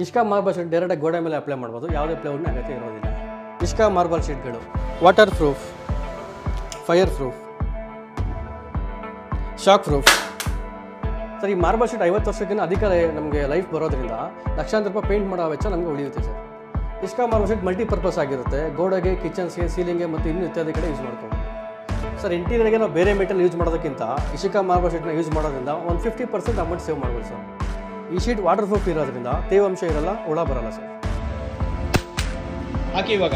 ಇಷ್ಕಾ marble sheet ಡೈರೆಕ್ಟಾಗಿ ಗೋಡೆ ಮೇಲೆ ಅಪ್ಲೈ ಮಾಡ್ಬೋದು ಯಾವುದೇ ಪ್ಲೇವುಡ್ನ ಅಗತ್ಯ ಇರೋದಿಲ್ಲ ಇಷ್ಕಾ ಮಾರ್ಬಲ್ ಶೀಟ್ಗಳು waterproof fireproof shockproof sir ಈ ಮಾರ್ಬಲ್ ಶೀಟ್ ಐವತ್ತು ವರ್ಷಕ್ಕಿಂತ ಅಧಿಕ ನಮಗೆ ಲೈಫ್ ಬರೋದ್ರಿಂದ ಲಕ್ಷಾಂತರ ರೂಪಾಯಿ ಪೇಂಟ್ ಮಾಡೋ ವೆಚ್ಚ ನಮಗೆ ಉಳಿಯುತ್ತೆ ಸರ್ ಇಸ್ಕಾ ಮಾರ್ಬಲ್ ಶೀಟ್ ಮಲ್ಟಿಪರ್ಪಸ್ ಆಗಿರುತ್ತೆ ಗೋಡೆಗೆ ಕಿಚನ್ಸ್ಗೆ ಸೀಲಿಂಗ್ಗೆ ಮತ್ತು ಇನ್ನೂ ಇತ್ಯಾದಿ ಕಡೆ ಯೂಸ್ ಮಾಡ್ಕೊಂಡು ಸರ್ ಇಂಟೀರಿಯರ್ಗೆ ನಾವು ಬೇರೆ ಮೆಟಲ್ ಯೂಸ್ ಮಾಡೋದಕ್ಕಿಂತ ಇಶಿಕಾ ಮಾರ್ಬಲ್ ಶೀಟ್ನ ಯೂಸ್ ಮಾಡೋದ್ರಿಂದ ಒಂದು ಫಿಫ್ಟಿ ಪರ್ಸೆಂಟ್ ಅಮೌಂಟ್ ಸೇವ್ ಮಾಡ್ಬೋದು ಸರ್ ಈ ಶೀಟ್ ವಾಟರ್ ಪ್ರೂಫ್ ಇರೋದ್ರಿಂದ ತೇವಾಂಶ ಇರಲ್ಲ ಹುಳ ಬರಲ್ಲ ಸರ್ ಹಾಕಿ ಇವಾಗ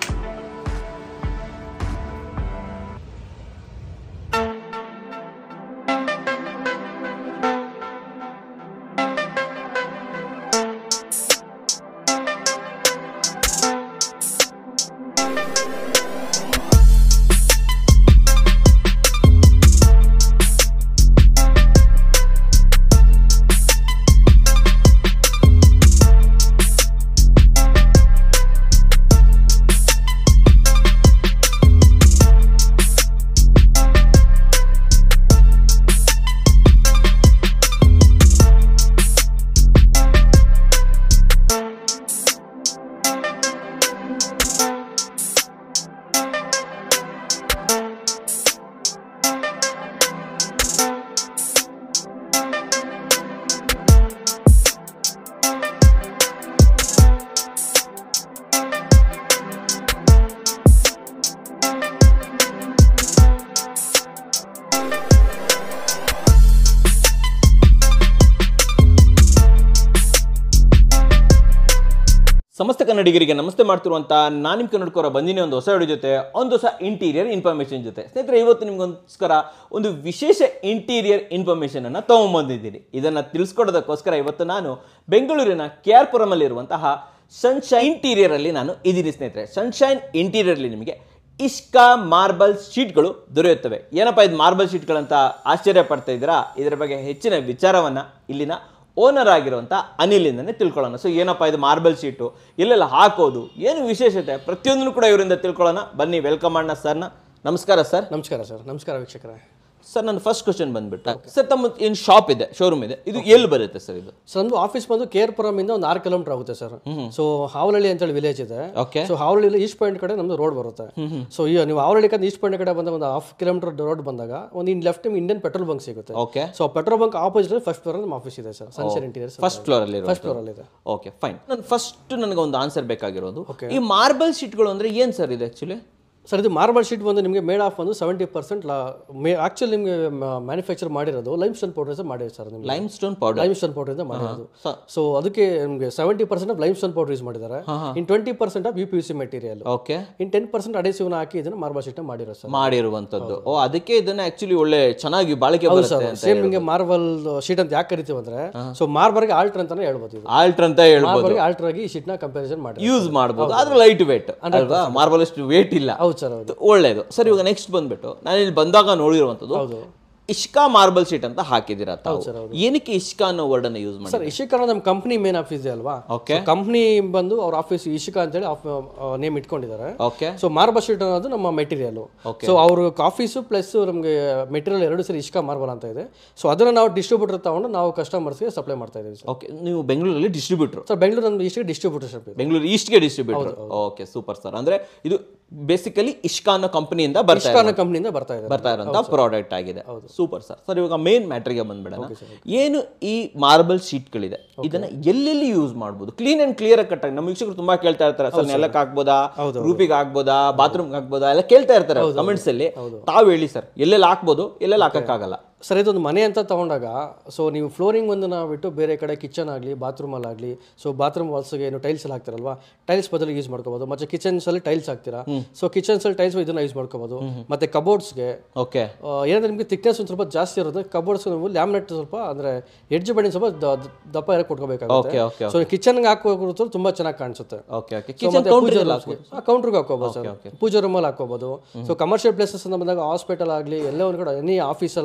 ಸಮಸ್ತ ಕನ್ನಡಿಗರಿಗೆ ನಮಸ್ತೆ ಮಾಡ್ತಿರುವಂಥ ನಾನು ನಿಮ್ಮ ಕನ್ನಡಕರ ಬಂದಿನಿ ಒಂದು ಹೊಸ ವಿಡಿಯೋ ಜೊತೆ ಒಂದು ಹೊಸ ಇಂಟೀರಿಯರ್ ಇನ್ಫಾರ್ಮೇಷನ್ ಜೊತೆ ಸ್ನೇಹಿತರೆ ಇವತ್ತು ನಿಮ್ಗೋಸ್ಕರ ಒಂದು ವಿಶೇಷ ಇಂಟೀರಿಯರ್ ಇನ್ಫಾರ್ಮೇಷನ್ ಅನ್ನ ತಗೊಂಬಂದಿದ್ದೀನಿ ಇದನ್ನ ತಿಳಿಸ್ಕೊಡೋದಕ್ಕೋಸ್ಕರ ಇವತ್ತು ನಾನು ಬೆಂಗಳೂರಿನ ಕೆ ಆರ್ ಪುರಮಲ್ಲಿರುವಂತಹ ಸನ್ಶೈನ್ ಇಂಟೀರಿಯರ್ ಅಲ್ಲಿ ನಾನು ಇದ್ದೀನಿ ಸ್ನೇಹಿತರೆ ಸನ್ಶೈನ್ ಇಂಟೀರಿಯರ್ ಅಲ್ಲಿ ನಿಮಗೆ ಇಸ್ಕಾ ಮಾರ್ಬಲ್ ಶೀಟ್ಗಳು ದೊರೆಯುತ್ತವೆ ಏನಪ್ಪ ಇದು ಮಾರ್ಬಲ್ ಶೀಟ್ಗಳಂತ ಆಶ್ಚರ್ಯ ಪಡ್ತಾ ಇದ್ದೀರಾ ಇದರ ಬಗ್ಗೆ ಹೆಚ್ಚಿನ ವಿಚಾರವನ್ನ ಇಲ್ಲಿನ ಓನರ್ ಆಗಿರುವಂಥ ಅನಿಲಿಂದನೇ ತಿಳ್ಕೊಳ್ಳೋಣ ಸೊ ಏನಪ್ಪ ಇದು ಮಾರ್ಬಲ್ ಶೀಟು ಎಲ್ಲೆಲ್ಲ ಹಾಕೋದು ಏನು ವಿಶೇಷತೆ ಪ್ರತಿಯೊಂದನ್ನು ಕೂಡ ಇವರಿಂದ ತಿಳ್ಕೊಳ್ಳೋಣ ಬನ್ನಿ ವೆಲ್ಕಮ್ ಮಾಡೋಣ ಸರ್ನ ನಮಸ್ಕಾರ ಸರ್ ನಮಸ್ಕಾರ ಸರ್ ನಮಸ್ಕಾರ ವೀಕ್ಷಕರೇ ಸರ್ ನನ್ನ ಫಸ್ಟ್ ಕ್ವಶನ್ ಬಂದ್ಬಿಟ್ಟು ಸರ್ ತಮ್ಮ ಏನು ಶಾಪ್ ಇದೆ ಶೋರೂಮ್ ಇದೆ ಇದು ಎಲ್ಲಿ ಬರುತ್ತೆ ಸರ್ ಇದು ಸರ್ ನಮ್ದು ಆಫೀಸ್ ಬಂದು ಕೇರ್ ಇಂದ ಒಂದು ಆರು ಕಿಲೋಮೀಟರ್ ಆಗುತ್ತೆ ಸರ್ ಸೊ ಹಾವಲಹಳ್ಳಿ ಅಂತೇಳಿ ವಿಲೇಜ್ ಇದೆ okay so Havalli east point ಕಡೆ ನಮ್ದು ರೋಡ್ ಬರುತ್ತೆ ಸೊ ಈಗ ನೀವು ಹಾವಳ್ಳಿ ಕಡೆ ಈಸ್ಟ್ ಪಾಯಿಂಟ್ ಕಡೆ ಬಂದ ಒಂದು ಹಾಫ್ ಕಿಲೋಮೀಟರ್ ರೋಡ್ ಬಂದಾಗ ಒಂದು in left Indian petrol bunk ಸಿಗುತ್ತೆ okay so petrol bunk opposite first floor ನಮ್ಮ ಆಫೀಸ್ ಇದೆ sir sunshine interiors first floor ಅಲ್ಲಿ ಫಸ್ಟ್ ಫ್ಲೋರ್ ಅಲ್ಲಿ ಇದೆ ಓಕೆ ಫೈನ್ ನಾನು ಫಸ್ಟ್ ನನಗೆ ಒಂದು ಆನ್ಸರ್ ಬೇಕಾಗಿರೋದು ಈ ಮಾರ್ಬಲ್ ಶೀಟ್ಗಳು ಅಂದ್ರೆ ಏನು ಸರ್ ಇದು ಆಕ್ಚುಲಿ ಸರ್ ಇದು ಮಾರ್ಬಲ್ ಶೀಟ್ ಬಂದು ನಿಮಗೆ ಮೇಡ್ ಆಫ್ ಒಂದು ಸೆವೆಂಟಿ ಪರ್ಸೆಂಟ್ ಮೇ ಆಕ್ಚುಲಿ ನಿಮಗೆ ಮ್ಯಾನುಫ್ಯಾಕ್ಚರ್ ಮಾಡಿರೋದು ಲೈಮ್ ಸ್ಟೋನ್ ಪೌಡರ್ ಮಾಡಿರೋದು ಸರ್ ನಿಮಗೆ limestone powder limestone powder ಇಂದ ಮಾಡಿರೋದು ಸ- ಸೊ ಅದಕ್ಕೆ ನಿಮಗೆ seventy percent of limestone powder use ಮಾಡಿದ್ದಾರೆ in twenty percent of U P C material okay in ten percent ಅಡೇಸಿವ್ನ ಹಾಕಿ ಇದನ್ನ ಮಾರ್ಬಲ್ ಶೀಟ್ ಮಾಡಿರೋ ಸರ್ ಮಾಡಿರುವಂತದ್ದು ಓ ಅದಕ್ಕೆ ಇದನ್ನ ಆಕ್ಚುಲಿ ಒಳ್ಳೆ ಚೆನ್ನಾಗಿ ಬಾಳಿಕೆ ಬರುತ್ತೆ ಅಂತ ಸೇಮ್ ನಿಮಗೆ ಮಾರ್ಬಲ್ ಶೀಟ್ ಅಂತ ಯಾಕೆ ಕರಿತೀವಿ ಅಂದ್ರೆ ಸೊ ಮಾರ್ಬಲ್ಗೆ ಆಲ್ಟರ್ ಅಂತಾನೆ ಹೇಳ್ಬೋದು ಇದು ಆಲ್ಟ್ರ್ ಅಂತ ಹೇಳ್ಬೋದು ಮಾರ್ಬಲ್ಗೆ ಆಲ್ಟರ್ ಆಗಿ ಈ ಶೀಟ್ ನ ಕಂಪ್ಯಾರಿಸನ್ ಮಾಡಿ ಯೂಸ್ ಮಾಡ್ಬೋದು ಆದ್ರೆ ಲೈಟ್ ವೇಟ್ ಅಲ್ವಾ ಮಾರ್ಬಲ್ ಅಷ್ಟು ವೇಟ್ ಇಲ್ಲ ಹೌದು ಸರ್ ಹೌದು ಒಳ್ಳೇದು ಸರ್ ಇವಾಗ ನೆಕ್ಸ್ಟ್ ಬಂದ್ಬಿಟ್ಟು ನಾನು ಇಲ್ಲಿ ಬಂದಾಗ ನೋಡಿರುವಂತದ್ದು ಹೌದು ಇಷ್ಕಾ ಮಾರ್ಬಲ್ ಶೀಟ್ ಅಂತ ಹಾಕಿದ್ದೀರಾ ತಾವು ಸರ್, ಹೌದು. ಏನಕ್ಕೆ ಇಷ್ಕಾ ಅನ್ನೋ ವರ್ಡ್ ಅನ್ನ ಯೂಸ್ ಮಾಡಿ ಸರ್ ಇಶಿಕಾ ನಮ್ಮ ಕಂಪ್ನಿ ಮೇನ್ ಆಫೀಸ್ ಇದೆ ಅಲ್ವಾ ಓಕೆ ಕಂಪ್ನಿ ಬಂದು ಅವ್ರ ಆಫೀಸ್ ಇಶಿಕಾ ಅಂತೇಳಿ ನೇಮ್ ಇಟ್ಕೊಂಡಿದ್ದಾರೆ ಓಕೆ ಸೊ ಮಾರ್ಬಲ್ ಶೀಟ್ ಅನ್ನೋದು ನಮ್ಮ ಮೆಟೀರಿಯಲ್ Okay. ಸೊ ಅವರು ಆಫೀಸು ಪ್ಲಸ್ ನಮಗೆ ಮೆಟೀರಿಯಲ್ ಎರಡು ಸರಿ ಇಷ್ಕಾ ಮಾರ್ಬಲ್ ಅಂತ ಇದೆ ಸೊ ಅದನ್ನ ನಾವು ಡಿಸ್ಟ್ರಿಬ್ಯೂಟರ್ ತಗೊಂಡು ನಾವು ಕಸ್ಟಮರ್ಸ್ಗೆ ಸಪ್ಲೈ ಮಾಡ್ತಾ ಇದೀವಿ ಸರ್ ಓಕೆ ನೀವು ಬೆಂಗಳೂರಲ್ಲಿ ಡಿಸ್ಟ್ರಿಬ್ಯೂಟರ್ ಸರ್ ಬೆಂಗಳೂರು ನಮ್ದು ಇಷ್ಟು ಡಿಸ್ಟ್ರಿಬ್ಯೂಟರ್ಶಿಪ್ ಇದೆ ಬೆಂಗಳೂರು ಈಸ್ಟ್ಗೆ ಡಿಸ್ಟ್ರಿಬ್ಯೂಟರ್ ಓಕೆ ಸೂಪರ್ ಸರ್ ಅಂದ್ರೆ ಇದು ಬೇಸಿಕಲಿ ಇಷ್ಕಾ ಅನ್ನೋ ಕಂಪನಿಯಿಂದ ಬರ್ತಾ ಇಷ್ಕಾನ ಕಂಪ್ನಿಯಿಂದ ಬರ್ತಾ ಇದೆ ಬರ್ತಾ ಇರೋಂಥ ಪ್ರಾಡಕ್ಟ್ ಆಗಿದೆ ಸೂಪರ್ ಸರ್ ಸರ್ ಇವಾಗ ಮೇನ್ ಮ್ಯಾಟ್ರಿಗೆ ಬಂದ್ಬಿಡೋಣ ಏನು ಈ ಮಾರ್ಬಲ್ ಶೀಟ್ಗಳಿದೆ ಇದನ್ನ ಎಲ್ಲೆಲ್ಲಿ ಯೂಸ್ ಮಾಡ್ಬೋದು ಕ್ಲೀನ್ ಅಂಡ್ ಕ್ಲಿಯರ್ ಕಟ್ ಆಗಿ ನಮ್ಮ ವೀಕ್ಷಕರು ತುಂಬಾ ಕೇಳ್ತಾ ಇರ್ತಾರೆ ಸರ್ ನೆಲಕ್ಕೆ ಹಾಕ್ಬೋದಾ ರೂಪಿಗೆ ಹಾಕ್ಬೋದಾ ಬಾತ್ರೂಮ್ ಹಾಕ್ಬೋದಾ ಎಲ್ಲ ಕೇಳ್ತಾ ಇರ್ತಾರೆ ಕಮೆಂಟ್ಸ್ ಅಲ್ಲಿ ತಾವು ಹೇಳಿ ಸರ್ ಎಲ್ಲೆಲ್ಲಿ ಹಾಕ್ಬೋದು ಎಲ್ಲೆಲ್ಲಿ ಹಾಕಕ್ಕಾಗಲ್ಲ ಸರ್ ಇದೊಂದು ಮನೆ ಅಂತ ತಗೊಂಡಾಗ ಸೊ ನೀವು ಫ್ಲೋರಿಂಗ್ ಒಂದು ನಾವು ಬಿಟ್ಟು ಬೇರೆ ಕಡೆ ಕಿಚನ್ ಆಗಲಿ ಬಾತ್ರೂಮಲ್ಲಿ ಆಗಲಿ ಸೊ ಬಾತ್ರೂಮ್ ವಾಲ್ಸ್ಗೆ ಏನು ಟೈಲ್ಸ್ ಎಲ್ಲ ಹಾಕ್ತಿರಲ್ವಾ ಟೈಲ್ಸ್ ಬದಲು ಯೂಸ್ ಮಾಡ್ಕೋಬೋದು ಮತ್ತೆ ಕಿಚನ್ಸ್ ಅಲ್ಲಿ ಟೈಲ್ಸ್ ಹಾಕ್ತೀರಾ ಸೊ ಕಿಚನ್ಸ್ ಅಲ್ಲಿ ಟೈಲ್ಸ್ ಇದನ್ನ ಯೂಸ್ ಮಾಡ್ಕೋಬೋದು ಮತ್ತೆ ಕಬೋರ್ಡ್ಸ್ಗೆ ಓಕೆ ಏನಂದ್ರೆ ನಿಮಗೆ ಥಿಕ್ನೆಸ್ ಒಂದು ಸ್ವಲ್ಪ ಜಾಸ್ತಿ ಇರುತ್ತೆ ಕಬೋರ್ಡ್ಸ್ ನೀವು ಲ್ಯಾಮಿನೇಟ್ ಸ್ವಲ್ಪ ಅಂದ್ರೆ ಎಡ್ಜ್ ಬಡಿ ಸ್ವಲ್ಪ ದ- ದ- ದಪ್ಪ ಇರೋ ಕೊಟ್ಕೋಬೇಕಾಗುತ್ತೆ ಓಕೆ ಓಕೆ ಸೊ ಕಿಚನ್ಗೆ ಹಾಕೋದು ತುಂಬಾ ಚೆನ್ನಾಗಿ ಕಾಣಿಸುತ್ತೆ ಓಕೆ ಓಕೆ ಕಿಚನ್ ಕೌಂಟರ್ ಎಲ್ಲ ಕೌಂಟ್ರಿಗೆ ಹಾಕೋಬೋದು ಸರ್ ಪೂಜಾ ರೂಮಲ್ಲಿ ಹಾಕೋಬೋದು ಸೊ ಕಮರ್ಷಿಯಲ್ ಪ್ಲೇಸಸ್ ಅಂತ ಬಂದಾಗ ಹಾಸ್ಪಿಟಲ್ ಆಗಲಿ ಎಲ್ಲ ಒಂದು ಕಡೆ ಎನಿ ಆಫೀಸಲ್ಲಿ ಆಗಲಿ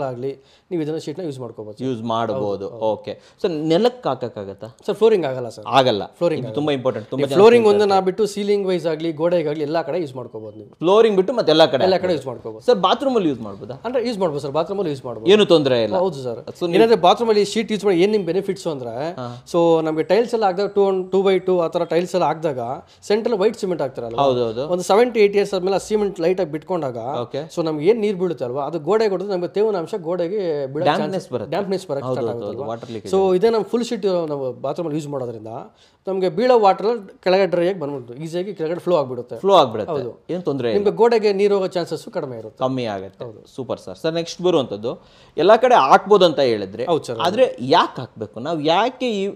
ನೀವು ಇದನ್ನ ಶೀಟ್ನ ಯೂಸ್ ಮಾಡ್ಕೋಬೋದು ಯೂಸ್ ಮಾಡಬಹುದು ಓಕೆ ಸೊ ನೆಲಕ್ಕೆ ಹಾಕಕ್ಕಾಗತ್ತಾ ಸರ್ ಫ್ಲೋರಿಂಗ್ ಆಗಲ್ಲ ಸರ್ ಆಗಲ್ಲ ಇದು ತುಂಬಾ ಇಂಪಾರ್ಟೆಂಟ್ ತುಂಬಾ ಫ್ಲೋರಿಂಗ್ ಒಂದನ್ನ ಬಿಟ್ಟು ಸೀಲಿಂಗ್ ವೈಸ್ ಆಗಲಿ ಗೋಡೆಗಾಗಲಿ ಎಲ್ಲ ಕಡೆ ಯೂಸ್ ಮಾಡ್ಕೋಬೋದು ನೀವು ಫ್ಲೋರಿಂಗ್ ಬಿಟ್ಟು ಮತ್ತೆ ಎಲ್ಲ ಕಡೆ ಎಲ್ಲ ಕಡೆ ಯೂಸ್ ಮಾಡ್ಕೋಬೋದು ಸರ್ ಬಾತ್ರೂಮ್ ಅಲ್ಲಿ ಯೂಸ್ ಮಾಡ್ಬೋದಾ ಅಂದ್ರೆ ಯೂಸ್ ಮಾಡ್ಬೋದು ಸರ್ ಬಾತ್ರೂಮಲ್ಲಿ ಯೂಸ್ ಮಾಡ್ಬೋದು ಏನು ತೊಂದರೆ ಇಲ್ಲ ಹೌದು ಸರ್ ಏನಂದ್ರೆ ಬಾತ್ರೂಮ್ ಅಲ್ಲಿ ಶೀಟ್ ಯೂಸ್ ಮಾಡಿ ಏನ್ ನಿಮ್ ಬೆನಿಫಿಟ್ಸ್ ಅಂದ್ರೆ ಸೊ ನಮಗೆ ಟೈಲ್ಸ್ ಎಲ್ಲ ಹಾಕಿದಾಗ ಟೂ ಟೂ ಬೈ ಟೂ ಆ ಥರ ಟೈಲ್ಸ್ ಎಲ್ಲ ಹಾಕಿದಾಗ ಸೆಂಟ್ರಲ್ ವೈಟ್ ಸಿಮೆಂಟ್ ಹಾಕ್ತಾರಲ್ಲ ಹೌದೌದು ಒಂದು ಸೆವೆನ್ ಟು ಏಟ್ ಇಯರ್ಸ್ ಆದ್ಮೇಲೆ ಸಿಮೆಂಟ್ ಲೈಟ್ ಆಗಿ ಬಿಟ್ಕೊಂಡಾಗ ಓಕೆ ಸೊ ನಮ್ಗೆ ಏನ್ ನೀರ್ ಬೀಳುತ್ತೆ ಅಲ್ವಾ ಅದು ಗೋಡೆ ಕೊಡೋದು ನಮಗೆ ತೇವನ ಅಂಶ ಗೋಡೆಗೆ ಡ್ಯಾಮ್ನೆಸ್ ಬರುತ್ತೆ ಡ್ಯಾಂಪ್ನೆಸ್ ಬರಕ್ಕೆ ಸ್ಟಾರ್ಟ್ ಆಗುತ್ತೆ ವಾಟರ್ ಲೀಕ್ ಸೊ ಇದೇ ನಮ್ಮ ಫುಲ್ ಶೀಟ್ ನಾವು ಬಾತ್ರೂಮ್ ಯೂಸ್ ಮಾಡೋದ್ರಿಂದ ನಮಗೆ ಬೀಳೋ ವಾಟರ್ ಕೆಳಗಡೆ ಡ್ರೈ ಆಗಿ ಬಂದ್ಬಿಟ್ಟು ಈಸಿಯಾಗಿ ಕೆಳಗಡೆ ಫ್ಲೋ ಆಗ್ಬಿಡುತ್ತೆ ಫ್ಲೋ ಆಗ್ಬಿಡುತ್ತೆ ಏನು ತೊಂದರೆ ಇಲ್ಲ ನಿಮ್ಗೆ ಗೋಡೆಗೆ ನೀರು ಹೋಗೋ ಚಾನ್ಸಸ್ ಕಡಿಮೆ ಇರುತ್ತೆ ಕಮ್ಮಿ ಆಗುತ್ತೆ ಸೂಪರ್ ಸರ್ ಸರ್ ನೆಕ್ಸ್ಟ್ ಬರುವಂಥದ್ದು ಎಲ್ಲ ಕಡೆ ಹಾಕ್ಬೋದು ಅಂತ ಹೇಳಿದ್ರೆ ಹೌದು ಸರ್ ಆದ್ರೆ ಯಾಕೆ ಹಾಕ್ಬೇಕು ನಾವು ಯಾಕೆ ಈ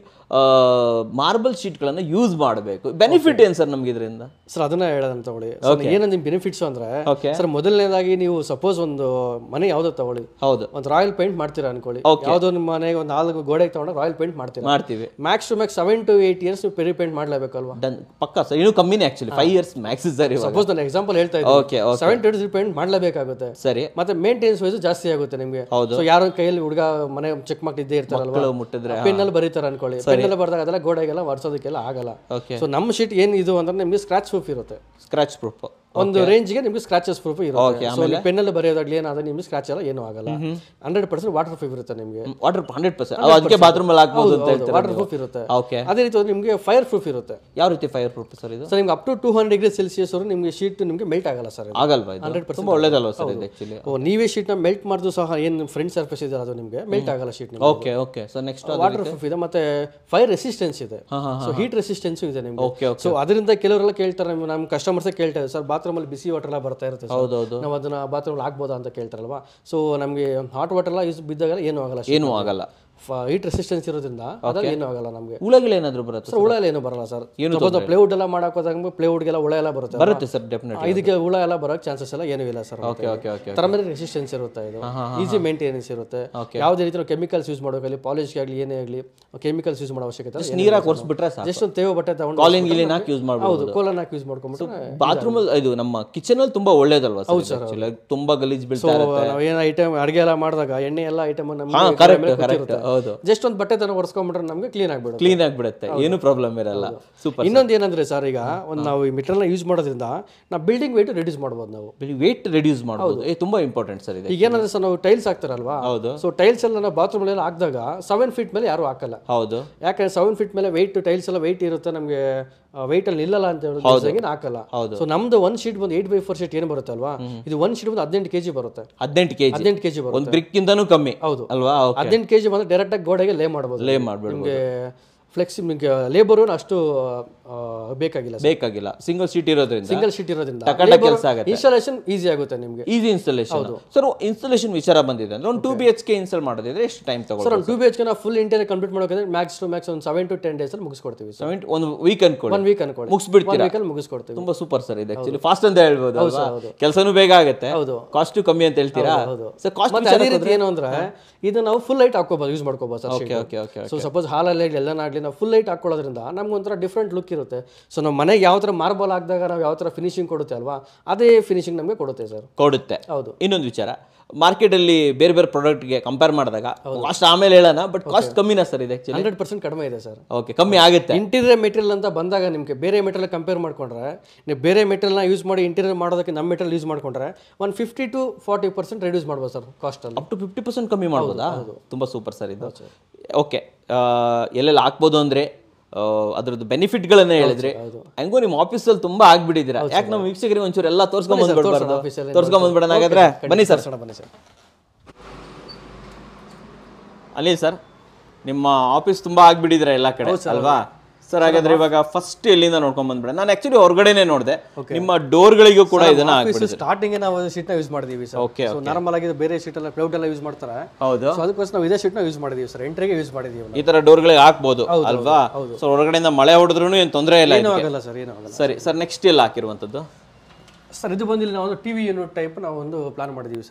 ಮಾರ್ಬಲ್ ಶೀಟ್ಗಳನ್ನು ಯೂಸ್ ಮಾಡಬೇಕು ಬೆನಿಫಿಟ್ ಏನು ಸರ್ ನಮ್ಗೆ ಇದರಿಂದ ಸರ್ ಅದನ್ನ ಹೇಳೋದನ್ನ ತಗೊಳ್ಳಿ ಸರ್ ಏನಂದ್ರೆ ನಿಮ್ ಬೆನಿಫಿಟ್ಸ್ ಅಂದ್ರೆ ಓಕೆ ಸರ್ ಮೊದಲನೇದಾಗಿ ನೀವು ಸಪೋಸ್ ಒಂದು ಮನೆ ಯಾವ್ದೋ ತಗೊಳ್ಳಿ ಹೌದು ಒಂದು ರಾಯಲ್ ಪೇಂಟ್ ಮಾಡ್ತೀರಾ ಅನ್ಕೊಳ್ಳಿ Okay. ಯಾವ್ದೋ ನಿಮ್ಮ ಮನೆಗೆ ಒಂದು ನಾಲ್ಕು ಗೋಡೆಗೆ ತಗೊಂಡು ರಾಯಲ್ ಪೇಂಟ್ ಮಾಡ್ತೀರಾ ಮಾಡ್ತೀವಿ max to max seven to eight years ನೀವು ಪೆರಿ ಪೇಂಟ್ ಮಾಡ್ಲೇಬೇಕಲ್ವಾ ಡನ್ ಪಕ್ಕ ಸರ್ ಇನ್ನೂ ಕಮ್ಮಿನೇ actually five years max sir ಇವಾಗ ಸಪೋಸ್ ನಾನು ಎಕ್ಸಾಂಪಲ್ ಹೇಳ್ತಾ ಇದ್ದೀನಿ okay okay seven to eight paint ಮಾಡ್ಲೇಬೇಕಾಗುತ್ತೆ ಸರಿ ಮತ್ತೆ ಮೇಂಟೆನೆನ್ಸ್ ವೈಸ್ ಜಾಸ್ತಿ ಆಗುತ್ತೆ ನಿಮಗೆ ಹೌದು. ಸೊ ಯಾರೋ ಕೈಯಲ್ಲಿ ಹುಡುಗ ಮನೆ ಚೆಕ್ ಮಕ್ಳು ಇದ್ದೇ ಇರ್ತಾರಲ್ವಾ ಮಕ್ಕಳು ಮುಟ್ಟಿದ್ರೆ ಪೆನ್ ಅಲ್ಲಿ ಬರೀತಾರೆ ಅನ್ಕೊಳ್ಳಿ ಪೆನ್ ಅಲ್ಲಿ ಬರ್ದಾಗ ಅದೆಲ್ಲ ಗೋಡೆಗೆಲ್ಲ ವರ್ಸೋದಕ್ಕೆಲ್ಲ ಆಗಲ್ಲ ಓಕೆ ಸೊ ನಮ್ಮ ಶೀಟ್ ಏನ್ ಇದು ಅಂದ್ರೆ ನಿಮಗೆ ಸ್ಕ್ರಾಚ್ ಪ್ರೂಫ್ ಇರುತ್ತೆ ಸ್ಕ್ರಾಚ್ ಪ್ರೂಫ್ ಒಂದು ರೇಂಜ್ಗೆ ನಿಮ್ಗೆ ಸ್ಕ್ರಾಚಸ್ ಪ್ರೂಫ್ ಇರುತ್ತೆ ಸೊ ನೀವು ಪೆನ್ನಲ್ಲಿ ಬರೆಯೋದಾಗ್ಲಿ ಏನಾದ್ರೆ ನಿಮ್ಗೆ ಸ್ಕ್ರಾಚ್ ಎಲ್ಲ ಏನೂ ಆಗಲ್ಲ ಹಂಡ್ರೆಡ್ ಪರ್ಸೆಂಟ್ ವಾಟರ್ ಪ್ರೂಫ್ ಇರುತ್ತೆ ನಿಮಗೆ ವಾಟರ್ ಹಂಡ್ರೆಡ್ ಪರ್ಸೆಂಟ್ ಅದಕ್ಕೆ ಬಾತ್ರೂಮ್ ಅಲ್ಲಿ ಹಾಕ್ಬೋದು ಅಂತ ಹೇಳ್ತಾರೆ ವಾಟರ್ ಪ್ರೂಫ್ ಇರುತ್ತೆ ಓಕೆ ಅದೇ ರೀತಿ ನಿಮಗೆ ಫೈರ್ ಪ್ರೂಫ್ ಇರುತ್ತೆ ಯಾವ ರೀತಿ ಫೈರ್ ಪ್ರೂಫ್ ಸರ್ ಇದು ಸರ್ ನಿಮ್ಗೆ up to two hundred degree Celsius ಅವರು ನಿಮಗೆ ಶೀಟ್ ನಿಮಗೆ ಮೆಲ್ಟ್ ಆಗಲ್ಲ ಸರ್ ಆಗಲ್ವಾ ಇದು ತುಂಬಾ ಒಳ್ಳೇದಲ್ವಾ ಸರ್ ಇದು ಆಕ್ಚುಲಿ ಓ ನೀವೇ ಶೀಟ್ನ ಮೆಲ್ಟ್ ಮಾಡಿದ್ರು ಸಹ ಏನು ಫ್ರಂಟ್ ಸರ್ಫೇಸ್ ಇದೆ ಅದು ನಿಮಗೆ ಮೆಲ್ಟ್ ಆಗಲ್ಲ ಶೀಟ್ ನಿಮಗೆ okay okay so next waterproof ಇದೆ ಮತ್ತೆ ಫೈರ್ ರೆಸಿಸ್ಟೆನ್ಸ್ ಇದೆ ಸೊ ಹೀಟ್ ರೆಸಿಸ್ಟೆನ್ಸ್ ಇದೆ ನಿಮಗೆ ಓಕೆ ಓಕೆ ಸೊ ಅದರಿಂದ ಕೆಲವರೆಲ್ಲ ಕೇಳ್ತಾರೆ ನಮ್ಮ- ನಮ್ಮ ಕಸ್ಟಮರ್ಸ್ ಕೇಳ್ತಾರೆ ಸರ್ ಬಾತ್ರೂಮ್ ಅಲ್ಲಿ ಬಿಸಿ ವಾಟರ್ ಎಲ್ಲ ಬರ್ತಾ ಇರುತ್ತೆ sir. ಹೌದೌದು ನಾವು ಅದನ್ನ ಬಾತ್ರೂಮ್ ಹಾಕ್ಬೋದಾ ಅಂತ ಕೇಳ್ತಾರಲ್ವಾ ಸೊ ನಮಗೆ ಹಾಟ್ ವಾಟರ್ ಎಲ್ಲ ಯೂಸ್ ಬಿದ್ದಾಗ ಏನೂ ಆಗಲ್ಲ ಏನೂ ಆಗಲ್ಲ ಹೀಟ್ ರೆಸಿಸ್ಟೆನ್ಸ್ ಇರೋದ್ರಿಂದ ಅದ್ರಲ್ಲಿ ಏನೂ ಆಗಲ್ಲ ನಮಗೆ ಹುಳಗಳು ಏನಾದ್ರು ಬರುತ್ತೆ ಸರ್ ಹುಳ ಎಲ್ಲ ಏನು ಬರಲ್ಲ ಸರ್ ಸಪೋಸ್ ಪ್ಲೇವುಡ್ ಎಲ್ಲ ಮಾಡಕ್ ಹೋದಾಗ ಪ್ಲೇವುಡ್ಗೆಲ್ಲ ಹುಳ ಎಲ್ಲ ಬರುತ್ತೆ ಅಲ್ವಾ? ಬರುತ್ತೆ ಸರ್ ಡೆಫಿನೆಟ್ ಇದಕ್ಕೆ ಹುಳ ಎಲ್ಲ ಬರೋಕ್ ಚಾನ್ಸಸ್ ಎಲ್ಲ ಏನೂ ಇಲ್ಲ sir okay okay okay thermal resistance ಇರುತ್ತೆ ಇದು ಈಸಿ ಮೇಂಟೆನೆನ್ಸ್ ಇರುತ್ತೆ ಯಾವುದೇ ರೀತಿ ನಾವು ಕೆಮಿಕಲ್ಸ್ ಯೂಸ್ ಮಾಡೋಕಾಗಲಿ ಪಾಲಿಶ್ಗೆ ಆಗಲಿ ಏನೇ ಆಗಲಿ ಕೆಮಿಕಲ್ಸ್ ಯೂಸ್ ಮಾಡೋ ಅವಶ್ಯಕತೆ ಇಲ್ಲ. ನೀರಾಗಿ ಕೊರ್ಸ್ಬಿಟ್ರೆ ಸಾಕು ಜಸ್ಟ್ ಒಂದು ತೇವ ಬಟ್ಟೆ ತಗೊಂಡು ಕಾಲಿನ್ ಗಿಲಿನ್ ಹಾಕಿ ಯೂಸ್ ಮಾಡ್ಬೋದು ಹೌದು ಕೋಲನ್ ಹಾಕಿ ಯೂಸ್ ಮಾಡ್ಕೊಂಡ್ಬಿಟ್ರೆ ಬಾತ್ರೂಮ್ ಅಲ್ಲಿ ಇದು ನಮ್ಮ ಕಿಚನ್ ಅಲ್ಲಿ ತುಂಬಾ ಒಳ್ಳೇದಲ್ವಾ ಸರ್ ಆಕ್ಚುಲಿ ತುಂಬಾ ಗಲೀಜ್ ಬೀಳ್ತಾ ಇರುತ್ತೆ ನಾವು ಏನೋ ಐಟಮ್ ಅಡುಗೆ ಎಲ್ಲ ಮಾಡಿದಾಗ ಎಣ್ಣೆ ಎಲ್ಲ ಐಟಮ್ ಹಾ ಕರೆಕ್ಟ್ ಕರೆಕ್ಟ್ ಹೌದು ಜಸ್ಟ್ ಒಂದು ಬಟ್ಟೆ ತನ ಒರೆಸ್ಕೊಂಡ್ಬಿಟ್ರೆ ನಮಗೆ ಕ್ಲೀನ್ ಆಗ್ಬಿಡುತ್ತೆ ಕ್ಲೀನ್ ಆಗಿಬಿಡುತ್ತೆ ಏನು ಪ್ರಾಬ್ಲಮ್ ಇರಲ್ಲ ಸೂಪರ್ ಇನ್ನೊಂದು ಏನಂದ್ರೆ ಸರ್ ಈಗ ಒಂದು ನಾವು ಈ ಮೆಟೀರಿಯಲ್ನ ಯೂಸ್ ಮಾಡೋದ್ರಿಂದ ನಾವು ಬಿಲ್ಡಿಂಗ್ weight ರಿಡ್ಯೂಸ್ ಮಾಡ್ಬೋದು ನಾವು ವೇಟ್ ರೆಡ್ಯೂಸ್ ಮಾಡ್ಬೋದು ಏ ತುಂಬಾ ಇಂಪಾರ್ಟೆಂಟ್ ಸರ್ ಇದೆ ಈಗ ಏನಂದ್ರೆ ಸರ್ ನಾವು ಟೈಲ್ಸ್ ಹಾಕ್ತಾರಲ್ವಾ ಹೌದು ಸೊ ಟೈಲ್ಸ್ ಎಲ್ಲ ನಾವು ಬಾತ್ರೂಮ್ ಎಲ್ಲ ಹಾಕಿದಾಗ ಸೆವೆನ್ ಫೀಟ್ ಮೇಲೆ ಯಾರು ಹಾಕಲ್ಲ ಹೌದು ಯಾಕಂದ್ರೆ ಸೆವೆನ್ ಫೀಟ್ ಮೇಲೆ ವೆಯ್ಟ್ ಟೈಲ್ಸ್ ಎಲ್ಲ ವೆಯ್ಟ್ ಇರುತ್ತೆ ನಮಗೆ ವೆಯ್ಟ್ ಅಲ್ಲಿ ನಿಲ್ಲಲ್ಲ ಅಂತ ಹೇಳಿದ್ರೆ ಹಾಕಲ್ಲ ಹೌದು. ಸೊ ನಮ್ದು ಒಂದ್ ಶೀಟ್ ಬಂದು ಏಟ್ ಬೈ ಫೋರ್ ಶೀಟ್ ಏನು ಬರುತ್ತೆ ಅಲ್ವಾ ಇದು ಒಂದ್ ಶೀಟ್ ಬಂದು ಹದಿನೆಂಟು ಕೆಜಿ ಬರುತ್ತೆ ಹದಿನೆಂಟು ಕೆಜಿ ಹದಿನೆಂಟು ಕೆಜಿ ಬರುತ್ತೆ ಒಂದು ಬ್ರಿಕ್ ಇಂದನೂ ಕಮ್ಮಿ ಹೌದು ಅಲ್ವಾ ಓಕೆ ಹದಿನೆಂಟು ಕೆಜಿ ಬಂದ್ರೆ ಡೈರೆಕ್ಟ್ ಆಗಿ ಗೋಡೆಗೆ ಲೇ ಮಾಡ್ಬೋದು ಲೇ ಮಾಡ್ಬಿಡ್ಬೋದು ನಿಮಗೆ ಫ್ಲೆಕ್ಸಿ ನಿಮಗೆ ಲೇಬರು ಅಷ್ಟು ಆ, ಬೇಕಾಗಿಲ್ಲ ಬೇಕಾಗಿಲ್ಲ ಸಿಂಗಲ್ ಶೀಟ್ ಇರೋದ್ರಿಂದ ಸಿಂಗಲ್ ಶೀಟ್ ಇರೋದ್ರಿಂದ ಟಕಾಟ ಕೆಲಸ ಆಗುತ್ತೆ ಇನ್ಸ್ಟಾಲೇಷನ್ ಈಸಿ ಆಗುತ್ತೆ ನಿಮಗೆ ಈಸಿ ಇನ್ಸ್ಟಾಲೇಷನ್ ಸರ್ ಇನ್ಸ್ಟಾಲೇಷನ್ ವಿಚಾರ ಬಂದಿದೆ ಅಂದ್ರೆ ಒಂದು two B H K install ಮಾಡೋದಿದ್ರೆ ಎಷ್ಟು ಟೈಮ್ ಸರ್ ತಗೊಳ್ಳಿ ಒಂದು ಟೂ ಬಿ ಎಚ್ ಗೆ ನಾವು ಫುಲ್ ಇಂಟೀರಿಯರ್ ಕಂಪ್ಲೀಟ್ ಮಾಡೋಕೆ ಮ್ಯಾಕ್ಸ್ ಟು ಮ್ಯಾಕ್ಸ್ ಒಂದು ಸೆವೆನ್ ಟು ಟೆನ್ ಡೇಸ್ ಅಲ್ಲಿ ಮುಗಿಸ್ಕೊಡ್ತೀವಿ ಸರ್ ಸೆವೆಂಟಿ ಒಂದು ವೀಕ್ ಅನ್ಕೊಳ್ಳಿ ಒನ್ ವೀಕ್ ಅನ್ಕೊಳ್ಳಿ ಮುಗಿಸ್ಬಿಡ್ತೀರಾ ಒನ್ ವೀಕಲ್ಲಿ ಮುಗಿಸ್ಕೊಡ್ತೀವಿ ತುಂಬಾ ಸೂಪರ್ ಸರ್ ಇದು ಆಕ್ಚುಲಿ ಫಾಸ್ಟ್ ಅಂತ ಹೇಳ್ಬೋದು ಅಲ್ವಾ ಹೌದು. ಕೆಲಸನೂ ಬೇಗ ಆಗುತ್ತೆ ಹೌದು. ಕಾಸ್ಟು ಕಮ್ಮಿ ಅಂತ ಹೇಳ್ತೀರಾ ಹೌದು. ಸರ್ ಕಾಸ್ಟ್ ಮತ್ತೆ ಅದೇ ರೀತಿ ಏನು ಅಂದ್ರೆ ಇದು ನಾವು ಫುಲ್ ಲೈಟ್ ಹಾಕೋಬಹುದು ಯೂಸ್ ಮಾಡ್ಕೋಬಹುದು sir okay okay okay so suppose ಹಾಲಲ್ಲಿ ಎಲ್ಲನಾಗ್ಲಿ ನಾವು ಫುಲ್ ಲೈಟ್ ಹಾಕೊಳ್ಳೋದ್ರಿಂದ ನಮ್ಗೆ ಒಂಥರ ಡಿಫ್ರೆಂಟ್ ಲುಕ್ ಇರುತ್ತೆ ಸೊ ನಮ್ಮ ಮನೆಗೆ ಯಾವ ಥರ ಮಾರ್ಬಲ್ ಹಾಕಿದಾಗ ನಾವು ಯಾವ ಥರ ಫಿನಿಶಿಂಗ್ ಕೊಡುತ್ತೆ ಅಲ್ವಾ ಅದೇ ಫಿನಿಶಿಂಗ್ ನಮಗೆ ಕೊಡುತ್ತೆ ಸರ್ ಕೊಡುತ್ತೆ ಹೌದು ಇನ್ನೊಂದು ವಿಚಾರ ಮಾರ್ಕೆಟ್ ಅಲ್ಲಿ ಬೇರೆ ಬೇರೆ ಪ್ರಾಡಕ್ಟ್ಗೆ ಕಂಪೇರ್ ಮಾಡಿದಾಗ ಕಾಸ್ಟ್ ಆಮೇಲೆ ಹೇಳೋಣ ಬಟ್ ಕಾಸ್ಟ್ ಕಮ್ಮಿನಾ ಸರ್ ಇದು ಆಕ್ಚುಲಿ ಹಂಡ್ರೆಡ್ ಪರ್ಸೆಂಟ್ ಕಡಿಮೆ ಇದೆ ಸರ್ ಓಕೆ ಕಮ್ಮಿ ಆಗುತ್ತೆ ಇಂಟೀರಿಯರ್ ಮೆಟೀರಿಯಲ್ ಅಂತ ಬಂದಾಗ ನಿಮಗೆ ಬೇರೆ ಮೆಟೀರಿಯಲ್ ಕಂಪೇರ್ ಮಾಡ್ಕೊಂಡ್ರೆ ನೀವು ಬೇರೆ ಮೆಟೀರಿಯಲ್ನ ಯೂಸ್ ಮಾಡಿ ಇಂಟೀರಿಯರ್ ಮಾಡೋದಕ್ಕೆ ನಮ್ಮ ಮೆಟೀರಿಯಲ್ ಯೂಸ್ ಮಾಡ್ಕೊಂಡ್ರೆ ಒಂದು fifty to forty percent reduce ಮಾಡ್ಬೋದು ಸರ್ ಕಾಸ್ಟಲ್ಲಿ ಅಪ್ ಟು ಫಿಫ್ಟಿ ಪರ್ಸೆಂಟ್ ಕಮ್ಮಿ ಮಾಡ್ಬೋದಾ ತುಂಬಾ ಸೂಪರ್ ಸರ್ ಇದು ಓಕೆ ಎಲ್ಲೆಲ್ಲ ಹಾಕ್ಬೋದು ಅಂದ್ರೆ ಆ, ಅದ್ರದ್ದು ಬೆನಿಫಿಟ್ಗಳನ್ನ ಹೇಳಿದ್ರೆ ಹೆಂಗೋ ನಿಮ್ಮ ಆಫೀಸಲ್ಲಿ ತುಂಬಾ ಆಗ್ಬಿಟ್ಟಿದ್ದೀರಾ ಯಾಕೆ ನಮ್ಮ ವೀಕ್ಷಕರಿಗೆ ಒಂಚೂರು ಎಲ್ಲ ತೋರ್ಸ್ಕೊಂಡ್ ಬಂದ್ಬಿಡ್ಬಾರ್ದು ಆಫೀಸಲ್ಲಿ ತೋರ್ಸ್ಕೊಂಡ್ ಬಂದ್ಬಿಡೋಣ ಹಾಗಾದ್ರೆ ಬನ್ನಿ ಸರ್ ಬನ್ನಿ ಸರ್ ಅಲ್ಲಿ ಸರ್ ನಿಮ್ಮ ಆಫೀಸ್ ತುಂಬಾ ಆಗ್ಬಿಟ್ಟಿದ್ರೆ ಎಲ್ಲ ಕಡೆ ಅಲ್ವಾ ಸರ್ ಹಾಗಾದ್ರೆ ಇವಾಗ ಫಸ್ಟ್ ಎಲ್ಲಿಂದ ನೋಡ್ಕೊಂಡ್ ಬಂದ್ಬಿಡ ನಾನು ಆಕ್ಚುಲಿ ಹೊರಗಡೆನೆ ನೋಡಿದೆ ನಿಮ್ಮ ಡೋರ್ಗಳಿಗೂ ಕೂಡ ಇದನ್ನ ಹಾಕ್ಬಿಡಿ ಸ್ಟಾರ್ಟಿಂಗ್ ನಾವು ಶೀಟ್ನ ಯೂಸ್ ಮಾಡಿದೀವಿ ಸರ್ ಓಕೆ ಸೊ ನಾರ್ಮಲ್ ಆಗಿ ಇದು ಬೇರೆ ಶೀಟ್ ಎಲ್ಲ ಕ್ಲೌಡ್ ಎಲ್ಲ ಯೂಸ್ ಮಾಡ್ತಾರೆ ಹೌದು ಸೊ ಅದಕ್ಕೋಸ್ಕರ ನಾವು ಇದೇ ಶೀಟ್ನ ಯೂಸ್ ಮಾಡಿದೀವಿ ಸರ್ ಎಂಟ್ರಿಗೆ ಯೂಸ್ ಮಾಡಿದೀವಿ ನಾವು. ಈ ತರ ಡೋರ್ಗಳಿಗೆ ಹಾಕ್ಬೋದು ಅಲ್ವಾ ಸೊ ಹೊರಗಡೆಯಿಂದ ಮಳೆ ಹೊಡೆದ್ರು ಏನು ತೊಂದರೆ ಇಲ್ಲ ಏನೂ ಇದಕ್ಕೆ. ಆಗಲ್ಲ ಸರ್ ಏನೂ ಆಗಲ್ಲ ಸರಿ ಸರ್ ನೆಕ್ಸ್ಟ್ ಎಲ್ಲ ಹಾಕಿರುವಂತದ್ದು ಸರ್ ಇದು ಬಂದಿಲ್ಲ ನಾವು ಒಂದು ಟಿವಿ ಯೂನಿಟ್ ಟೈಪ್ ನಾವು ಒಂದು ಪ್ಲಾನ್ ಮಾಡಿದೀವಿ ಸರ್ ಇಲ್ಲಿ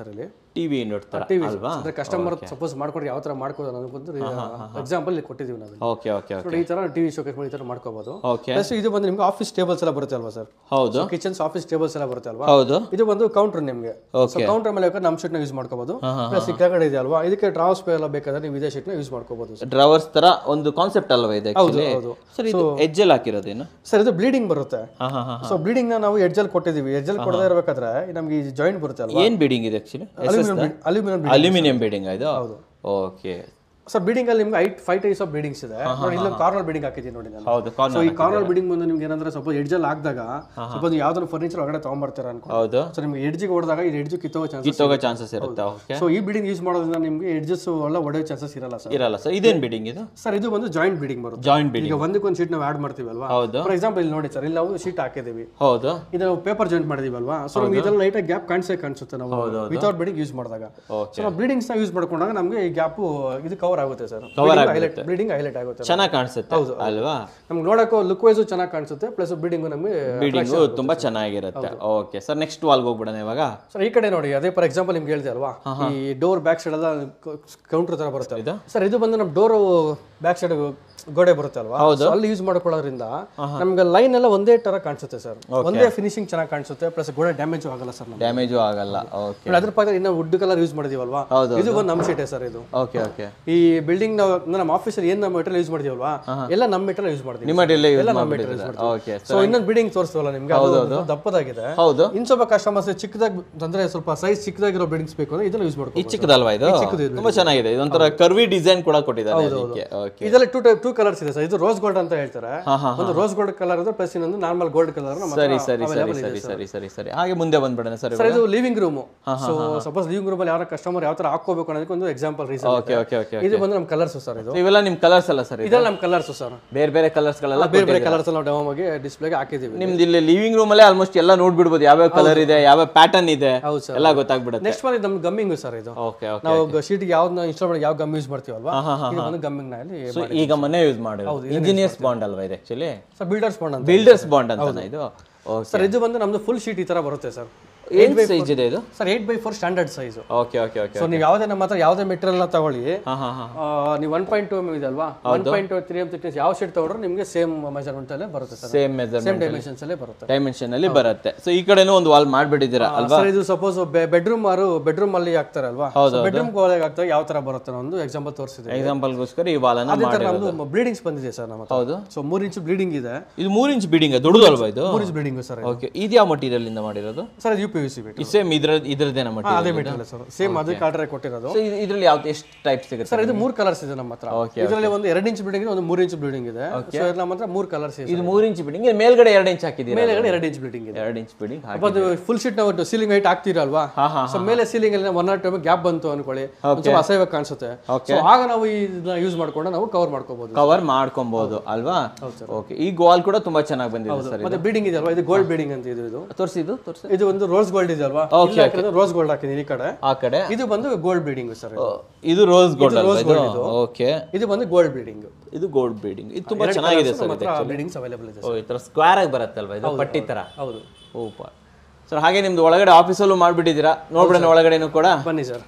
ಟಿವಿ ಯೂನಿಟ್ ತರ ಅಲ್ವಾ ಅಂದ್ರೆ ಕಸ್ಟಮರ್ ಸಪೋಸ್ ಮಾಡ್ಕೊಡ್ರಿ ಯಾವ ತರ ಮಾಡ್ಕೋದು ಅನ್ನೋದು ಎಕ್ಸಾಂಪಲ್ ಇಲ್ಲಿ ಕೊಟ್ಟಿದ್ದೀವಿ ನಾವು ಓಕೆ ಓಕೆ ಓಕೆ ನೋಡಿ ಈ ತರ ಟಿವಿ ಶೋಕೇಸ್ ಮಾಡಿ ಈ ತರ ಮಾಡ್ಕೋಬಹುದು ಓಕೆ ಪ್ಲಸ್ ಇದು ಬಂದು ನಿಮ್ಗೆ ಆಫೀಸ್ ಟೇಬಲ್ಸ್ ಎಲ್ಲ ಬರುತ್ತೆ ಅಲ್ವಾ ಸರ್ ಹೌದು ಕಿಚನ್ಸ್ ಆಫೀಸ್ ಟೇಬಲ್ಸ್ ಎಲ್ಲ ಬರುತ್ತೆ ಅಲ್ವಾ ಹೌದು ಇದು ಬಂದು ಕೌಂಟರ್ ನಿಮಗೆ ಸೊ ಕೌಂಟರ್ ಮೇಲೆ ಬೇಕಾದ್ರೆ ನಮ್ಮ ಶೀಟ್ನ ಯೂಸ್ ಮಾಡ್ಕೋಬಹುದು ಪ್ಲಸ್ ಈ ಕೆಳಗಡೆ ಇದೆ ಅಲ್ವಾ ಇದಕ್ಕೆ ಡ್ರಾವ್ಸ್ ಎಲ್ಲ ಬೇಕಾದ್ರೆ ನೀವು ಇದೇ ಶೀಟ್ನ ಯೂಸ್ ಮಾಡ್ಕೋಬಹುದು ಸರ್ ಡ್ರವರ್ಸ್ ತರ ಒಂದು ಕಾನ್ಸೆಪ್ಟ್ ಅಲ್ವಾ ಇದೆ ಆಕ್ಚುಲಿ ಹೌದು. ಸರ್ ಇದು ಎಜ್ಜಲ್ಲಿ ಹಾಕಿರೋದೇನು ಸರ್ ಇದು ಬ್ಲೀಡಿಂಗ್ ಬರುತ್ತೆ ಹಾ ಹಾ ಹಾ ಸೊ ಬ್ಲೀಡಿಂಗ್ ನ ನಾವು ಎಡ್ಜಲ್ ಕೊಟ್ಟಿದ್ದೀವಿ ಎಡ್ಜಲ್ ಕೊಡದೇ ಇರಬೇಕಾದ್ರೆ ನಮ್ಗೆ ಈ ಜಾಯಿಂಟ್ ಬರುತ್ತೆ ಅಲ್ವಾ ಏನ್ ಬಿಲ್ಡಿಂಗ್ ಇದೆ ಆಕ್ಚುಲಿ ಅಲ್ಯೂಮಿನಿಯಂ ಅಲ್ಯೂಮಿನಿಯಂ ಬಿಲ್ಡಿಂಗ್ ಇದು ಓಕೆ ಸರ್ ಬಿಲ್ಡಿಂಗ್ ಅಲ್ಲಿ ನಿಮ್ಗೆ eight five types of buildings ಇದೆ ನೋಡಿ ಇಲ್ಲ ಕಾರ್ನರ್ ಬಿಲ್ಡಿಂಗ್ ಹಾಕಿದ್ದೀನಿ ನೋಡಿ ನಾನು ಹೌದು ಸೊ ಕಾರ್ನರ್ ಈ ಕಾರ್ನರ್ ಬಿಲ್ಡಿಂಗ್ ಬಂದು ನಿಮ್ಗೆ ಏನಂದ್ರೆ ಸ್ವಲ್ಪ ಎಡ್ಜಲ್ ಹಾಕಿದಾಗ ಸಪೋಸ್ ಯಾವ್ದಾದ್ರು ಫರ್ನಿಚರ್ ಒಳಗಡೆ ತಗೊಂಡ್ಬರ್ತೀರ ಅನ್ಕೋ ಹೌದು ಸೊ ನಿಮ್ಗೆ ಎಡ್ಜಿಗೆ ಹೊಡೆದಾಗ ಇದು ಎಡ್ಜು ಕಿತ್ತೋಗೋ ಚಾನ್ಸಸ್ ಕಿತ್ತೋಗೋ ಚಾನ್ಸಸ್ ಇರುತ್ತೆ ಓಕೆ ಸೊ ಈ ಬಿಲ್ಡಿಂಗ್ ಯೂಸ್ ಮಾಡೋದ್ರಿಂದ ನಿಮ್ಗೆ ಎಡ್ಜಸ್ ಎಲ್ಲ ಒಡೆಯೋ ಚಾನ್ಸಸ್ ಇರಲ್ಲ ಸರ್ ಇರಲ್ಲ ಸರ್ ಇದೇನ್ ಬಿಲ್ಡಿಂಗ್ ಇದು ಸರ್ ಇದು ಒಂದು ಜಾಯಿಂಟ್ ಬಿಲ್ಡಿಂಗ್ ಬರುತ್ತೆ ಜಾಯಿಂಟ್ ಬಿಲ್ಡಿಂಗ್ ಈಗ ಒಂದಕ್ಕೊಂದು ಶೀಟ್ ನಾವು ಆಡ್ ಮಾಡ್ತೀವಿ ಅಲ್ವಾ ಹೌದು ಫಾರ್ ಎಕ್ಸಾಂಪಲ್ ಇಲ್ಲಿ ನೋಡಿ ಸರ್ ಇಲ್ಲಿ ನಾವು ಶೀಟ್ ಹಾಕಿದೀವಿ ಹೌದು ಇದು ಪೇಪರ್ ಜಾಯಿಂಟ್ ಮಾಡಿದೀವಲ್ವಾ ಸೊ ನಮ್ಗೆ ಇದೆಲ್ಲ ಲೈಟ್ ಗ್ಯಾಪ್ ಕಾಣಿಸೇ ಕಾಣಿಸುತ್ತೆ ನಾವು ವಿತೌಟ್ ಬಿಲ್ಡಿಂಗ್ ಯೂಸ್ ಮಾಡಿದಾಗ ಓಕೆ ಸೊ ನಾವು ಬ್ಲೀಡಿಂಗ್ಸ್ ನ ಯೂಸ್ ಮಾಡ್ಕೊಂಡಾಗ ನಮಗೆ ಈ ಗ್ಯಾಪ್ ಇದು ಕವರ್ ಆಗುತ್ತೆ ಸರ್ ಹೈಲೈಟ್ ಬ್ಲೀಡಿಂಗ್ ಹೈಲೈಟ್ ಆಗುತ್ತೆ ಚೆನ್ನಾಗಿ ಕಾಣಿಸುತ್ತೆ ಅಲ್ವಾ ನಮ್ಗೆ ನೋಡಕ್ಕೂ ಲುಕ್ ವೈಸು ಚೆನ್ನಾಗಿ ಕಾಣಿಸುತ್ತೆ ಪ್ಲಸ್ ಬಿಲ್ಡಿಂಗ್ ನಮಗೆ ಬಿಲ್ಡಿಂಗು ತುಂಬಾ ಚೆನ್ನಾಗಿರುತ್ತೆ ಓಕೆ ಸರ್ ನೆಕ್ಸ್ಟ್ ವಾಲ್ಗೆ ಹೋಗ್ಬಿಡೋಣ ಇವಾಗ ಸರ್ ಈ ಕಡೆ ನೋಡಿ ಅದೇ ಫಾರ್ ಎಕ್ಸಾಂಪಲ್ ನಿಮ್ಗೆ ಹೇಳ್ದೆ ಅಲ್ವಾ ಈ ಡೋರ್ ಬ್ಯಾಕ್ ಸೈಡ್ ಎಲ್ಲ ಕೌಂಟರ್ ತರ ಬರುತ್ತೆ ಇದು? ಸರ್ ಇದು ಬಂದು ನಮ್ಮ ಡೋರ್ ಬ್ಯಾಕ್ ಸೈಡ್ ಗೋಡೆ ಬರುತ್ತೆ ಅಲ್ವಾ So ಅಲ್ಲಿ ಯೂಸ್ ಮಾಡ್ಕೊಳ್ಳೋದ್ರಿಂದ ನಮ್ಗೆ ಲೈನ್ ಎಲ್ಲ ಒಂದೇ ತರ ಕಾಣಿಸುತ್ತೆ ಸರ್ ಒಂದೇ ಫಿನಿಶಿಂಗ್ ಚೆನ್ನಾಗಿ ಕಾಣಿಸುತ್ತೆ ಪ್ಲಸ್ ಗೋಡೆ ಡ್ಯಾಮೇಜ್ ಆಗಲ್ಲ ಸರ್ ನಮ್ಗೆ ಡ್ಯಾಮೇಜು ಆಗಲ್ಲ ಓಕೆ ನೋಡಿ, ಅದ್ರ ಪಕ್ಕ ಇನ್ನ ವುಡ್ ಕಲರ್ ಯೂಸ್ ಮಾಡಿದೀವಲ್ವಾ ಹೌದು, ಇದು ಒಂದು ನಮ್ಮ ಶೀಟೆ ಸರ್ ಇದು ಓಕೆ ಓಕೆ ಈ ಬಿಲ್ಡಿಂಗ್ ನಾವು ನಮ್ಮ ಆಫೀಸಲ್ಲಿ ಏನ್ ನಮ್ಮ ಮೆಟೀರಿಯಲ್ ಯೂಸ್ ಮಾಡಿದೀವಲ್ವಾ ಎಲ್ಲ ನಮ್ಮ ಮೆಟೀರಿಯಲ್ ಯೂಸ್ ಮಾಡ್ತೀವಿ ನಿಮ್ಮ ಡಿಲೇ ಯೂಸ್ ಎಲ್ಲ ನಮ್ಮ ಮಾಡ್ಬಿಟ್ಟಿದ್ದೀರಾ ಮೆಟೀರಿಯಲ್ ಓಕೆ ಸೊ ಇನ್ನೊಂದು ಬಿಲ್ಡಿಂಗ್ ತೋರಿಸ್ತವಲ್ಲ ನಿಮ್ಗೆ ಅದು ದಪ್ಪದಾಗಿದೆ ಹೌದು ಇನ್ ಸ್ವಲ್ಪ ಕಸ್ಟಮರ್ಸ್ ಚಿಕ್ಕದಾಗಿ ಅಂದ್ರೆ ಸ್ವಲ್ಪ ಸೈಜ್ ಚಿಕ್ಕದಾಗಿರೋ ಬಿಲ್ಡಿಂಗ್ಸ್ ಬೇಕು ಅಂದ್ರೆ ಇದನ್ನ ಯೂಸ್ ಈ ಮಾಡ್ಕೋಬಹುದು ಚಿಕ್ಕದಲ್ವಾ ಇದು ತುಂಬಾ ಚೆನ್ನಾಗಿದೆ ಇದೊಂಥರ ಕರ್ವಿ ಡಿಸೈನ್ ಕೂಡ ಕೊಟ್ಟಿದ್ದಾರೆ ಅದಕ್ಕೆ ಓಕೆ ಇದರಲ್ಲಿ ಟೂ ಟೈಪ್ ಟೂ ಕಲರ್ಸ್ ಇದೆ ಸರ್ ಇದು ರೋಸ್ ಗೋಲ್ಡ್ ಅಂತ ಹೇಳ್ತಾರೆ ಒಂದು ರೋಸ್ ಗೋಲ್ಡ್ ಕಲರ್ ಇದೆ ಪ್ಲಸ್ ಇನ್ನೊಂದು ನಾರ್ಮಲ್ ಗೋಲ್ಡ್ ಕಲರ್ ನಮ್ಮ ಸರಿ ಸರಿ ಸರಿ ಸರಿ ಸರಿ ಸರಿ ಸರಿ ಹಾಗೆ ಮುಂದೆ ಬಂದ್ಬಿಡೋಣ ಸರ್ ಸರ್ ಇದು living room so suppose living room ಅಲ್ಲಿ ಯಾರ ಕಸ್ಟಮರ್ ಯಾವ ತರ ಹಾಕೋಬೇಕು ಅನ್ನೋದಕ್ಕೆ ಒಂದು example reason okay okay okay ಇದು ಬಂದು ನಮ್ಮ ಕಲರ್ಸ್ ಸರ್ ಇದು ಇವೆಲ್ಲ ನಿಮ್ ಕಲರ್ಸ್ ಅಲ್ಲ ಸರ್ ಇದೆಲ್ಲ ನಮ್ಮ ಕಲರ್ಸ್ ಸರ್ ಬೇರೆ ಬೇರೆ ಕಲರ್ಸ್ ಗಳೆಲ್ಲ ಬೇರೆ ಬೇರೆ ಕಲರ್ಸ್ ನಾವು ಡೆಮೋ ಆಗಿ ಡಿಸ್ಪ್ಲೇಗೆ ಹಾಕಿದೀವಿ ನಿಮ್ದು ಇಲ್ಲಿ ಲಿವಿಂಗ್ ರೂಮ್ ಅಲ್ಲೇ ಆಲ್ಮೋಸ್ಟ್ ಎಲ್ಲ ನೋಡ್ಬಿಡ್ಬೋದು ಯಾವ್ಯಾವ ಕಲರ್ ಇದೆ ಯಾವ ಪ್ಯಾಟರ್ನ್ ಇದೆ ಹೌದು ಸರ್ ಎಲ್ಲ ಗೊತ್ತಾಗ್ಬಿಡುತ್ತೆ ನೆಕ್ಸ್ಟ್ ಬಂದು ನಮ್ದು ಗಮ್ಮಿಂಗ್ ಸರ್ ಇದು ಓಕೆ ಓಕೆ ನಾವು ಶೀಟ್ ಯಾವ್ದನ್ನ ಇನ್ಸ್ಟಾಲ್ ಮಾಡಿ ಯಾವ ಗಮ್ ಯೂಸ್ ಮಾಡ್ತೀವಲ್ವಾ ಇದು ಒಂದು ಗಮ್ಮಿಂಗ್ ನಲ್ಲಿ ಸೊ ಈಗ ಮನೆ ಯೂಸ್ ಮಾಡಿರೋದು ಇಂಜಿನಿಯರ್ಸ್ ಬಾಂಡ್ ಅಲ್ವಾ ಇದು ಆಕ್ಚುಲಿ ಸರ್ ಬಿಲ್ಡರ್ಸ್ ಬಾಂಡ್ ಅಂತ ಬಿಲ್ಡರ್ಸ್ ಬಾಂಡ್ ಅಂತಾನೆ ಇದು ಓಕೆ ಸರ್ ಇದು ಬಂದು ನಮ್ದು ಫುಲ್ ಶೀಟ್ ಈ ತರ ಬರುತ್ತೆ ಸರ್ ಏನ್ ಸೈಜ್ ಇದೆ ಇದು sir eight by four standard size okay okay okay so ನೀವು ಯಾವುದೇ ನಮ್ಮ ಹತ್ರ ಯಾವುದೇ ಮೆಟೀರಿಯಲ್ ನ ತಗೊಳ್ಳಿ ಹಾ ಹಾ ಹಾ ಆ, ನೀವು ಒನ್ ಪಾಯಿಂಟ್ ಟು ಎಮ್ ಇದೆ ಅಲ್ವಾ one point three M thickness ಯಾವ ಶೀಟ್ ತಗೊಂಡ್ರೆ ನಿಮಗೆ ಸೇಮ್ ಮೆಜರ್ಮೆಂಟ್ ಅಲ್ಲೇ ಬರುತ್ತೆ sir same measurement same dimensions ಅಲ್ಲೇ ಬರುತ್ತೆ ಡೈಮೆನ್ಷನ್ ಅಲ್ಲಿ ಬರುತ್ತೆ ಸೊ ಈ ಕಡೆನೂ ಒಂದು ವಾಲ್ ಮಾಡ್ಬಿಟ್ಟಿದ್ದೀರಾ ಅಲ್ವಾ ಸರ್ ಇದು ಸಪೋಸ್ ಬೆಡ್ರೂಮ್ ಮಾರು ಬೆಡ್ರೂಮ್ ಅಲ್ಲಿ ಹಾಕ್ತಾರೆ ಅಲ್ವಾ ಬೆಡ್ರೂಮ್ ಒಳಗೆ ಹಾಕ್ತಾರೆ ಯಾವ ತರ ಬರುತ್ತೆ ಅನ್ನೋ ಒಂದು ಎಕ್ಸಾಂಪಲ್ ತೋರಿಸಿದೆ ಎಕ್ಸಾಂಪಲ್ಗೋಸ್ಕರ ಈ ವಾಲನ್ನ ಅದೇ ತರ ಮಾಡಿ ನಮ್ದು ಬ್ಲೀಡಿಂಗ್ಸ್ ಬಂದಿದೆ ಸರ್ ನಮ್ಮ ಹತ್ರ ಹೌದು ಸೊ ಮೂರ್ ಇಂಚ್ ಬ್ಲೀಡಿಂಗ್ ಇದೆ ಇದು ಮೂರ್ ಇಂಚ್ ಬಿಲ್ಡಿಂಗ್ ದೊಡ್ಡದಲ್ವಾ ಇದು ಮೂರ್ ಇಂಚ್ ಬ್ಲೀಡಿಂಗ್ ಸರ್ ಓಕೆ ಇದು ಯಾವ ಮಟೀರಿಯಲ್ ಇಂದ ಮಾಡಿರೋದು sir U P V C ಬಿಟ್ಟು ಈ ಸೇಮ್ ಇದ್ರ ಇದ್ರದ್ದೇನ ಮಟೀರಿಯಲ್ ಅದೇ ಮೆಟೀರಿಯಲ್ ಸರ್ ಸೇಮ್ ಅದಕ್ಕೆ ಆರ್ಡರ್ ಕೊಟ್ಟಿರೋದು ಸೊ ಇದ್ರಲ್ಲಿ ಯಾವ್ದು ಎಷ್ಟು ಟೈಪ್ ಸಿಗುತ್ತೆ ಸರ್ ಇದು ಮೂರ್ ಕಲರ್ಸ್ ಇದೆ ನಮ್ಮ ಹತ್ರ Okay, ಇದರಲ್ಲಿ ಒಂದು ಎರಡು ಇಂಚ್ ಬಿಲ್ಡಿಂಗ್ ಒಂದು ಮೂರ್ ಇಂಚ್ ಬಿಲ್ಡಿಂಗ್ ಇದೆ ಸೊ ನಮ್ಮ ಹತ್ರ ಮೂರ್ ಕಲರ್ಸ್ ಇದೆ ಇದು ಮೂರ್ ಇಂಚ್ ಬಿಲ್ಡಿಂಗ್ ಮೇಲ್ಗಡೆ ಎರಡು ಇಂಚ್ ಹಾಕಿದ್ದೀರಾ ಮೇಲೆಗಡೆ ಎರಡು ಇಂಚ್ ಬಿಲ್ಡಿಂಗ್ ಇದೆ ಎರಡು ಇಂಚ್ ಬಿಲ್ಡಿಂಗ್ ಅದು ಫುಲ್ ಶೀಟ್ ನಾವು ಸೀಲಿಂಗ್ ಹೈಟ್ ಹಾಕ್ತಿರಲ್ವಾ ಹಾ, ಹಾ, ಸೊ ಮೇಲೆ ಸೀಲಿಂಗ್ ಅಲ್ಲಿ ಒನ್ ಆರ್ ಟೈಮ್ ಗ್ಯಾಪ್ ಬಂತು ಅನ್ಕೊಳ್ಳಿ ಒಂದ್ ಸ್ವಲ್ಪ ಅಸಹ್ಯವಾಗಿ ಕಾಣಿಸುತ್ತೆ ಸೊ ಆಗ ನಾವು ಇದನ್ನ ಯೂಸ್ ಮಾಡ್ಕೊಂಡು ನಾವು ಕವರ್ ಮಾಡ್ಕೋಬಹುದು ಕವರ್ ಮಾಡ್ಕೊಬಹುದು ಅಲ್ವಾ ಓಕೆ ಈ ವಾಲ್ ಕೂಡ ತುಂಬಾ ಚೆನ್ನಾಗಿ ಬಂದಿದೆ ಸರ್ ಮತ್ತೆ ಬಿಲ್ಡಿಂಗ್ ಇದೆ ಅಲ್ವಾ ಇದು ಗೋಲ್ಡ್ ಬಿಲ್ಡಿಂಗ್ ಅಂತ ಇದು ಇದು ತೋರಿಸಿದ್ದು ತೋರಿಸಿ ಇದು ಒಂದು ರೋಸ್ ಗೋಲ್ಡ್ ಇದೆ ಅಲ್ವಾ ರೋಸ್ ಗೋಲ್ಡ್ ಹಾಕಿದೀನಿ ಈ ಕಡೆ ಆ ಕಡೆ ಇದು ಬಂದು ಗೋಲ್ಡ್ ಬಿಲ್ಡಿಂಗ್ ಸರ್ ಓ, ಇದು ರೋಸ್ ಗೋಲ್ಡ್ ಅಲ್ವಾ ಇದು ಓಕೆ ಇದು ಬಂದು ಗೋಲ್ಡ್ ಬಿಲ್ಡಿಂಗ್ ಇದು ಗೋಲ್ಡ್ ಬಿಲ್ಡಿಂಗ್ ಇದು ತುಂಬಾ ಚೆನ್ನಾಗಿದೆ ಸರ್ ನಮ್ಮ ಹತ್ರ ಬಿಲ್ಡಿಂಗ್ಸ್ ಅವೈಲೇಬಲ್ ಇದೆ ಓ ಈ ತರ ಸ್ಕ್ವೇರ್ ಆಗಿ ಬರುತ್ತಲ್ವಾ ಇದು ಪಟ್ಟಿ ತರ ಹೌದು ಓಪ ಸರ್ ಹಾಗೆ ನಿಮ್ದು ಒಳಗಡೆ ಆಫೀಸಲ್ಲೂ ಮಾಡ್ಬಿಟ್ಟಿದ್ದೀರಾ ನೋಡ್ಬಿಡೋಣ ಒಳಗಡೆನೂ ಕೂಡ ಬನ್ನಿ ಸರ್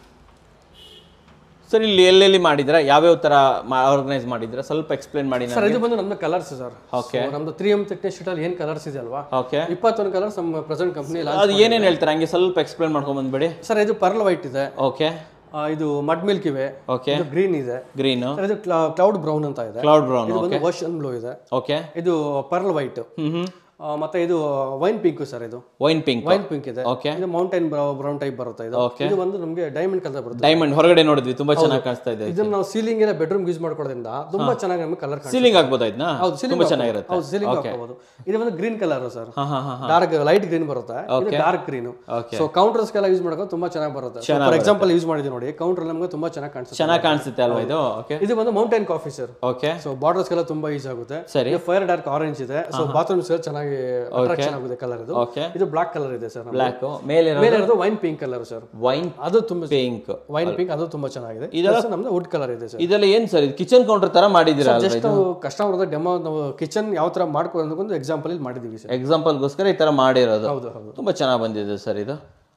ಸರ್ ಇಲ್ಲಿ ಎಲ್ಲೆಲ್ಲಿ ಮಾಡಿದ್ದೀರಾ ಯಾವ್ಯಾವ ತರ ಆರ್ಗನೈಸ್ ಮಾಡಿದ್ದೀರಾ ಸ್ವಲ್ಪ ಎಕ್ಸ್ಪ್ಲೇನ್ ಮಾಡಿ ಸರ್ ಇದು ಬಂದು ನಮ್ದು ಕಲರ್ಸ್ ಸರ್ ನಮ್ದು ತ್ರೀ ಎಮ್ ಥಿಕ್ನೆಸ್ ಶೀಟ್ ಅಲ್ಲಿ ಏನ್ ಕಲರ್ಸ್ ಇದೆ ಅಲ್ವಾ ಓಕೆ ಇಪ್ಪತ್ತೊಂದು ಕಲರ್ಸ್ ನಮ್ಮ ಪ್ರೆಸೆಂಟ್ ಕಂಪ್ನಿ ಅದು ಏನೇನು ಹೇಳ್ತಾರೆ ಹಂಗೆ ಸ್ವಲ್ಪ ಎಕ್ಸ್ಪ್ಲೇನ್ ಮಾಡ್ಕೊಂಡ್ ಬಂದ್ಬಿಡಿ ಸರ್ ಇದು ಪರ್ಲ್ ವೈಟ್ ಇದೆ ಓಕೆ ಆ, ಇದು ಮಡ್ ಮಿಲ್ಕ್ ಇವೆ ಓಕೆ ಇದು ಗ್ರೀನ್ ಇದೆ ಗ್ರೀನ್ ಸರ್ ಇದು ಕ್ಲೌಡ್ ಬ್ರೌನ್ ಅಂತ ಇದೆ ಕ್ಲೌಡ್ ಬ್ರೌನ್ ಇದು ಬಂದು ಓಷನ್ ಬ್ಲೂ ಇದೆ ಓಕೆ ಇದು ಪರ್ಲ್ ವೈಟ್ ಹ್ಮ್ ಹ್ಮ್ ಮತ್ತೆ ಇದು ವೈನ್ ಪಿಂಕ್ ಸರ್ ಇದು ವೈನ್ ಪಿಂಕ್ ವೈನ್ ಪಿಂಕ್ ಇದೆ ಓಕೆ ಇದು ಮೌಂಟೈನ್ ಬ್ರೌನ್ ಟೈಪ್ ಬರುತ್ತೆ ಇದು ಇದು ಬಂದು ನಮಗೆ ಡೈಮಂಡ್ ಕಲರ್ ಬರುತ್ತೆ ಡೈಮಂಡ್ ಹೊರಗಡೆ ನೋಡಿದ್ವಿ ತುಂಬಾ ಚೆನ್ನಾಗಿ ಕಾಣಿಸ್ತಾ ಇದೆ ಇದನ್ನ ನಾವು ಸೀಲಿಂಗ್ ಎಲ್ಲ ಬೆಡ್ರೂಮ್ ಯೂಸ್ ಮಾಡ್ಕೊಳ್ಳೋದ್ರಿಂದ ತುಂಬಾ ಚೆನ್ನಾಗಿ ನಮಗೆ ಕಲರ್ ಕಾಣಿಸುತ್ತೆ ಸೀಲಿಂಗ್ ಆಗ್ಬೋದಾ ಇದನ್ನ ಹೌದು ಸೀಲಿಂಗ್ ತುಂಬಾ ಚೆನ್ನಾಗಿರುತ್ತೆ ಹೌದು ಸೀಲಿಂಗ್ ಹಾಕೋಬಹುದು ಇದು ಒಂದು ಗ್ರೀನ್ ಕಲರ್ ಸರ್ ಹಾ ಹಾ ಹಾ ಡಾರ್ಕ್ ಲೈಟ್ ಗ್ರೀನ್ ಬರುತ್ತೆ ಇದು dark green Okay. So counters ಎಲ್ಲ ಯೂಸ್ ಮಾಡೋಕೆ ತುಂಬಾ ಚೆನ್ನಾಗಿ ಬರುತ್ತೆ ಫಾರ್ ಎಕ್ಸಾಂಪಲ್ ಯೂಸ್ ಮಾಡಿದ್ವಿ ನೋಡಿ ಕೌಂಟರ್ ನಮಗೆ ತುಂಬಾ ಚೆನ್ನಾಗಿ ಕಾಣಿಸುತ್ತೆ ಚೆನ್ನಾಗಿ ಕಾಣಿಸುತ್ತೆ ಅಲ್ವಾ ಇದು ಓಕೆ ಇದು ಬಂದು mountain coffee sir okay so borders ಎಲ್ಲ ತುಂಬಾ ಯೂಸ್ ಆಗುತ್ತೆ ಸರಿ. ಫೈರ್ ಡಾರ್ಕ್ ಆರೆಂಜ್ ಇದೆ ಸೊ ಬಾತ್ರೂಮ್ಸ್ ಚೆನ್ನಾಗಿ ಅಟ್ರಾಕ್ಷನ್ ಆಗುತ್ತೆ ಕಲರ್ ಇದು ಓಕೆ ಇದು ಬ್ಲಾಕ್ ಕಲರ್ ಇದೆ ಸರ್ ಬ್ಲ್ಯಾಕ್ ಮೇಲೆ ಮೇಲೆ ಇರೋದು wine pink colour sir wine ಅದು ತುಂಬಾ ಪಿಂಕ್ ವೈನ್ ಪಿಂಕ್ ಅದು ತುಂಬಾ ಚೆನ್ನಾಗಿದೆ Plus ನಮ್ದು ವುಡ್ ಕಲರ್ ಇದೆ ಸರ್ ಇದೆಲ್ಲ ಏನ್ ಸರ್ ಇದು ಕಿಚನ್ ಕೌಂಟರ್ ತರ ಮಾಡಿದಿರಾ ಅಲ್ವಾ ಜಸ್ಟ್ ನಾವು ಕಸ್ಟಮರ್ ಡೆಮೋ ನಾವು ಕಿಚನ್ ಯಾವ ತರ ಮಾಡ್ಕೊಳ್ಳೋದು ಒಂದು ಎಕ್ಸಾಂಪಲ್ ಇಲ್ಲಿ ಮಾಡಿದೀವಿ ಸರ್ ಎಕ್ಸಾಂಪಲ್ಗೋಸ್ಕರ ಈ ತರ ಮಾಡಿರೋದು ಹೌದು ಹೌದು ತುಂಬಾ ಚೆನ್ನಾಗಿ ಬಂದಿದೆ ಸರ್ ಇದು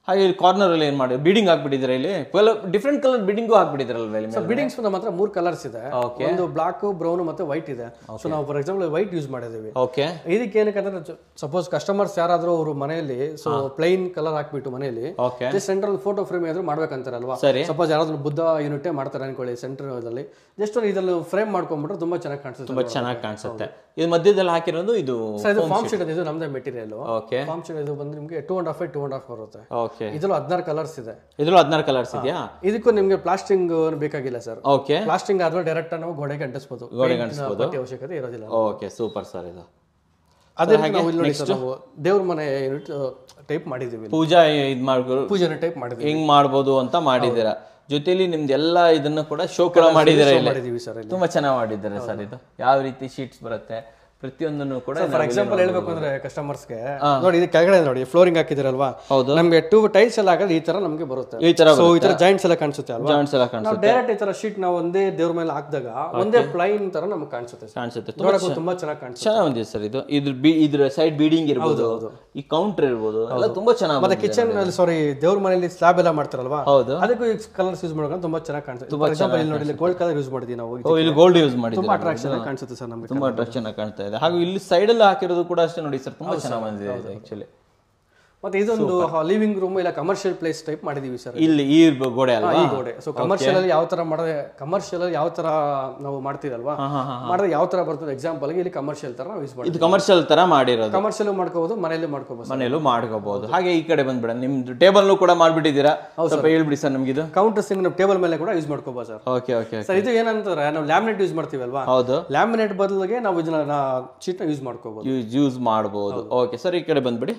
ಹಾಗೆ ಇಲ್ಲಿ ಕಾರ್ನರ್ ಅಲ್ಲಿ ಏನ್ ಮಾಡಿ ಬಿಡಿಂಗ್ ಹಾಕ್ಬಿಟ್ಟಿದ್ದೀರಾ ಇಲ್ಲಿ ಡಿಫ್ರೆಂಟ್ ಕಲರ್ ಬಿಡಿಂಗು ಹಾಕ್ಬಿಟ್ಟಿದ್ದೀರಲ್ವಾ ಇಲ್ಲಿ ಮೇಲೆ? ಬಿಲ್ಡಿಂಗ್ಸ್ ನಮ್ಮ ಹತ್ರ ಮೂರು ಕಲರ್ಸ್ ಇದೆ Okay. ಒಂದು ಬ್ಲಾಕ್ ಬ್ರೌನ್ ಮತ್ತೆ ವೈಟ್ ಇದೆ ಸೊ ನಾವು ಫಾರ್ ಎಕ್ಸಾಂಪಲ್ ವೈಟ್ ಯೂಸ್ ಮಾಡಿದ್ದೀವಿ ಓಕೆ ಇದಕ್ಕೆ ಏನಕ್ಕೆ ಅಂದ್ರೆ ಸಪೋಸ್ ಕಸ್ಟಮರ್ಸ್ ಯಾರಾದ್ರೂ ಅವರು ಮನೆಯಲ್ಲಿ ಸೊ ಪ್ಲೈನ್ ಕಲರ್ ಹಾಕ್ಬಿಟ್ಟು ಮನೆಯಲ್ಲಿ okay just central photo frame ಏನಾದ್ರು ಮಾಡ್ಬೇಕಂತಾರಲ್ವಾ ಸರಿ ಸಪೋಸ್ ಯಾರಾದ್ರೂ ಬುದ್ಧ ಯೂನಿಟೇ ಮಾಡ್ತಾರೆ ಅನ್ಕೊಳ್ಳಿ ಸೆಂಟರ್ ಅಲ್ಲಿ ಜಸ್ಟ್ ಇದ್ರಲ್ಲಿ ಫ್ರೇಮ್ ಮಾಡ್ಕೊಂಡ್ಬಿಟ್ರೆ ತುಂಬಾ ಚೆನ್ನಾಗಿ ಕಾಣಿಸುತ್ತೆ ತುಂಬಾ ಚೆನ್ನಾಗಿ ಕಾಣಿಸುತ್ತೆ ಇದು ಮಧ್ಯದಲ್ಲಿ ಹಾಕಿರೋದು ಇದು ಸರ್ ಇದು ಫಾರ್ಮ್ ಶೀಟ್ ಇದು ನಮ್ದೇ ಮೆಟೀರಿಯಲ್ ಓಕೆ ಫಾರ್ಮ್ ಶೀಟ್ ಇದು ಬಂದು ನಿಮಗೆ two and half two and half ಬರುತ್ತೆ ಓಕೆ ಇದ್ರಲ್ಲಿ ಹದಿನಾರು ಕಲರ್ಸ್ ಇದೆ ಇದ್ರಲ್ಲೂ ಹದಿನಾರು ಕಲರ್ಸ್ ಇದೆಯಾ ಇದಕ್ಕೂ ನಿಮಗೆ ಪ್ಲಾಸ್ಟಿಂಗ್ ಬೇಕಾಗಿಲ್ಲ ಸರ್ ಓಕೆ ಪ್ಲಾಸ್ಟಿಂಗ್ ಆದ್ಮೇಲೆ ಡೈರೆಕ್ಟ್ ನಾವು ಗೋಡೆಗೆ ಅಂಟಿಸ್ಬೋದು ಗೋಡೆಗೆ Paint ನ ಪಟ್ಟಿ ಅವಶ್ಯಕತೆ ಇರೋದಿಲ್ಲ ಓಕೆ ಸೂಪರ್ ಸರ್ ಇದು ಅದೇ ರೀತಿ ನಾವು ಇಲ್ಲಿ ನೋಡಿ ಸರ್ ನಾವು ದೇವ್ರ ಮನೆ ಯೂನಿಟ್ ಟೈಪ್ ಮಾಡಿದೀವಿ ಪೂಜಾ ಇದು ಮಾಡ್ಕೊ ಪೂಜೆನ ಟೈಪ್ ಮಾಡಿದೀವಿ ಹೆಂಗ್ ಮಾಡ್ಬೋದು ಅಂತ ಮಾಡಿದ್ದೀರಾ ಜೊತೆಲಿ ನಿಮ್ದು ಎಲ್ಲ ಇದನ್ನ ಕೂಡ ಶೋ ಕೂಡ ಮಾಡಿದ್ದೀರಾ ಇಲ್ಲಿ ಮಾಡಿದೀವಿ ಸರ್ ಇಲ್ಲಿ ತುಂಬಾ ಚೆನ್ನಾಗಿ ಮಾಡಿದ್ದಾರೆ ಸರ್ ಇದು ಯಾವ ರೀತಿ ಶೀಟ್ಸ್ ಬರುತ್ತೆ ಪ್ರತಿಯೊಂದನ್ನು ಕೂಡ ಫಾರ್ ಎಕ್ಸಾಂಪಲ್ ಹೇಳ್ಬೇಕು ಅಂದ್ರೆ ಕಸ್ಟಮರ್ಸ್ಗೆ ನೋಡಿ ಇದು ಕೆಳಗಡೆ ನೋಡಿ ಫ್ಲೋರಿಂಗ್ ಹಾಕಿದಿರಲ್ವಾ ಹೌದು. ನಮ್ಗೆ ಟೂ ಟೈಲ್ಸ್ ಎಲ್ಲ ಹಾಕಿದ್ರೆ ಈ ತರ ನಮ್ಗೆ ಬರುತ್ತೆ ಈ ತರ ಸೊ ಈ ತರ ಜಾಯಿಂಟ್ಸ್ ಎಲ್ಲ ಕಾಣಿಸುತ್ತೆ ಅಲ್ವಾ ಜಾಯಿಂಟ್ಸ್ ಎಲ್ಲ ನಾವು ಕಾಣಿಸುತ್ತೆ ಡೈರೆಕ್ಟ್ ಈ ತರ ಶೀಟ್ ನಾವು ಒಂದೇ ದೇವ್ರ ಮೇಲೆ ಹಾಕಿದಾಗ ಒಂದೇ ಪ್ಲೈನ್ ತರ ನಮ್ಗೆ ಕಾಣಿಸುತ್ತೆ ಸರ್ ಕಾಣಿಸುತ್ತೆ ತುಂಬಾ ನೋಡಕ್ಕೂ ತುಂಬಾ ಚೆನ್ನಾಗಿ ಕಾಣಿಸುತ್ತೆ ಚೆನ್ನಾಗಿ ಬಂದಿದೆ ಸರ್ ಇದು ಇದ್ರ ಬಿ ಇದ್ರ ಸೈಡ್ ಬೀಡಿಂಗ್ ಇರ್ಬೋದು ಈ ಕೌಂಟರ್ ಇರ್ಬೋದು ಎಲ್ಲ ತುಂಬಾ ಚೆನ್ನಾಗಿ ಮತ್ತೆ ಕಿಚನ್ ಅಲ್ಲಿ ಸಾರಿ ದೇವ್ರ ಮನೆಯಲ್ಲಿ ಸ್ಲಾಬ್ ಎಲ್ಲ ಮಾಡ್ತಾರಲ್ವಾ ಹೌದು ಅದಕ್ಕೂ ಈ ಕಲರ್ಸ್ ಯೂಸ್ ಮಾಡೋಕೆ ತುಂಬಾ ಚೆನ್ನಾಗಿ ಕಾಣಿಸುತ್ತೆ ಫಾರ್ ಎಕ್ಸಾಂಪಲ್ ಇಲ್ಲಿ ನೋಡಿ ಗೋಲ್ಡ್ ಕಲರ್ ಯೂಸ್ ಮಾಡಿದೀವಿ ನಾವು ಓ ಇಲ್ಲಿ ಗೋಲ್ಡ್ ಯೂಸ್ ಮಾಡಿದ್ದೀರಾ ತುಂಬಾ ಅಟ್ರಾಕ್ಷನ್ ಕಾಣಿಸುತ್ತೆ ಸರ್ ನಮಗೆ ತುಂಬಾ ಅಟ್ರಾಕ್ಷನ್ ಆಗಿ ಕಾಣ್ತಾ ಇದೆ ಹಾಗೂ ಇಲ್ಲಿ ಸೈಡ್ ಅಲ್ಲಿ ಹಾಕಿರೋದು ಕೂಡ ಅಷ್ಟೇ ನೋಡಿ ಸರ್ ತುಂಬಾ ಚೆನ್ನಾಗಿ ಬಂದಿದೆ ಆಕ್ಚುಲಿ ಮತ್ತೆ ಇದೊಂದು ಲಿವಿಂಗ್ ರೂಮ್ ಇಲ್ಲ ಕಮರ್ಷಿಯಲ್ ಪ್ಲೇಸ್ ಟೈಪ್ ಮಾಡಿದೀವಿ ಸರ್ ಇಲ್ಲಿ ಈ ಬ- ಗೋಡೆ ಅಲ್ವಾ ಈ ಗೋಡೆ ಸೊ ಕಮರ್ಷಿಯಲ್ ಅಲ್ಲಿ ಯಾವ ತರ ಮಾಡಿದ್ರೆ ಕಮರ್ಷಿಯಲ್ ಅಲ್ಲಿ ಯಾವ ತರ ನಾವು ಮಾಡ್ತೀವಲ್ವಾ ಮಾಡಿದ್ರೆ ಯಾವ ತರ ಬರ್ತದೆ ಎಕ್ಸಾಂಪಲ್ ಇಲ್ಲಿ ಕಮರ್ಷಿಯಲ್ ತರ ನಾವು ಯೂಸ್ ಮಾಡ್ತೀವಿ ಇದು ಕಮರ್ಷಿಯಲ್ ತರ ಮಾಡಿರೋದು ಕಮರ್ಷಿಯಲ್ ಮಾಡ್ಕೋಬಹುದು ಮನೆಯಲ್ಲೂ ಮಾಡ್ಕೋಬಹುದು ಮನೆಯಲ್ಲೂ ಮಾಡ್ಕೋಬಹುದು ಹಾಗೆ ಈ ಕಡೆ ಬಂದ್ಬಿಡ ನಿಮ್ದು ಟೇಬಲ್ ಕೂಡ ಮಾಡ್ಬಿಟ್ಟಿದ್ದೀರಾ ಸ್ವಲ್ಪ ಹೇಳ್ಬಿಡಿ ಸರ್ ನಮ್ಗೆ ಇದು ಕೌಂಟರ್ ಸಿಂಗ್ ನಾವು ಟೇಬಲ್ ಮೇಲೆ ಕೂಡ ಯೂಸ್ ಮಾಡ್ಕೋಬಹುದು ಸರ್ ಓಕೆ ಓಕೆ ಸರ್ ಇದು ಏನಂತಾರೆ ನಾವು ಲ್ಯಾಮಿನೇಟ್ ಯೂಸ್ ಮಾಡ್ತೀವಲ್ವಾ ಹೌದು ಲ್ಯಾಮಿನೇಟ್ ಬದಲಿಗೆ ನಾವು ಇದನ್ನ ಶೀಟ್ ಯೂಸ್ ಮಾಡ್ಕೋಬಹುದು ಯೂಸ್ ಯೂಸ್ ಮಾಡ್ಬೋದು ಓಕೆ ಸರ್ ಈ ಕಡೆ ಬಂದ್ಬಿಡಿ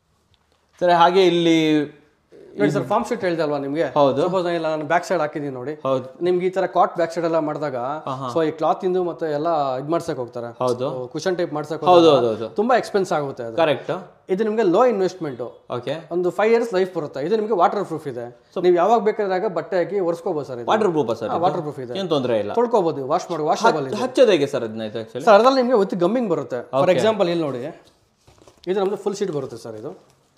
ಸರ್ ಹಾಗೆ ಇಲ್ಲಿ ನೋಡಿ ಸರ್ ಫಾರ್ಮ್ ಶೀಟ್ ಹೇಳ್ದೆ ಅಲ್ವಾ ನಿಮ್ಗೆ ಹೌದು. ಸಪೋಸ್ ಇಲ್ಲ ನಾನು ಬ್ಯಾಕ್ ಸೈಡ್ ಹಾಕಿದೀನಿ ನೋಡಿ ಹೌದು ನಿಮ್ಗೆ ಈ ತರ ಕಾಟ್ ಬ್ಯಾಕ್ ಸೈಡ್ ಎಲ್ಲ ಮಾಡಿದಾಗ ಸೊ ಈ ಕ್ಲಾತ್ ಇಂದು ಮತ್ತೆ ಎಲ್ಲ ಇದ್ ಮಾಡ್ಸಕ್ ಹೋಗ್ತಾರೆ ಹೌದು ಕುಶನ್ ಟೈಪ್ ಮಾಡ್ಸಕ್ ಹೌದು ಹೋದಾಗ ಹೌದು ಹೌದು ತುಂಬಾ ಎಕ್ಸ್ಪೆನ್ಸ್ ಆಗುತ್ತೆ ಅದು ಕರೆಕ್ಟ್ ಇದು ನಿಮ್ಗೆ ಲೋ ಇನ್ವೆಸ್ಟ್ಮೆಂಟ್ ಓಕೆ ಒಂದು ಫೈವ್ ಇಯರ್ಸ್ ಲೈಫ್ ಬರುತ್ತೆ ಇದು ನಿಮಗೆ ವಾಟರ್ ಪ್ರೂಫ್ ಇದೆ ನೀವು ಯಾವಾಗ ಬೇಕಾದಾಗ ಬಟ್ಟೆ ಹಾಕಿ ಒರೆಸ್ಕೋಬಹುದು ಸರ್ ಇದು waterproof sir waterproof ಇದೆ ಏನು ತೊಂದರೆ ಇಲ್ಲ ತೊಳ್ಕೊಬಹುದು ವಾಶ್ ಮಾಡಿ ವಾಶ್ ಹಚ್ಚೋದು ಹೇಗೆ ಸರ್ ಅದನ್ನ ಇದು ಆಕ್ಚುಲಿ ಸರ್ ಅದ್ರಲ್ಲಿ ನಿಮಗೆ ಒತ್ತಿ ಗಮ್ಮಿಂಗ್ ಬರುತ್ತೆ ಫಾರ್ ಎಕ್ಸಾಂಪಲ್ ಇಲ್ಲಿ ನೋಡಿ ಇದು ನಮ್ದು ಫುಲ್ ಶೀಟ್ ಬರುತ್ತೆ ಸರ್ ಇದು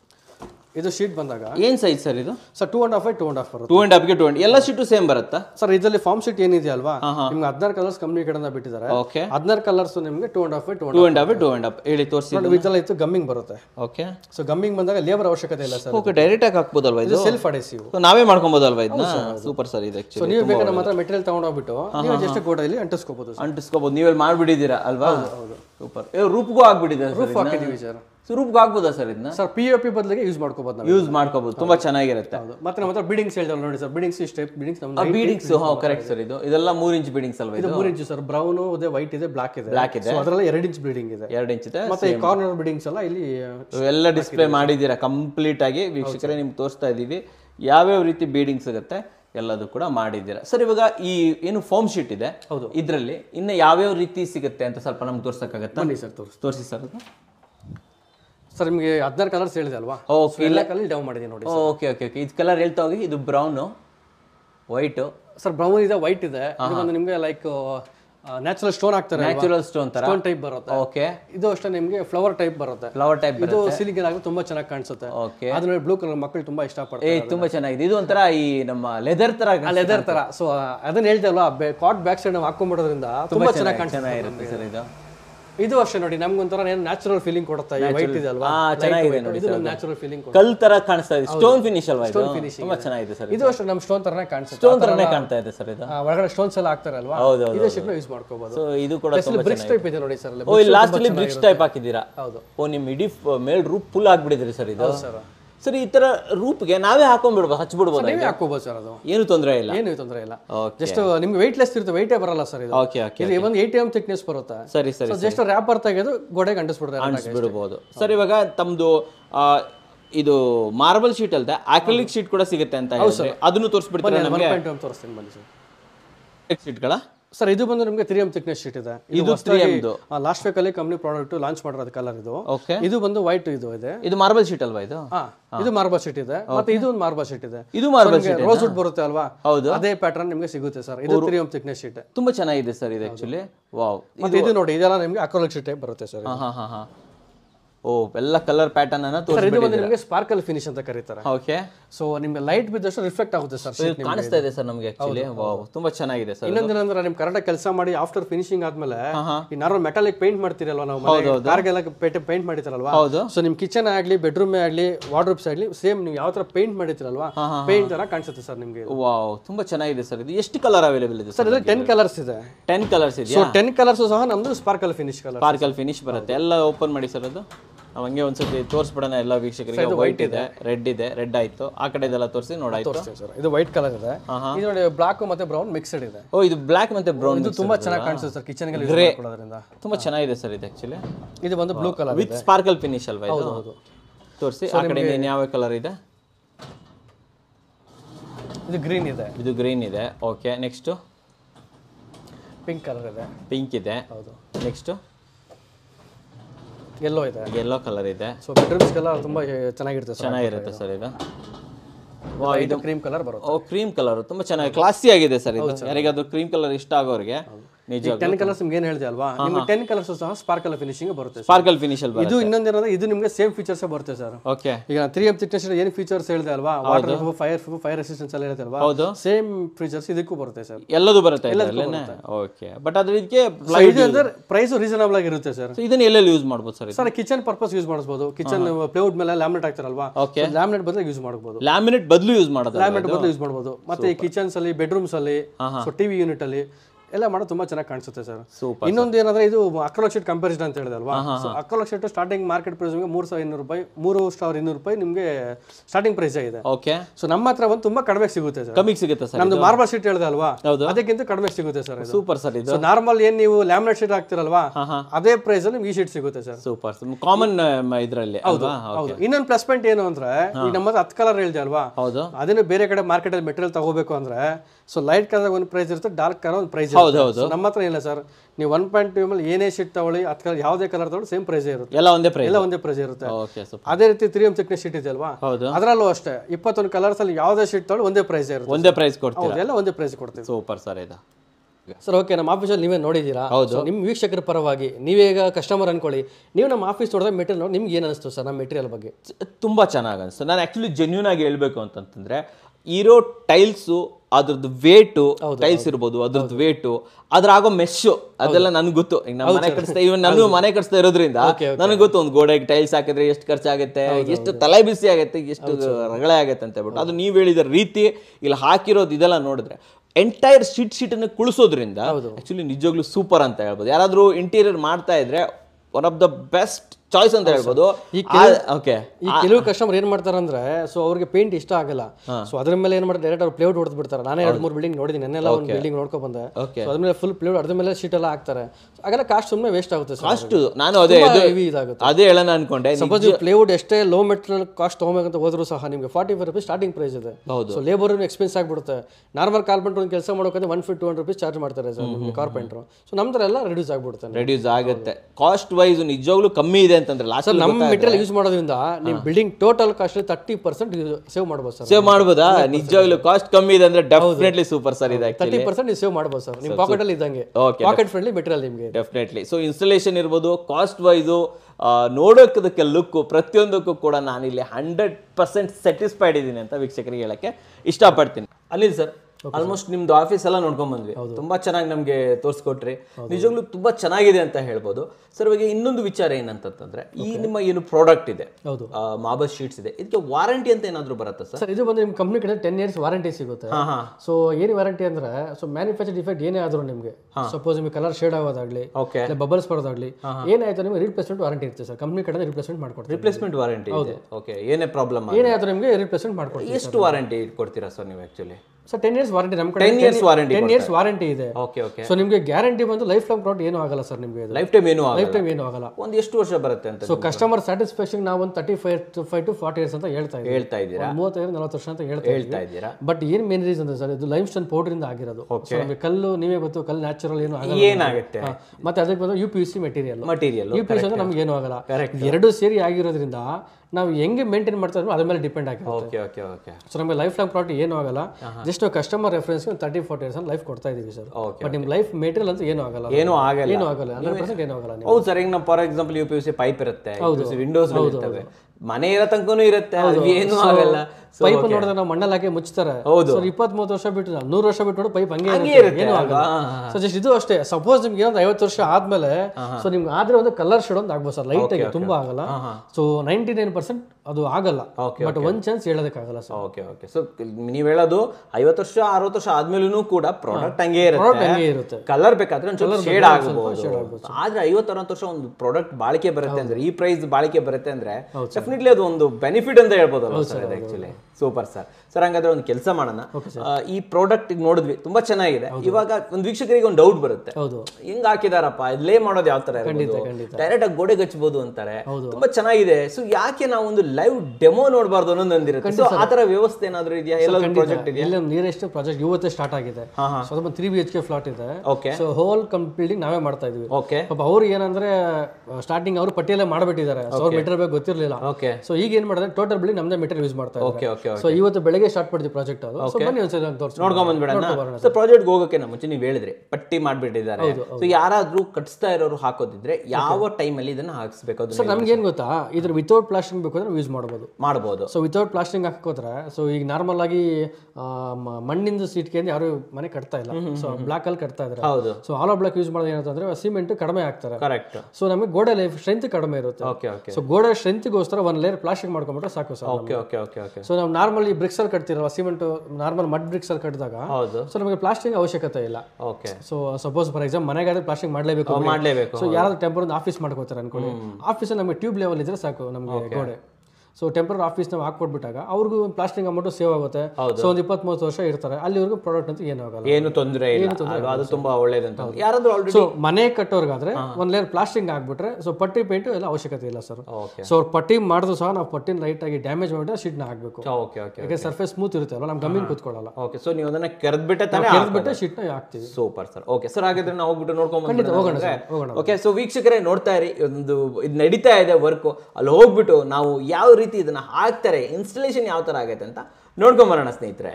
ಇದು ಶೀಟ್ ಬಂದಾಗ ಏನ್ ಸೈಜ್ ಸರ್ ಇದು sir two and half two and half ಬರುತ್ತೆ ಟೂ ಅಂಡ್ ಹಾಫ್ಗೆ ಟೂ ಅಂಡ್ ಎಲ್ಲ ಶೀಟು ಸೇಮ್ ಬರುತ್ತಾ ಸರ್ ಇದರಲ್ಲಿ ಫಾರ್ಮ್ ಶೀಟ್ ಏನಿದೆ ಅಲ್ವಾ ನಿಮ್ಗೆ ಹದಿನಾರು ಕಲರ್ಸ್ ಕಂಪ್ನಿ ಕಡೆಯಿಂದ ಬಿಟ್ಟಿದ್ದಾರೆ ಓಕೆ ಹದಿನಾರು ಕಲರ್ಸ್ ನಿಮಗೆ two and half two two and half two and half ಹೇಳಿ ತೋರಿಸಿ ಅಂಡ್ ಇದೆಲ್ಲ ಇತ್ತು ಗಮ್ಮಿಂಗ್ ಬರುತ್ತೆ ಓಕೆ ಸೊ ಗಮ್ಮಿಂಗ್ ಬಂದಾಗ ಲೇಬರ್ ಅವಶ್ಯಕತೆ ಇಲ್ಲ ಸರ್ ಓಕೆ ಡೈರೆಕ್ಟ್ ಆಗಿ ಹಾಕ್ಬೋದಲ್ವಾ ಇದು ಸೆಲ್ಫ್ ಅಡೆಸಿವ್ So, ನಾವೇ ಮಾಡ್ಕೊಬೋದಲ್ವಾ ಇದನ್ನ ಸೂಪರ್ ಸರ್ ಇದು ಸೊ ಆಕ್ಚುಲಿ ನೀವು ಬೇಕಾದ್ರೆ ನಮ್ಮ ಹತ್ರ ಮೆಟೀರಿಯಲ್ ತಗೊಂಡೋಗ್ಬಿಟ್ಟು ನೀವು ಜಸ್ಟ್ ಗೋಡೆಯಲ್ಲಿ ಅಂಟಿಸ್ಕೋಬಹುದು ಸರ್ ಅಂಟಿಸ್ಕೋಬಹುದು ನೀವೆಲ್ಲ ಮಾಡ್ಬಿಟ್ಟಿದ್ದೀರಾ ಅಲ್ವಾ ಸೂಪರ್ ರೂಪ್ಗೂ ಆಗ್ಬಿಟ್ಟಿದೆ ಸರ್ ಹಾಕಿದೀವಿ ಸರ್ ರೂಪ್ಗೂ ಆಗ್ಬೋದಾ ಸರ್ ಇದನ್ನ ಸರ್ ಪಿ ಒ ಪಿ ಬದಲಿಗೆ ಯೂಸ್ ಮಾಡ್ಕೋಬಹುದು ನಾವು ಯೂಸ್ ಮಾಡ್ಕೋಬಹುದು ತುಂಬಾ ಚೆನ್ನಾಗಿರುತ್ತೆ ಹೌದು ಮತ್ತೆ ನಮ್ಮ ಹತ್ರ ಬಿಲ್ಡಿಂಗ್ಸ್ ಹೇಳ್ತಾರೆ ನೋಡಿ ಸರ್ ಬಿಲ್ಡಿಂಗ್ಸ್ ಈ ಸ್ಟೆಪ್ ಬಿಲ್ಡಿಂಗ್ಸ್ ಆ ನಮ್ದು ಬೀಡಿಂಗ್ಸ್ ಹಾ ಕರೆಕ್ಟ್ ಸರ್ ಇದು ಇದೆಲ್ಲ ಮೂರ್ ಇಂಚ್ ಬೀಡಿಂಗ್ಸ್ ಅಲ್ವಾ ಇದು ಇದು ಮೂರು ಇಂಚು ಸರ್ ಬ್ರೌನ್ ಇದೆ ವೈಟ್ ಇದೆ ಬ್ಲಾಕ್ ಇದೆ Black ಇದೆ. ಸೊ ಅದರಲ್ಲಿ ಎರಡು ಇಂಚ್ ಬಿಲ್ಡಿಂಗ್ ಇದೆ ಎರಡು ಇಂಚ್ ಇದೆ ಮತ್ತೆ ಈ ಕಾರ್ನರ್ ಬಿಲ್ಡಿಂಗ್ಸ್ ಎಲ್ಲ ಇಲ್ಲಿ ಎಲ್ಲ ಡಿಸ್ಪ್ಲೇ ಮಾಡಿದ್ದೀರಾ ಕಂಪ್ಲೀಟ್ ಆಗಿ ವೀಕ್ಷಕರೇ ನಿಮ್ಗೆ ತೋರಿಸ್ತಾ ಇದ್ದೀವಿ ಯಾವ್ಯಾವ ರೀತಿ ಬೀಡಿಂಗ್ ಸಿಗುತ್ತೆ ಎಲ್ಲದು ಕೂಡ ಮಾಡಿದ್ದೀರಾ ಸರ್ ಇವಾಗ ಈ ಏನು ಫೋಮ್ ಶೀಟ್ ಇದೆ ಹೌದು. ಇದರಲ್ಲಿ ಇನ್ನು ಯಾವ್ಯಾವ ರೀತಿ ಸಿಗುತ್ತೆ ಅಂತ ಸ್ವಲ್ಪ ನಮ್ಗೆ ತೋರ್ಸಕ್ಕಾಗತ್ತಾ ಬನ್ನಿ ಸರ್ ತೋರಿಸಿ ತೋರಿಸಿ ಸರ್ ಅದು ಸರ್ ನಿಮಗೆ ಹದಿನಾರು ಕಲರ್ಸ್ ಹೇಳಿದೆ ಅಲ್ವಾ ಓಕೆ ಎಲ್ಲ ಕಲರ್ ಡೌನ್ ಮಾಡಿದ್ದೀನಿ ನೋಡಿ ಓಕೆ ಓಕೆ ಓಕೆ ಇದು ಕಲರ್ ಹೇಳ್ತಾ ಹೋಗಿ ಇದು ಬ್ರೌನು ವೈಟು ಸರ್ ಬ್ರೌನ್ ಇದೆ ವೈಟ್ ಇದೆ ಇದು ಬಂದು ನಿಮಗೆ ಲೈಕ್ ನ್ಯಾಚುರಲ್ ಸ್ಟೋನ್ ಹಾಕ್ತಾರೆ ನ್ಯಾಚುರಲ್ ಸ್ಟೋನ್ ತರ ಸ್ಟೋನ್ ಟೈಪ್ ಬರುತ್ತೆ ಓಕೆ ಇದು ಅಷ್ಟೇ ನಿಮಗೆ ಫ್ಲವರ್ ಟೈಪ್ ಬರುತ್ತೆ ಫ್ಲವರ್ ಟೈಪ್ ಇದು ಸಿಲಿಗೆ ಆಗಿ ತುಂಬಾ ಚೆನ್ನಾಗಿ ಕಾಣಿಸುತ್ತೆ ಓಕೆ ಅದನ್ನ ಬ್ಲೂ ಕಲರ್ ಮಕ್ಕಳು ತುಂಬಾ ಇಷ್ಟಪಡ್ತಾರೆ ಏ ತುಂಬಾ ಚೆನ್ನಾಗಿದೆ ಇದು ಒಂಥರ ಈ ನಮ್ಮ ಲೆದರ್ ತರ ಲೆದರ್ ತರ ಸೊ ಅದನ್ನ ಹೇಳ್ದೆ ಅಲ್ವಾ ಕಾಟ್ ಬ್ಯಾಕ್ ಸೈಡ್ ನಾವು ಹಾಕೊಂಡ್ಬಿಡೋದ್ರಿಂದ ತುಂಬಾ ಚೆನ್ನಾಗಿ ಕಾಣಿಸುತ್ತೆ ಚೆನ್ನಾಗಿರುತ್ತೆ ಸರ್ ಇದು ಇದು ಅಷ್ಟೇ ನೋಡಿ ನಮ್ಗೆ ಒಂಥರ ನ್ಯಾಚುರಲ್ ಫೀಲಿಂಗ್ ಕೊಡುತ್ತೆ ವೈಟ್ ಇದೆ ಅಲ್ವಾ ಹಾ ಚೆನ್ನಾಗಿದೆ ನೋಡಿ ಇದು ನ್ಯಾಚುರಲ್ ಫೀಲಿಂಗ್ ಕಲ್ ತರ ಕಾಣಿಸ್ತಾ ಇದೆ ಸ್ಟೋನ್ ಫಿನಿಶ್ ಅಲ್ವಾ ಇದು ತುಂಬಾ ಚೆನ್ನಾಗಿದೆ ಸರ್ ಇದು ಅಷ್ಟೇ ನಮ್ಮ ಸ್ಟೋನ್ ತರನೇ ಕಾಣಿಸುತ್ತೆ ಸ್ಟೋನ್ ತರನೇ ಕಾಣ್ತಾ ಇದೆ ಸರ್ ಇದು ಆ, ಒಳಗಡೆ ಸ್ಟೋನ್ಸ್ ಎಲ್ಲ ಹಾಕ್ತಾರೆ ಅಲ್ವಾ ಹೌದು ಹೌದು ಇದೇ ಶೀಟ್ ಯೂಸ್ ಮಾಡ್ಕೋಬಹುದು ಸೊ ಇದು ಕೂಡ ತುಂಬಾ ಬ್ರಿಕ್ಸ್ ಟೈಪ್ ಇದೆ ನೋಡಿ ಸರ್ ಓ ಇಲ್ಲಿ ಲಾಸ್ಟ್ ಅಲ್ಲಿ ಬ್ರಿಕ್ಸ್ ಟೈಪ್ ಹಾಕಿದ್ದೀರಾ ಹೌದು ಓ ನಿಮ್ ಇಡೀ ಮೇಲ್ ರೂಪ್ ಫುಲ್ ಆಗ್ಬಿಟ್ಟಿದ್ರಿ ಸರ್ ಇದು ಸರ್ ಸರ್ ಈ ತರ ರೂಪ್ಗೆ ನಾವೇ ಹಾಕೊಂಡ್ಬಿಡ್ಬೋದು ಹಚ್ಬಿಡ್ಬೋದು ನೀವೇ ಹಾಕೋಬಹುದು ಸರ್ ಅದು ಏನು ತೊಂದರೆ ಇಲ್ಲ ಏನು ತೊಂದರೆ ಇಲ್ಲ ಓಕೆ ಜಸ್ಟ್ ನಿಮ್ಗೆ ವೆಯ್ಟ್ ಲೆಸ್ ಇರುತ್ತೆ ವೆಯ್ಟೇ ಬರಲ್ಲ ಸರ್ ಇದು ಓಕೆ ಓಕೆ ಇದು ಒಂದು ಏಯ್ಟಿ ಎಮ್ ಥಿಕ್ನೆಸ್ ಬರುತ್ತೆ ಸರಿ ಸರಿ ಜಸ್ಟ್ ರ್ಯಾಪರ್ ತೆಗೆದು ಗೋಡೆಗೆ ಅಂಟಿಸ್ಬಿಡ್ತಾರೆ ಬಿಡ್ಬೋದು ಸರ್ ಇವಾಗ ತಮ್ದು ಆ, ಇದು ಮಾರ್ಬಲ್ ಶೀಟ್ ಅಲ್ಲದೆ ಆಕ್ರಿಲಿಕ್ ಶೀಟ್ ಕೂಡ ಸಿಗುತ್ತೆ ಅಂತ ಹೇಳಿದ್ರೆ ಅದನ್ನು ತೋರಿಸ್ಬಿಡ್ತೀರಾ ಒನ್ ನಮಗೆ ಪಾಯಿಂಟ್ ತೋರಿಸ್ತೀನಿ ಬನ್ನಿ ಸರ್ ಶೀಟ್ಗಳ ಸರ್ ಇದು ಬಂದು ನಿಮಗೆ ತ್ರೀ ಎಮ್ ಥಿಕ್ನೆಸ್ ಶೀಟ್ ಇದೆ ಇದು ತ್ರೀ ಎಮ್ದು ಲಾಸ್ಟ್ ವೀಕ್ ಅಲ್ಲಿ ಕಂಪ್ನಿ ಪ್ರಾಡಕ್ಟ್ ಲಾಂಚ್ ಮಾಡಿರೋದು ಕಲರ್ ಇದು ಓಕೆ ಇದು ಬಂದು ವೈಟ್ ಇದು ಇದೆ ಇದು ಮಾರ್ಬಲ್ ಶೀಟ್ ಅಲ್ವಾ ಇದು ಹಾ ಇದು ಮಾರ್ಬಲ್ ಶೀಟ್ ಇದೆ ಮತ್ತೆ ಇದು ಒಂದು ಮಾರ್ಬಲ್ ಶೀಟ್ ಇದೆ ಇದು ಮಾರ್ಬಲ್ ಶೀಟ್ ರೋಸ್ ವುಡ್ ಬರುತ್ತೆ ಅಲ್ವಾ ಹೌದು ಅದೇ ಪ್ಯಾಟರ್ನ್ ನಿಮಗೆ ಸಿಗುತ್ತೆ ಸರ್ ಇದು ತ್ರೀ ಎಮ್ ಥಿಕ್ನೆಸ್ ಶೀಟ್ ತುಂಬಾ ಚೆನ್ನಾಗಿದೆ ಸರ್ ಇದು ಆಕ್ಚುಲಿ ವಾವ್ ಮತ್ತೆ ಇದು ನೋಡಿ ಇದೆಲ್ಲ ನಿಮಗೆ ಅಕ್ರೋಲಿಕ್ ಶೀಟ್ ಬರುತ್ತೆ ಸರ್ ಹಾ ಹಾ ಹಾ ಹಾ ಓ ಎಲ್ಲ ಕಲರ್ ಪ್ಯಾಟರ್ನ್ ಅನ್ನ ಸರ್ ಇದು ತೋರಿಸ್ಬಿಡಿ ಬಂದು ನಿಮಗೆ ಸ್ಪಾರ್ಕಲ್ ಫಿನಿಶ್ ಅಂತ ಕರೀತಾರೆ ಓಕೆ ಸೊ ನಿಮ್ಗೆ ಲೈಟ್ ಬಿದ್ದಷ್ಟು ರಿಫ್ಲೆಕ್ಟ್ ಆಗುತ್ತೆ ಸರ್ ಕಾಣಿಸ್ತಾ ಇದೆ ಸರ್ ನಮಗೆ ಆಕ್ಚುಲಿ ತುಂಬಾ ಚೆನ್ನಾಗಿದೆ ಸರ್ ಇನ್ನೊಂದೇನಂದ್ರೆ ನಿಮ್ ಕರೆಕ್ಟ್ ಕೆಲಸ ಮಾಡಿ ಆಫ್ಟರ್ ಫಿನಿಶಿಂಗ್ ಆದ್ಮೇಲೆ ಈ ನಾರ್ಮಲ್ ಮೆಟಾಲಿಕ್ ಪೇಂಟ್ ಮಾಡ್ತೀರಲ್ವಾ ನಾವು ಕಾರ್ಗೆಲ್ಲ ಪೇಂಟ್ ಮಾಡಿರ್ತಾರಲ್ವಾ ಹೌದು ಸೊ ನಿಮ್ ಕಿಚನ್ ಆಗ್ಲಿ ಬೆಡ್ರೂಮ್ ಆಗ್ಲಿ ವಾರ್ಡ್ರೂಬ್ಸ್ ಆಗ್ಲಿ ಸೇಮ್ ನೀವು ಯಾವ ತರ ಪೇಂಟ್ ಮಾಡಿರ್ತೀರಲ್ವಾ ಪೇಂಟ್ ತರ ಕಾಣಿಸುತ್ತೆ ಸರ್ ನಿಮ್ಗೆ ವಾವ್ ತುಂಬಾ ಚೆನ್ನಾಗಿದೆ ಸರ್ ಇದು ಎಷ್ಟು ಕಲರ್ ಅವೈಲೇಬಲ್ ಇದೆ ಸರ್ ಸರ್ ಇದು ಟೆನ್ ಕಲರ್ಸ್ ಇದೆ ಟೆನ್ ಕಲರ್ಸ್ ಸೊ ಇದೆಯಾ ಟೆನ್ ಕಲರ್ಸ್ ಸಹ ನಮ್ದು sparkle finish colour sparkle finish ಬರುತ್ತೆ ಎಲ್ಲ ಓಪನ್ ಮಾಡಿ ಸರ್ ಅದು ನಾವು ಹಂಗೆ ಒಂದ್ಸತಿ ತೋರಿಸ್ಬಿಡೋಣ ಎಲ್ಲ ವೀಕ್ಷಕರಿಗೆ ವೈಟ್ ಇದೆ ರೆಡ್ ಇದೆ ರೆಡ್ ಆಯ್ತು ಆ ಕಡೆ ಇದೆಲ್ಲ ತೋರಿಸಿ ನೋಡಾಯ್ತು ಸರ್ ಇದು ವೈಟ್ ಕಲರ್ ಇದೆ ಇದು ನೋಡಿ ಬ್ಲಾಕ್ ಮತ್ತೆ ಬ್ರೌನ್ ಮಿಕ್ಸ್ಡ್ ಇದೆ ಓ ಇದು ಬ್ಲ್ಯಾಕ್ ಮತ್ತೆ ಬ್ರೌನ್ ಇದು ತುಂಬಾ ಚೆನ್ನಾಗಿ ಕಾಣಿಸುತ್ತೆ ಸರ್ ಕಿಚನ್ ಗೆ ಯೂಸ್ ಮಾಡ್ಕೊಳ್ಳೋದ್ರಿಂದ ತುಂಬಾ ಚೆನ್ನಾಗಿದೆ ಸರ್ ಇದು ಆಕ್ಚುಲಿ ಇದು ಬಂದು blue colour with sparkle finish ಅಲ್ವಾ ಇದು ತೋರಿಸಿ ಆ ಕಡೆ ಇನ್ನು ಯಾವ ಕಲರ್ ಇದೆ ಇದು ಗ್ರೀನ್ ಇದೆ ಇದು ಗ್ರೀನ್ ಇದೆ ಓಕೆ ನೆಕ್ಸ್ಟ್ ಪಿಂಕ್ ಕಲರ್ ಇದೆ ಪಿಂಕ್ ಇದೆ ಹೌದು ನೆಕ್ಸ್ಟ್ ಎಲ್ಲೋ ಇದೆ ಯೆಲ್ಲೋ ಕಲರ್ ಇದೆ ಸೊ ಬೆಡ್ರೂಮ್ಸ್ಗೆಲ್ಲ ತುಂಬಾ ಚೆನ್ನಾಗಿರುತ್ತೆ ಸರ್ ಚೆನ್ನಾಗಿರುತ್ತೆ ಸರ್ ಇದು ವಾ ಇದು ಕ್ರೀಮ್ ಕಲರ್ ಬರುತ್ತೆ ಓ ಕ್ರೀಮ್ ಕಲರ್ ತುಂಬಾ ಚೆನ್ನಾಗಿ ಕ್ಲಾಸಿ ಆಗಿದೆ ಸರ್ ಇದು ಯಾರಿಗಾದ್ರೂ ಕ್ರೀಮ್ ಕಲರ್ ಇಷ್ಟ ಆಗೋರಿಗೆ ನಿಜ ಟೆನ್ ಕಲರ್ಸ್ ನಿಮ್ಗೆ ಏನು ಹೇಳಿದೆ ಅಲ್ವಾ ನಿಮ್ಗೆ ಟೆನ್ ಕಲರ್ಸ್ ಸಹ ಸ್ಪಾರ್ಕಲ್ ಫಿನಿಶಿಂಗ್ ಬರುತ್ತೆ sir. ಸ್ಪಾರ್ಕಲ್ ಫಿನಿಶ್ ಅಲ್ಲಿ ಇದು ಇನ್ನೊಂದೇನಂದ್ರೆ ಇದು ನಿಮ್ಗೆ ಸೇಮ್ ಫೀಚರ್ಸ್ ಬರುತ್ತೆ ಸರ್ ಓಕೆ ಈಗ ತ್ರೀ ಎಂ ಥಿಕ್ನೆಸ್ ಏನು ಫೀಚರ್ಸ್ ಹೇಳಿದೆ ಅಲ್ವಾ ವಾಟರ್ ಫೈರ್ ಫೈರ್ ರೆಸಿಸ್ಟೆನ್ಸ್ ಎಲ್ಲ ಹೇಳಿದೆ ಅಲ್ವಾ ಹೌದು ಸೇಮ್ ಫೀಚರ್ಸ್ ಇದಕ್ಕೂ ಬರುತ್ತೆ ಸರ್ ಎಲ್ಲದೂ ಬರುತ್ತೆ ಇದರಲ್ಲೇನೆ ಓಕೆ ಬಟ್ ಅದ್ರ ಇದಕ್ಕೆ ಇದು ಅಂದ್ರೆ ಪ್ರೈಸ್ ರೀಸನಬಲ್ ಆಗಿರುತ್ತೆ ಸರ್ ಇದನ್ನ ಎಲ್ಲೆಲ್ಲಿ ಯೂಸ್ ಮಾಡ್ಬೋದು sir sir kitchen purpose use ಮಾಡಿಸಬಹುದು ಕಿಚನ್ ಪ್ಲೇವುಡ್ ಮೇಲೆ ಲ್ಯಾಮಿನೇಟ್ ಆಗ್ತಾರಲ್ವಾ Okay. ಲ್ಯಾಮಿನೇಟ್ ಬದಲು ಯೂಸ್ ಮಾಡಬಹುದು ಲ್ಯಾಮಿನೇಟ್ ಬದಲು ಯೂಸ್ ಮಾಡೋದು ಲ್ಯಾಮಿನೇಟ್ ಬದಲು ಯೂಸ್ ಮಾಡಬಹುದು ಮತ್ತೆ ಕಿಚನ್ಸ್ ಅಲ್ಲಿ ಬೆಡ್ರೂಮ್ಸ್ ಅಲ್ಲಿ ಸೊ ಟಿವಿ ಯೂನಿಟ್ ಅಲ್ಲಿ ಎಲ್ಲ ಮಾಡೋದು ತುಂಬಾ ಚೆನ್ನಾಗಿ ಕಾಣಿಸುತ್ತೆ ಸರ್ ಸೂಪರ್ ಇನ್ನೊಂದು ಏನಂದ್ರೆ ಇದು ಅಕ್ರೋಲಕ್ ಶೀಟ್ ಕಂಪಾರಿಸನ್ ಅಂತ ಹೇಳಿದೆ ಅಲ್ವಾ so acrylic sheet starting market price ಮೂರು ಸಾವಿರ ಇನ್ನೂರು ರೂಪಾಯಿ ಮೂರು ಸಾವಿರ ಇನ್ನೂರು ರೂಪಾಯಿ ನಿಮಗೆ ಸ್ಟಾರ್ಟಿಂಗ್ ಪ್ರೈಸ್ ಇದೆ ಓಕೆ ಸೊ ನಮ್ಮ ಹತ್ರ ಒಂದು ತುಂಬಾ ಕಡಿಮೆ ಸಿಗುತ್ತೆ ಸರ್ ಕಮ್ಮಿಗೆ ಸಿಗುತ್ತೆ ಸರ್ ನಮ್ದು ಮಾರ್ಬಲ್ ಶೀಟ್ ಹೇಳಿದೆ ಅಲ್ವಾ ಹೌದು. ಅದಕ್ಕಿಂತ ಕಡಿಮೆ ಸಿಗುತ್ತೆ ಸರ್ ಇದು ಸೂಪರ್ ಸರ್ ಇದು ಸೊ ನಾರ್ಮಲ್ ಏನ್ ನೀವು ಲ್ಯಾಮಿನೇಟ್ ಶೀಟ್ ಹಾಕ್ತಿರಲ್ವಾ ಅದೇ ಪ್ರೈಸ್ ಅಲ್ಲಿ ನಿಮ್ಗೆ ಈ ಶೀಟ್ ಸಿಗುತ್ತೆ ಸರ್ ಸೂಪರ್ ಕಾಮನ್ ಇದರಲ್ಲಿ ಅಲ್ವಾ ಹೌದು ಇನ್ನೊಂದು ಪ್ಲಸ್ ಪಾಯಿಂಟ್ ಏನು ಅಂದ್ರೆ ಈಗ ನಮ್ಮ ಹತ್ರ ಹತ್ತು ಕಲರ್ ಹೇಳಿದೆ ಅಲ್ವಾ ಹೌದು ಅದನ್ನು ಬೇರೆ ಕಡೆ ಮಾರ್ಕೆಟ್ ಅಲ್ಲಿ ಮೆಟೀರಿಯಲ್ ತಗೋಬೇಕು ಅಂದ್ರೆ ಸೊ ಲೈಟ್ ಕಲರ್ ಒಂದು ಪ್ರೈಸ್ ಇರುತ್ತೆ ಡಾರ್ಕ್ ಕಲರ್ ಒಂದು ಪ್ರೈಸ್ ಹೌದು ಹೌದು ನಮ್ಮ ಹತ್ರ ಇಲ್ಲ ಸರ್ ನೀವು ಒನ್ ಪಾಯಿಂಟ್ ಟೂ ಮೇಲೆ ಏನೇ ಶೀಟ್ ತಗೊಳ್ಳಿ ಹತ್ತು ಕಲರ್ ಯಾವುದೇ ಕಲರ್ ತಗೊಳ್ಳಿ ಸೇಮ್ ಪ್ರೈಸ್ ಇರುತ್ತೆ ಎಲ್ಲ ಒಂದೇ ಪ್ರೈಸ್ ಎಲ್ಲ ಒಂದೇ ಪ್ರೈಸ್ ಇರುತ್ತೆ ಓಕೆ ಸೂಪರ್ ಅದೇ ರೀತಿ ತ್ರೀ ಎಂ ಥಿಕ್ನೆಸ್ ಶೀಟ್ ಇದೆ ಅಲ್ವಾ ಹೌದು ಅದರಲ್ಲೂ ಅಷ್ಟೇ ಇಪ್ಪತ್ತೊಂದು ಕಲರ್ಸ್ ಅಲ್ಲಿ ಯಾವುದೇ ಶೀಟ್ ತಗೊಳ್ಳಿ ಒಂದೇ ಪ್ರೈಸ್ ಇರುತ್ತೆ ಒಂದೇ ಪ್ರೈಸ್ ಕೊಡ್ತೀರಾ ಹೌದು ಎಲ್ಲ ಒಂದೇ ಪ್ರೈಸ್ ಕೊಡ್ತೀವಿ ಸೂಪರ್ ಸರ್ ಇದು ಸರ್ ಓಕೆ ನಮ್ಮ ಆಫೀಸಲ್ಲಿ ನೀವೇ ನೋಡಿದ್ದೀರಾ ಹೌದು. So, ನಿಮ್ಮ ವೀಕ್ಷಕರ ಪರವಾಗಿ ನೀವೇ ಈಗ ಕಸ್ಟಮರ್ ಅನ್ಕೊಳ್ಳಿ ನೀವು ನಮ್ಮ ಆಫೀಸ್ ನೋಡಿದ್ರೆ ಮೆಟೀರಿಯಲ್ ನೋಡಿ ನಿಮ್ಗೆ ಏನು ಅನಿಸ್ತು ಸರ್ ನಮ್ಮ ಮೆಟೀರಿಯಲ್ ಬಗ್ಗೆ ತುಂಬಾ ಚೆನ್ನಾಗಿ ಅನಿಸ್ತು ನಾನು ಆಕ್ಚುಲಿ ಜೆನ್ಯೂನ್ ಆಗಿ ಹೇಳ್ಬೇಕು ಅಂತಂತಂದ್ರೆ ಇರೋ ಟೈಲ್ಸು ಅದ್ರದ್ದು ವೇಟು ಟೈಲ್ಸ್ ಇರ್ಬೋದು ಅದ್ರದ್ದು ವೇಟು ಅದ್ರ ಆಗೋ ಮೆಶ್ಶು ಅದೆಲ್ಲ ನನ್ಗೆ ಗೊತ್ತು ಈಗ ನಮ್ಮ ಮನೆ ಕಟ್ಸ್ತಾ ಇವನ್ ನಾನು ಮನೆ ಕಟ್ಸ್ತಾ ಇರೋದ್ರಿಂದ ನನಗೆ ಗೊತ್ತು ಒಂದು ಗೋಡೆಗೆ ಟೈಲ್ಸ್ ಹಾಕಿದ್ರೆ ಎಷ್ಟು ಖರ್ಚಾಗುತ್ತೆ ಎಷ್ಟು ತಲೆ ಬಿಸಿ ಆಗುತ್ತೆ ಎಷ್ಟು ರಗಳೆ ಆಗುತ್ತೆ ಅಂತ ಹೇಳ್ಬಿಟ್ಟು ಅದು ನೀವು ಹೇಳಿದ ರೀತಿ ಇಲ್ಲಿ ಹಾಕಿರೋದು ಇದೆಲ್ಲ ನೋಡಿದ್ರೆ ಎಂಟೈರ್ ಶೀಟ್ ಶೀಟ್ ಅನ್ನು ಕುಳಿಸೋದ್ರಿಂದ ಆಕ್ಚುಲಿ ನಿಜವಾಗ್ಲೂ ಸೂಪರ್ ಅಂತ ಹೇಳ್ಬೋದು ಯಾರಾದ್ರೂ ಇಂಟೀರಿಯರ್ ಮಾಡ್ತಾ ಇದ್ರೆ one of the best choice ಅಂತ ಹೇಳ್ಬೋದು ಓಕೆ ಈ ಕೆಲವು ಕಸ್ಟಮರ್ ಏನ್ ಮಾಡ್ತಾರೆ ಅಂದ್ರೆ ಸೊ ಅವ್ರಿಗೆ ಪೇಂಟ್ ಇಷ್ಟ ಆಗಲ್ಲ ಸೊ ಅದ್ರ ಮೇಲೆ ಏನ್ ಮಾಡ್ತಾರೆ ಡೈರೆಕ್ಟ್ ಅವ್ರು ಪ್ಲೇವುಡ್ ಹೊಡೆದು ಬಿಡ್ತಾರೆ ನಾನೇ ಎರಡು ಮೂರು ಬಿಲ್ಡಿಂಗ್ ನೋಡಿದ್ದೀನಿ ನೆನ್ನೆಲ್ಲ ಒಂದು ಬಿಲ್ಡಿಂಗ್ ನೋಡ್ಕೊ ಬಂದೆ Okay. ಸೊ ಅದ್ರ ಮೇಲೆ ಫುಲ್ ಪ್ಲೇವುಡ್ ಅದ್ರ ಮೇಲೆ ಶೀಟ್ ಎಲ್ಲ ಹಾಕ್ತಾರೆ ಹಾಗೆಲ್ಲ ಕಾಸ್ಟ್ ಸುಮ್ಮನೆ ವೇಸ್ಟ್ ಆಗುತ್ತೆ ಸರ್ ಅಷ್ಟು ನಾನು ಅದೇ ಇದು ಹೆವಿ ಇದಾಗುತ್ತೆ ಅದೇ ಹೇಳೋಣ ಅನ್ಕೊಂಡೆ ಸಪೋಸ್ ನೀವು ಪ್ಲೇವುಡ್ ಎಷ್ಟೇ ಲೋ ಮೆಟೀರಿಯಲ್ ಕಾಸ್ಟ್ ತಗೋಬೇಕಂತ ಹೋದ್ರು ಸಹ ನಿಮಗೆ forty five rupees starting price ಇದೆ ಹೌದು. ಸೊ ಲೇಬರ್ ಎಕ್ಸ್ಪೆನ್ಸ್ ಆಗ್ಬಿಡುತ್ತೆ ನಾರ್ಮಲ್ ಕಾರ್ಪೆಂಟರ್ ಒಂದು ಕೆಲಸ ಮಾಡೋಕೆ one fifty to hundred rupees charge ಮಾಡ್ತಾರೆ ಸರ್ ನಿಮಗೆ ಕಾರ್ಪೆಂಟರ್ ಸೊ ನಮ್ದ್ರ ಎಲ್ಲ ರೆಡ್ಯೂಸ್ ಆಗ್ಬಿಡುತ್ತೆ ರೆಡ್ಯೂಸ್ ಆಗುತ್ತೆ ಕಾಸ್ಟ್ ವೈಸ್ ನಿಜವಾಗ್ಲೂ ಕಮ್ಮಿ ಇದೆ ಅಂತಂದ್ರೆ ಲಾಸ್ಟ್ ಸರ್ ನಮ್ಮ ಮೆಟೀರಿಯಲ್ ಯೂಸ್ ಮಾಡೋದ್ರಿಂದ ನಿಮ್ಮ building total cost thirty percent save ಮಾಡ್ಬೋದು ಸರ್ ಸೇವ್ ಮಾಡ್ಬೋದಾ ನಿಜವಾಗ್ಲೂ ಕಾಸ್ಟ್ ಕಮ್ಮಿ ಇದೆ ಅಂದ್ರೆ ಡೆಫಿನೆಟ್ಲಿ ಸೂಪರ್ ಸರ್ ಇದೆ ತರ್ಟಿ ಪರ್ಸೆಂಟ್ ನೀವು ಸೇವ್ ಮಾಡ್ಬೋದು ಸರ್ ನಿಮ್ಮ ಪಾಕೆಟ್ ಅಲ್ಲಿ ಇದ್ದಂಗೆ Okay, ಪಾಕೆಟ್ ಫ್ರೆಂಡ್ಲಿ ಮೆಟೀರಿಯಲ್ ನಿಮಗೆ ಡೆಫಿನೆಟ್ಲಿ ಸೊ ಇನ್ಸ್ಟಲೇಷನ್ ಇರ್ಬೋದು ಕಾಸ್ಟ್ ವೈಸು ನೋಡೋದಕ್ಕೆ ಲುಕ್ಕು ಪ್ರತಿಯೊಂದಕ್ಕೂ ಕೂಡ ನಾನಿಲ್ಲಿ ಹಂಡ್ರೆಡ್ ಪರ್ಸೆಂಟ್ ಸ್ಯಾಟಿಸ್ಫೈಡ್ ಇದ್ದೀನಿ ಅಂತ ವೀಕ್ಷಕರಿಗೆ ಹೇಳಕ್ಕೆ ಇಷ್ಟಪಡ್ತೀನಿ ಅಲ್ಲಿ ಸರ್ ಆಲ್ಮೋಸ್ಟ್ ನಿಮ್ದು ಆಫೀಸ್ ಎಲ್ಲ ನೋಡ್ಕೊಂಡ್ ಬಂದ್ವಿ ತುಂಬಾ ಚೆನ್ನಾಗಿ ನಮಗೆ ತೋರಿಸ್ಕೊಟ್ರಿ ನಿಜವಾಗ್ಲೂ ತುಂಬಾ ಚೆನ್ನಾಗಿದೆ ಅಂತ ಹೇಳ್ಬೋದು ಸರ್ ಇವಾಗ ಇನ್ನೊಂದು ವಿಚಾರ ಏನಂತಂದ್ರೆ ಈ ನಿಮ್ಮ ಏನು ಪ್ರಾಡಕ್ಟ್ ಇದೆ ಹೌದು. ಮಾಬಲ್ ಶೀಟ್ಸ್ ಇದೆ ಇದಕ್ಕೆ ವಾರಂಟಿ ಅಂತ ಏನಾದ್ರು ಬರುತ್ತಾ ಸರ್ ಸರ್ ಇದು ಬಂದು ನಿಮ್ಮ ಕಂಪ್ನಿ ಕಡೆ ಟೆನ್ ಇಯರ್ಸ್ ವಾರಂಟಿ ಸಿಗುತ್ತೆ ಹಾ ಹಾ ಸೊ ಏನು ವಾರಂಟಿ ಅಂದ್ರೆ ಸೊ ಮ್ಯಾನುಫ್ಯಾಕ್ಚರ್ ಡಿಫೆಕ್ಟ್ ಏನೇ ಆದ್ರೂ ನಿಮಗೆ ಸಪೋಸ್ ನಿಮಗೆ ಕಲರ್ ಶೇಡ್ ಆಗೋದಾಗ್ಲಿ ಓಕೆ ಇಲ್ಲ ಬಬಲ್ಸ್ ಬರೋದಾಗ್ಲಿ ಏನಾಯ್ತು ನಿಮಗೆ ರೀಪ್ಲೇಸ್ಮೆಂಟ್ ವಾರಂಟಿ ಇರುತ್ತೆ ಸರ್ ಕಂಪ್ನಿ ಕಡೆ ರೀಪ್ಲೇಸ್ಮೆಂಟ್ ಮಾಡ್ಕೊಡ್ತೀವಿ ರಿಪ್ಲೇಸ್ಮೆಂಟ್ ವಾರಂಟಿ ಇದೆ ಓಕೆ ಏನೇ ಪ್ರಾಬ್ಲಮ್ ಏನೇ ಆದ್ರೂ ನಿಮಗೆ ರೀಪ್ಲೇಸ್ಮೆಂಟ್ ಮಾಡ್ಕೊಡ್ತೀವಿ ಎಷ್ಟು ವಾರಂಟಿ ಕೊಡ್ತೀರಾ ಸರ್ ನೀವು actually sir ten years warranty ನಮ್ಮ ಕಡೆ 10 years warranty ten years warranty ಇದೆ ಓಕೆ ಓಕೆ ಸೊ ನಿಮಗೆ ಗ್ಯಾರಂಟಿ ಬಂದು ಲೈಫ್ ಲಾಂಗ್ ಪ್ರಾಡಕ್ಟ್ ಏನೂ ಆಗಲ್ಲ ಸರ್ ನಿಮಗೆ ಇದು ಲೈಫ್ ಟೈಮ್ ಏನು ಲೈಫ್ ಆಗಲ್ಲ ಟೈಮ್ ಏನೂ ಆಗಲ್ಲ ಒಂದು ಎಷ್ಟು ವರ್ಷ ಬರುತ್ತೆ ಅಂತ ಸೊ ಕಸ್ಟಮರ್ ಸ್ಯಾಟಿಸ್ಫ್ಯಾಕ್ಷನ್ ನಾವು ಒಂದು thirty five to five to forty years ಅಂತ ಹೇಳ್ತಾ ಇದ್ದೀವಿ ಹೇಳ್ತಾ ಇದ್ದೀರಾ ಮೂವತ್ತೈದು ನಲವತ್ತು ವರ್ಷ ಅಂತ ಹೇಳ್ತಾ ಇದ್ದೀವಿ ಹೇಳ್ತಾ ಇದ್ದೀರಾ ಬಟ್ ಏನ್ ಮೇನ್ ರೀಸನ್ ಸರ್ ಇದು ಲೈಮ್ ಸ್ಟೋನ್ ಪೌಡರ್ ಇಂದ ಆಗಿರೋದು So, ನಮ್ಗೆ ಕಲ್ಲು ನೀವೇ ಗೊತ್ತು ಕಲ್ಲು ನ್ಯಾಚುರಲ್ ಏನು ಆಗಲ್ಲ ಏನಾಗುತ್ತೆ ಹಾ. ಮತ್ತೆ ಅದಕ್ಕೆ ಬಂದು U P C material material U P C ಅಂದ್ರೆ ನಮ್ಗೆ ಏನು ಆಗಲ್ಲ ಇದು ಎರಡು ಸೇರಿ ಆಗಿರೋದ್ರಿಂದ ನಾವು ಹೆಂಗೆ ಮೇಂಟೈನ್ ಮಾಡ್ತಾ ಇದ್ವಿ ಅದ್ರ ಮೇಲೆ ಡಿಪೆಂಡ್ ಆಗಿರುತ್ತೆ ಓಕೆ ಓಕೆ ಓಕೆ ಸೊ ನಮಗೆ ಲೈಫ್ ಲಾಂಗ್ ಪ್ರಾಡಕ್ಟ್ ಏನೂ ಆಗಲ್ಲ ಜಸ್ಟ್ ಕಸ್ಟಮರ್ ರೆಫರೆನ್ಸ್ಗೆ ಒಂದು ತರ್ಟಿ ಫೋರ್ಟಿ ಇಯರ್ಸ್ ಲೈಫ್ ಕೊಡ್ತಾ ಇದೀವಿ ಸರ್ Okay, ಬಟ್ ನಿಮ್ಮ ಲೈಫ್ ಮೇಟೀರಿಯಲ್ ಅಂತ ಏನೂ ಆಗಲ್ಲ ಏನೂ ಆಗಲ್ಲ ಏನೂ ಆಗಲ್ಲ ಹಂಡ್ರೆಡ್ ಪರ್ಸೆಂಟ್ ಏನೂ ಆಗಲ್ಲ ನೀವು ಹೌದು ಸರ್ ಈಗ ನಾವು for example U P U C pipe ಇರುತ್ತೆ ವಿಂಡೋಸ್ ಇರ್ತವೆ ಮನೆ ಇರೋ ತನಕನೂ ಇರುತ್ತೆ ಅದು ಏನೂ ಆಗಲ್ಲ So, ಪೈಪ್ ನೋಡಿದ್ರೆ ನಾವು ಮಣ್ಣಲ್ಲಿ ಹಾಕಿ ಮುಚ್ತಾರೆ ಹೌದು. ಸರ್ ಇಪ್ಪತ್ತ್ ಮೂವತ್ತು ವರ್ಷ ಬಿಟ್ಟು ನಾವು ನೂರು ವರ್ಷ ಬಿಟ್ಟು ನೋಡಿ ಪೈಪ್ ಹಂಗೆ ಹಂಗೆ ಇರುತ್ತೆ ಇರುತ್ತೆ ಏನೂ ಅಲ್ವಾ? ಆಗಲ್ಲ ಸೊ ಜಸ್ಟ್ ಇದು ಅಷ್ಟೇ ಸಪೋಸ್ ನಿಮ್ಗೆ ಒಂದು ಐವತ್ತು ವರ್ಷ ಆದ್ಮೇಲೆ ಸೊ ನಿಮ್ಗೆ ಆದ್ರೆ ಒಂದು ಕಲರ್ ಶೇಡ್ ಒಂದು ಆಗ್ಬೋದು ಸರ್ ಲೈಟ್ ಆಗಿ ತುಂಬಾ ಆಗಲ್ಲ ಸೊ ನೈಂಟಿ ನೈನ್ ಪರ್ಸೆಂಟ್ ಅದು ಆಗಲ್ಲ ಬಟ್ ಒಂದ್ ಚಾನ್ಸ್ ಹೇಳೋದಕ್ಕಾಗಲ್ಲ ಸರ್ ಓಕೆ ಓಕೆ ಸೊ ನೀವು ಹೇಳೋದು ಐವತ್ತು ವರ್ಷ ಅರವತ್ತು ವರ್ಷ ಆದ್ಮೇಲೂ ಕೂಡ ಪ್ರಾಡಕ್ಟ್ ಹಂಗೆ ಪ್ರಾಡಕ್ಟ್ ಇರುತ್ತೆ ಹಂಗೆ ಇರುತ್ತೆ ಕಲರ್ ಬೇಕಾದ್ರೆ ಒಂದು ಶೇಡ್ ಆಗಬಹುದು ಆದ್ರೆ ಐವತ್ತು ಅರವತ್ತು ವರ್ಷ ಒಂದು ಪ್ರಾಡಕ್ಟ್ ಬಾಳಿಕೆ ಬರುತ್ತೆ ಅಂದ್ರೆ ಈ ಪ್ರೈಸ್ ಬಾಳಿಕೆ ಬರುತ್ತೆ ಅಂದ್ರೆ ಡೆಫಿನೆಟ್ಲಿ ಅದು ಒಂದು ಬೆನಿಫಿಟ್ ಅಂತ ಹೇಳ್ಬೋದಲ್ಲ ಸರ್ ಇದು ಆಕ್ಚುಲಿ ಸೂಪರ್ ಸರ್ ಸರ್ ಹಂಗಾದ್ರೆ ಒಂದು ಕೆಲಸ ಮಾಡೋಣ ಆ, ಈ ಪ್ರಾಡಕ್ಟ್ ಈಗ ನೋಡಿದ್ವಿ ತುಂಬಾ ಚೆನ್ನಾಗಿದೆ ಇವಾಗ ಒಂದು ವೀಕ್ಷಕರಿಗೆ ಒಂದು ಡೌಟ್ ಬರುತ್ತೆ ಹೌದು ಹೆಂಗ್ ಹಾಕಿದಾರಪ್ಪ ಇಲ್ಲೇ ಮಾಡೋದು ಯಾವ ತರ ಇರ್ಬೋದು ಖಂಡಿತ. ಡೈರೆಕ್ಟ್ ಆಗಿ ಗೋಡೆಗೆ ಹಚ್ಬೋದು ಅಂತಾರೆ ತುಂಬಾ ಚೆನ್ನಾಗಿದೆ ಸೊ ಯಾಕೆ ನಾವು ಒಂದು ಲೈವ್ ಡೆಮೋ ನೋಡಬಾರ್ದು ಅನ್ನೋದು ಅಂದಿರುತ್ತೆ ಸೊ ಆ ತರ ವ್ಯವಸ್ಥೆ ಏನಾದ್ರು ಇದೆಯಾ ಎಲ್ಲ ಪ್ರಾಜೆಕ್ಟ್ ಇದೆಯಾ ಇಲ್ಲಿ ನಿಯರೆಸ್ಟ್ ಪ್ರಾಜೆಕ್ಟ್ ಇವತ್ತೇ ಸ್ಟಾರ್ಟ್ ಆಗಿದೆ ಸೊ ಅದೊಂದು three B H K flat ಇದೆ ಓಕೆ ಸೊ ಹೋಲ್ ಕಂ ಬಿಲ್ಡಿಂಗ್ ನಾವೇ ಮಾಡ್ತಾ ಇದೀವಿ ಓಕೆ ಪಾಪ ಅವ್ರು ಏನಂದ್ರೆ ಸ್ಟಾರ್ಟಿಂಗ್ ಅವರು ಪಟ್ಟಿಯಲ್ಲೇ ಮಾಡ್ಬಿಟ್ಟಿದ್ದಾರೆ ಸೊ ಅವ್ರ ಮೆಟೀರಿಯಲ್ ಬೇಕು ಗೊತ್ತಿರಲಿಲ್ಲ ಓಕೆ ಸೊ ಈಗ ಏನ್ ಮಾಡಿದ್ರೆ ಟೋಟಲ್ ಬಿಲ್ಡಿಂಗ್ ನಮ್ದೇ ಮೆಟೀರಿಯಲ್ ಯೂಸ್ ಮಾಡ್ತಾ ಓಕೆ ಇದ್ದಾರೆ ಓಕೆ ಸೊ ಇವತ್ತು ಬೆಳಗ್ಗೆ ಸ್ಟಾರ್ಟ್ ಮಾಡಿದ್ವಿ ಪ್ರಾಜೆಕ್ಟ್ ಅದು ಸೊ ಬನ್ನಿ ಒಂದ್ಸಲ ತೋರಿಸಿ ನೋಡ್ಕೊಂಡ್ ಬಂದ್ಬಿಡೋಣ ಸೊ ಪ್ರಾಜೆಕ್ಟ್ ಹೋಗೋಕೆ ನಮ್ಮ ಮುಂಚೆ ನೀವು ಹೇಳಿದ್ರಿ ಪಟ್ಟಿ ಮಾಡ್ಬಿಟ್ಟಿದ್ದಾರೆ ಸೊ ಯಾರಾದ್ರೂ ಕಟ್ಸ್ತಾ ಇರೋರು ಹಾಕೋದಿದ್ರೆ ಯಾವ ಟೈಮಲ್ಲಿ ಇದನ್ನ ಹಾಕಿಸ್ಬೇಕು ಅದನ್ನ ಸರ್ ನಮ್ಗೆ ಏನ್ ಗೊತ್ತಾ ಇದ್ರ ವಿತೌಟ್ ಪ್ಲಾಸ್ಟಿಂಗ್ ಬೇಕು ಅಂದ್ರೆ ಯೂಸ್ ಮಾಡ್ಬೋದು ಮಾಡ್ಬೋದು ಸೊ ವಿತೌಟ್ ಪ್ಲಾಸ್ಟಿಂಗ್ ಹಾಕೋದ್ರೆ ಸೊ ಈಗ ನಾರ್ಮಲ್ ಆಗಿ ಆ, ಮ- ಮಣ್ಣಿಂದ ಸೀಟ್ಗೆ ಯಾರು ಮನೆ ಕಟ್ತಾ ಇಲ್ಲ ಸೊ ಬ್ಲಾಕ್ ಅಲ್ಲಿ ಕಟ್ತಾ ಇದ್ದಾರೆ ಹೌದು ಸೊ ಆಲೋ ಬ್ಲಾಕ್ ಯೂಸ್ ಮಾಡೋದು ಏನಂತಂದ್ರೆ ಸಿಮೆಂಟ್ ಕಡಿಮೆ ಹಾಕ್ತಾರೆ ಕರೆಕ್ಟ್ ಸೊ ನಮಗೆ ಗೋಡೆ ಲೈಫ್ ಸ್ಟ್ರೆಂತ್ ಕಡಿಮೆ ಇರುತ್ತೆ ಓಕೆ ಓಕೆ ಸೊ ಗೋಡೆ ಸ್ಟ್ರೆಂತ್ಗೋಸ್ಕರ ಒಂದ್ ಲೇಯರ್ ಪ್ಲಾಸ್ಟಿಕ್ ಮಾಡ್ಕೊಂಡ್ಬಿಟ್ರೆ ಸಾಕು sir okay okay okay okay so ನಾವು ನಾರ್ಮಲ್ ಈ ಬ್ರಿಕ್ಸ್ ಅಲ್ಲಿ ಕಟ್ತಿರಲ್ಲ ಸಿಮೆಂಟ್ ನಾರ್ಮಲ್ ಮಡ್ ಬ್ರಿಕ್ಸ್ ಅಲ್ಲಿ ಕಟ್ಟಿದಾಗ ಹೌದು ಸೊ ನಮಗೆ ಪ್ಲಾಸ್ಟಿಕ್ ಅವಶ್ಯಕತೆ ಇಲ್ಲ okay so suppose for example ಮನೆಗಾದ್ರೆ ಪ್ಲಾಸ್ಟಿಕ್ ಮಾಡಲೇಬೇಕು ಮಾಡ್ಲೇಬೇಕು ಸೊ ಯಾರಾದ್ರೂ ಟೆಂಪರ್ ಆಫೀಸ್ ಮಾಡ್ಕೋತಾರೆ ಅನ್ಕೊಳ್ಳಿ ಆಫೀಸ್ ನಮಗೆ ಟ್ಯೂಬ್ ಲೆವೆಲ್ ಇದ್ರೆ ಸಾಕು ನಮಗೆ ಗೋಡೆ ಸೊ ಟೆಂಪರ್ ಆಫೀಸ್ ನಾವು ಹಾಕ್ಕೊಟ್ಬಿಟ್ಟಾಗ ಅವ್ರಿಗೂ ಪ್ಲಾಸ್ಟಿಕ್ ಅಮೌಂಟ್ ಸೇವ್ ಆಗುತ್ತೆ ಸೊ ಒಂದು ಇಪ್ಪತ್ತ್ ಮೂವತ್ತು ವರ್ಷ ಇರ್ತಾರೆ ಅಲ್ಲಿವರೆಗೂ ಪ್ರಾಡಕ್ಟ್ ಅಂತ ಏನೂ ಆಗಲ್ಲ ಏನು ತೊಂದರೆ ಇಲ್ಲ ಅದು- ಅದು ತುಂಬಾ ಒಳ್ಳೇದಂತ ಯಾರಾದ್ರೂ ಆಲ್ರೆಡಿ ಸೊ ಮನೆ ಕಟ್ಟೋರ್ಗಾದ್ರೆ ಒಂದ್ ಲೇಯರ್ ಪ್ಲಾಸ್ಟಿಕ್ ಹಾಕ್ಬಿಟ್ರೆ ಸೊ ಪಟ್ಟಿ ಪೇಂಟ್ ಎಲ್ಲ ಅವಶ್ಯಕತೆ ಇಲ್ಲ ಸರ್ ಓಕೆ ಸೊ ಅವ್ರು ಪಟ್ಟಿ ಮಾಡಿದ್ರು ಸಹ ನಾವು ಪಟ್ಟಿನ ಲೈಟ್ ಆಗಿ ಡ್ಯಾಮೇಜ್ ಮಾಡಿದ್ರೆ ಶೀಟ್ನ ಹಾಕ್ಬೇಕು ಓಕೆ ಓಕೆ ಯಾಕೆ ಸರ್ಫೇಸ್ ಸ್ಮೂತ್ ಇರುತ್ತೆ ಅಲ್ಲ ನಮ್ ಗಮ್ಮಿಂಗ್ ಕೂತ್ಕೊಳ್ಳಲ್ಲ ಓಕೆ ಸೊ ನೀವು ಅದನ್ನ ಕೆರೆದ್ಬಿಟ್ಟೆ ತಾನೇ ಬಿಟ್ಟೆ ಶೀಟ್ನ ಹಾಕ್ತೀವಿ ಸೂಪರ್ ಸರ್ ಓಕೆ ಸರ್ ಹಾಗಾದ್ರೆ ನಾವು ಹೋಗ್ಬಿಟ್ಟು ನೋಡ್ಕೊಂಡ್ ಹೋಗೋಣ ಸರ್ ಹೋಗೋಣ ಓಕೆ ಸೊ ವೀಕ್ಷಕರೇ ನೋಡ್ತಾ ಇರಿ ಒಂದು ಇದು ನಡೀತಾ ಇದೆ ವರ್ಕು ಅಲ್ಲಿ ಹೋಗ್ಬಿಟ್ಟು ನಾವು ಯಾವ ರೀತಿ ಇದನ್ನ ಹಾಕ್ತಾರೆ ಇನ್ಸ್ಟಾಲೇಷನ್ ಯಾವ ತರ ಆಗೈತೆ ಅಂತ ನೋಡ್ಕೊಂಬರೋಣ ಸ್ನೇಹಿತರೆ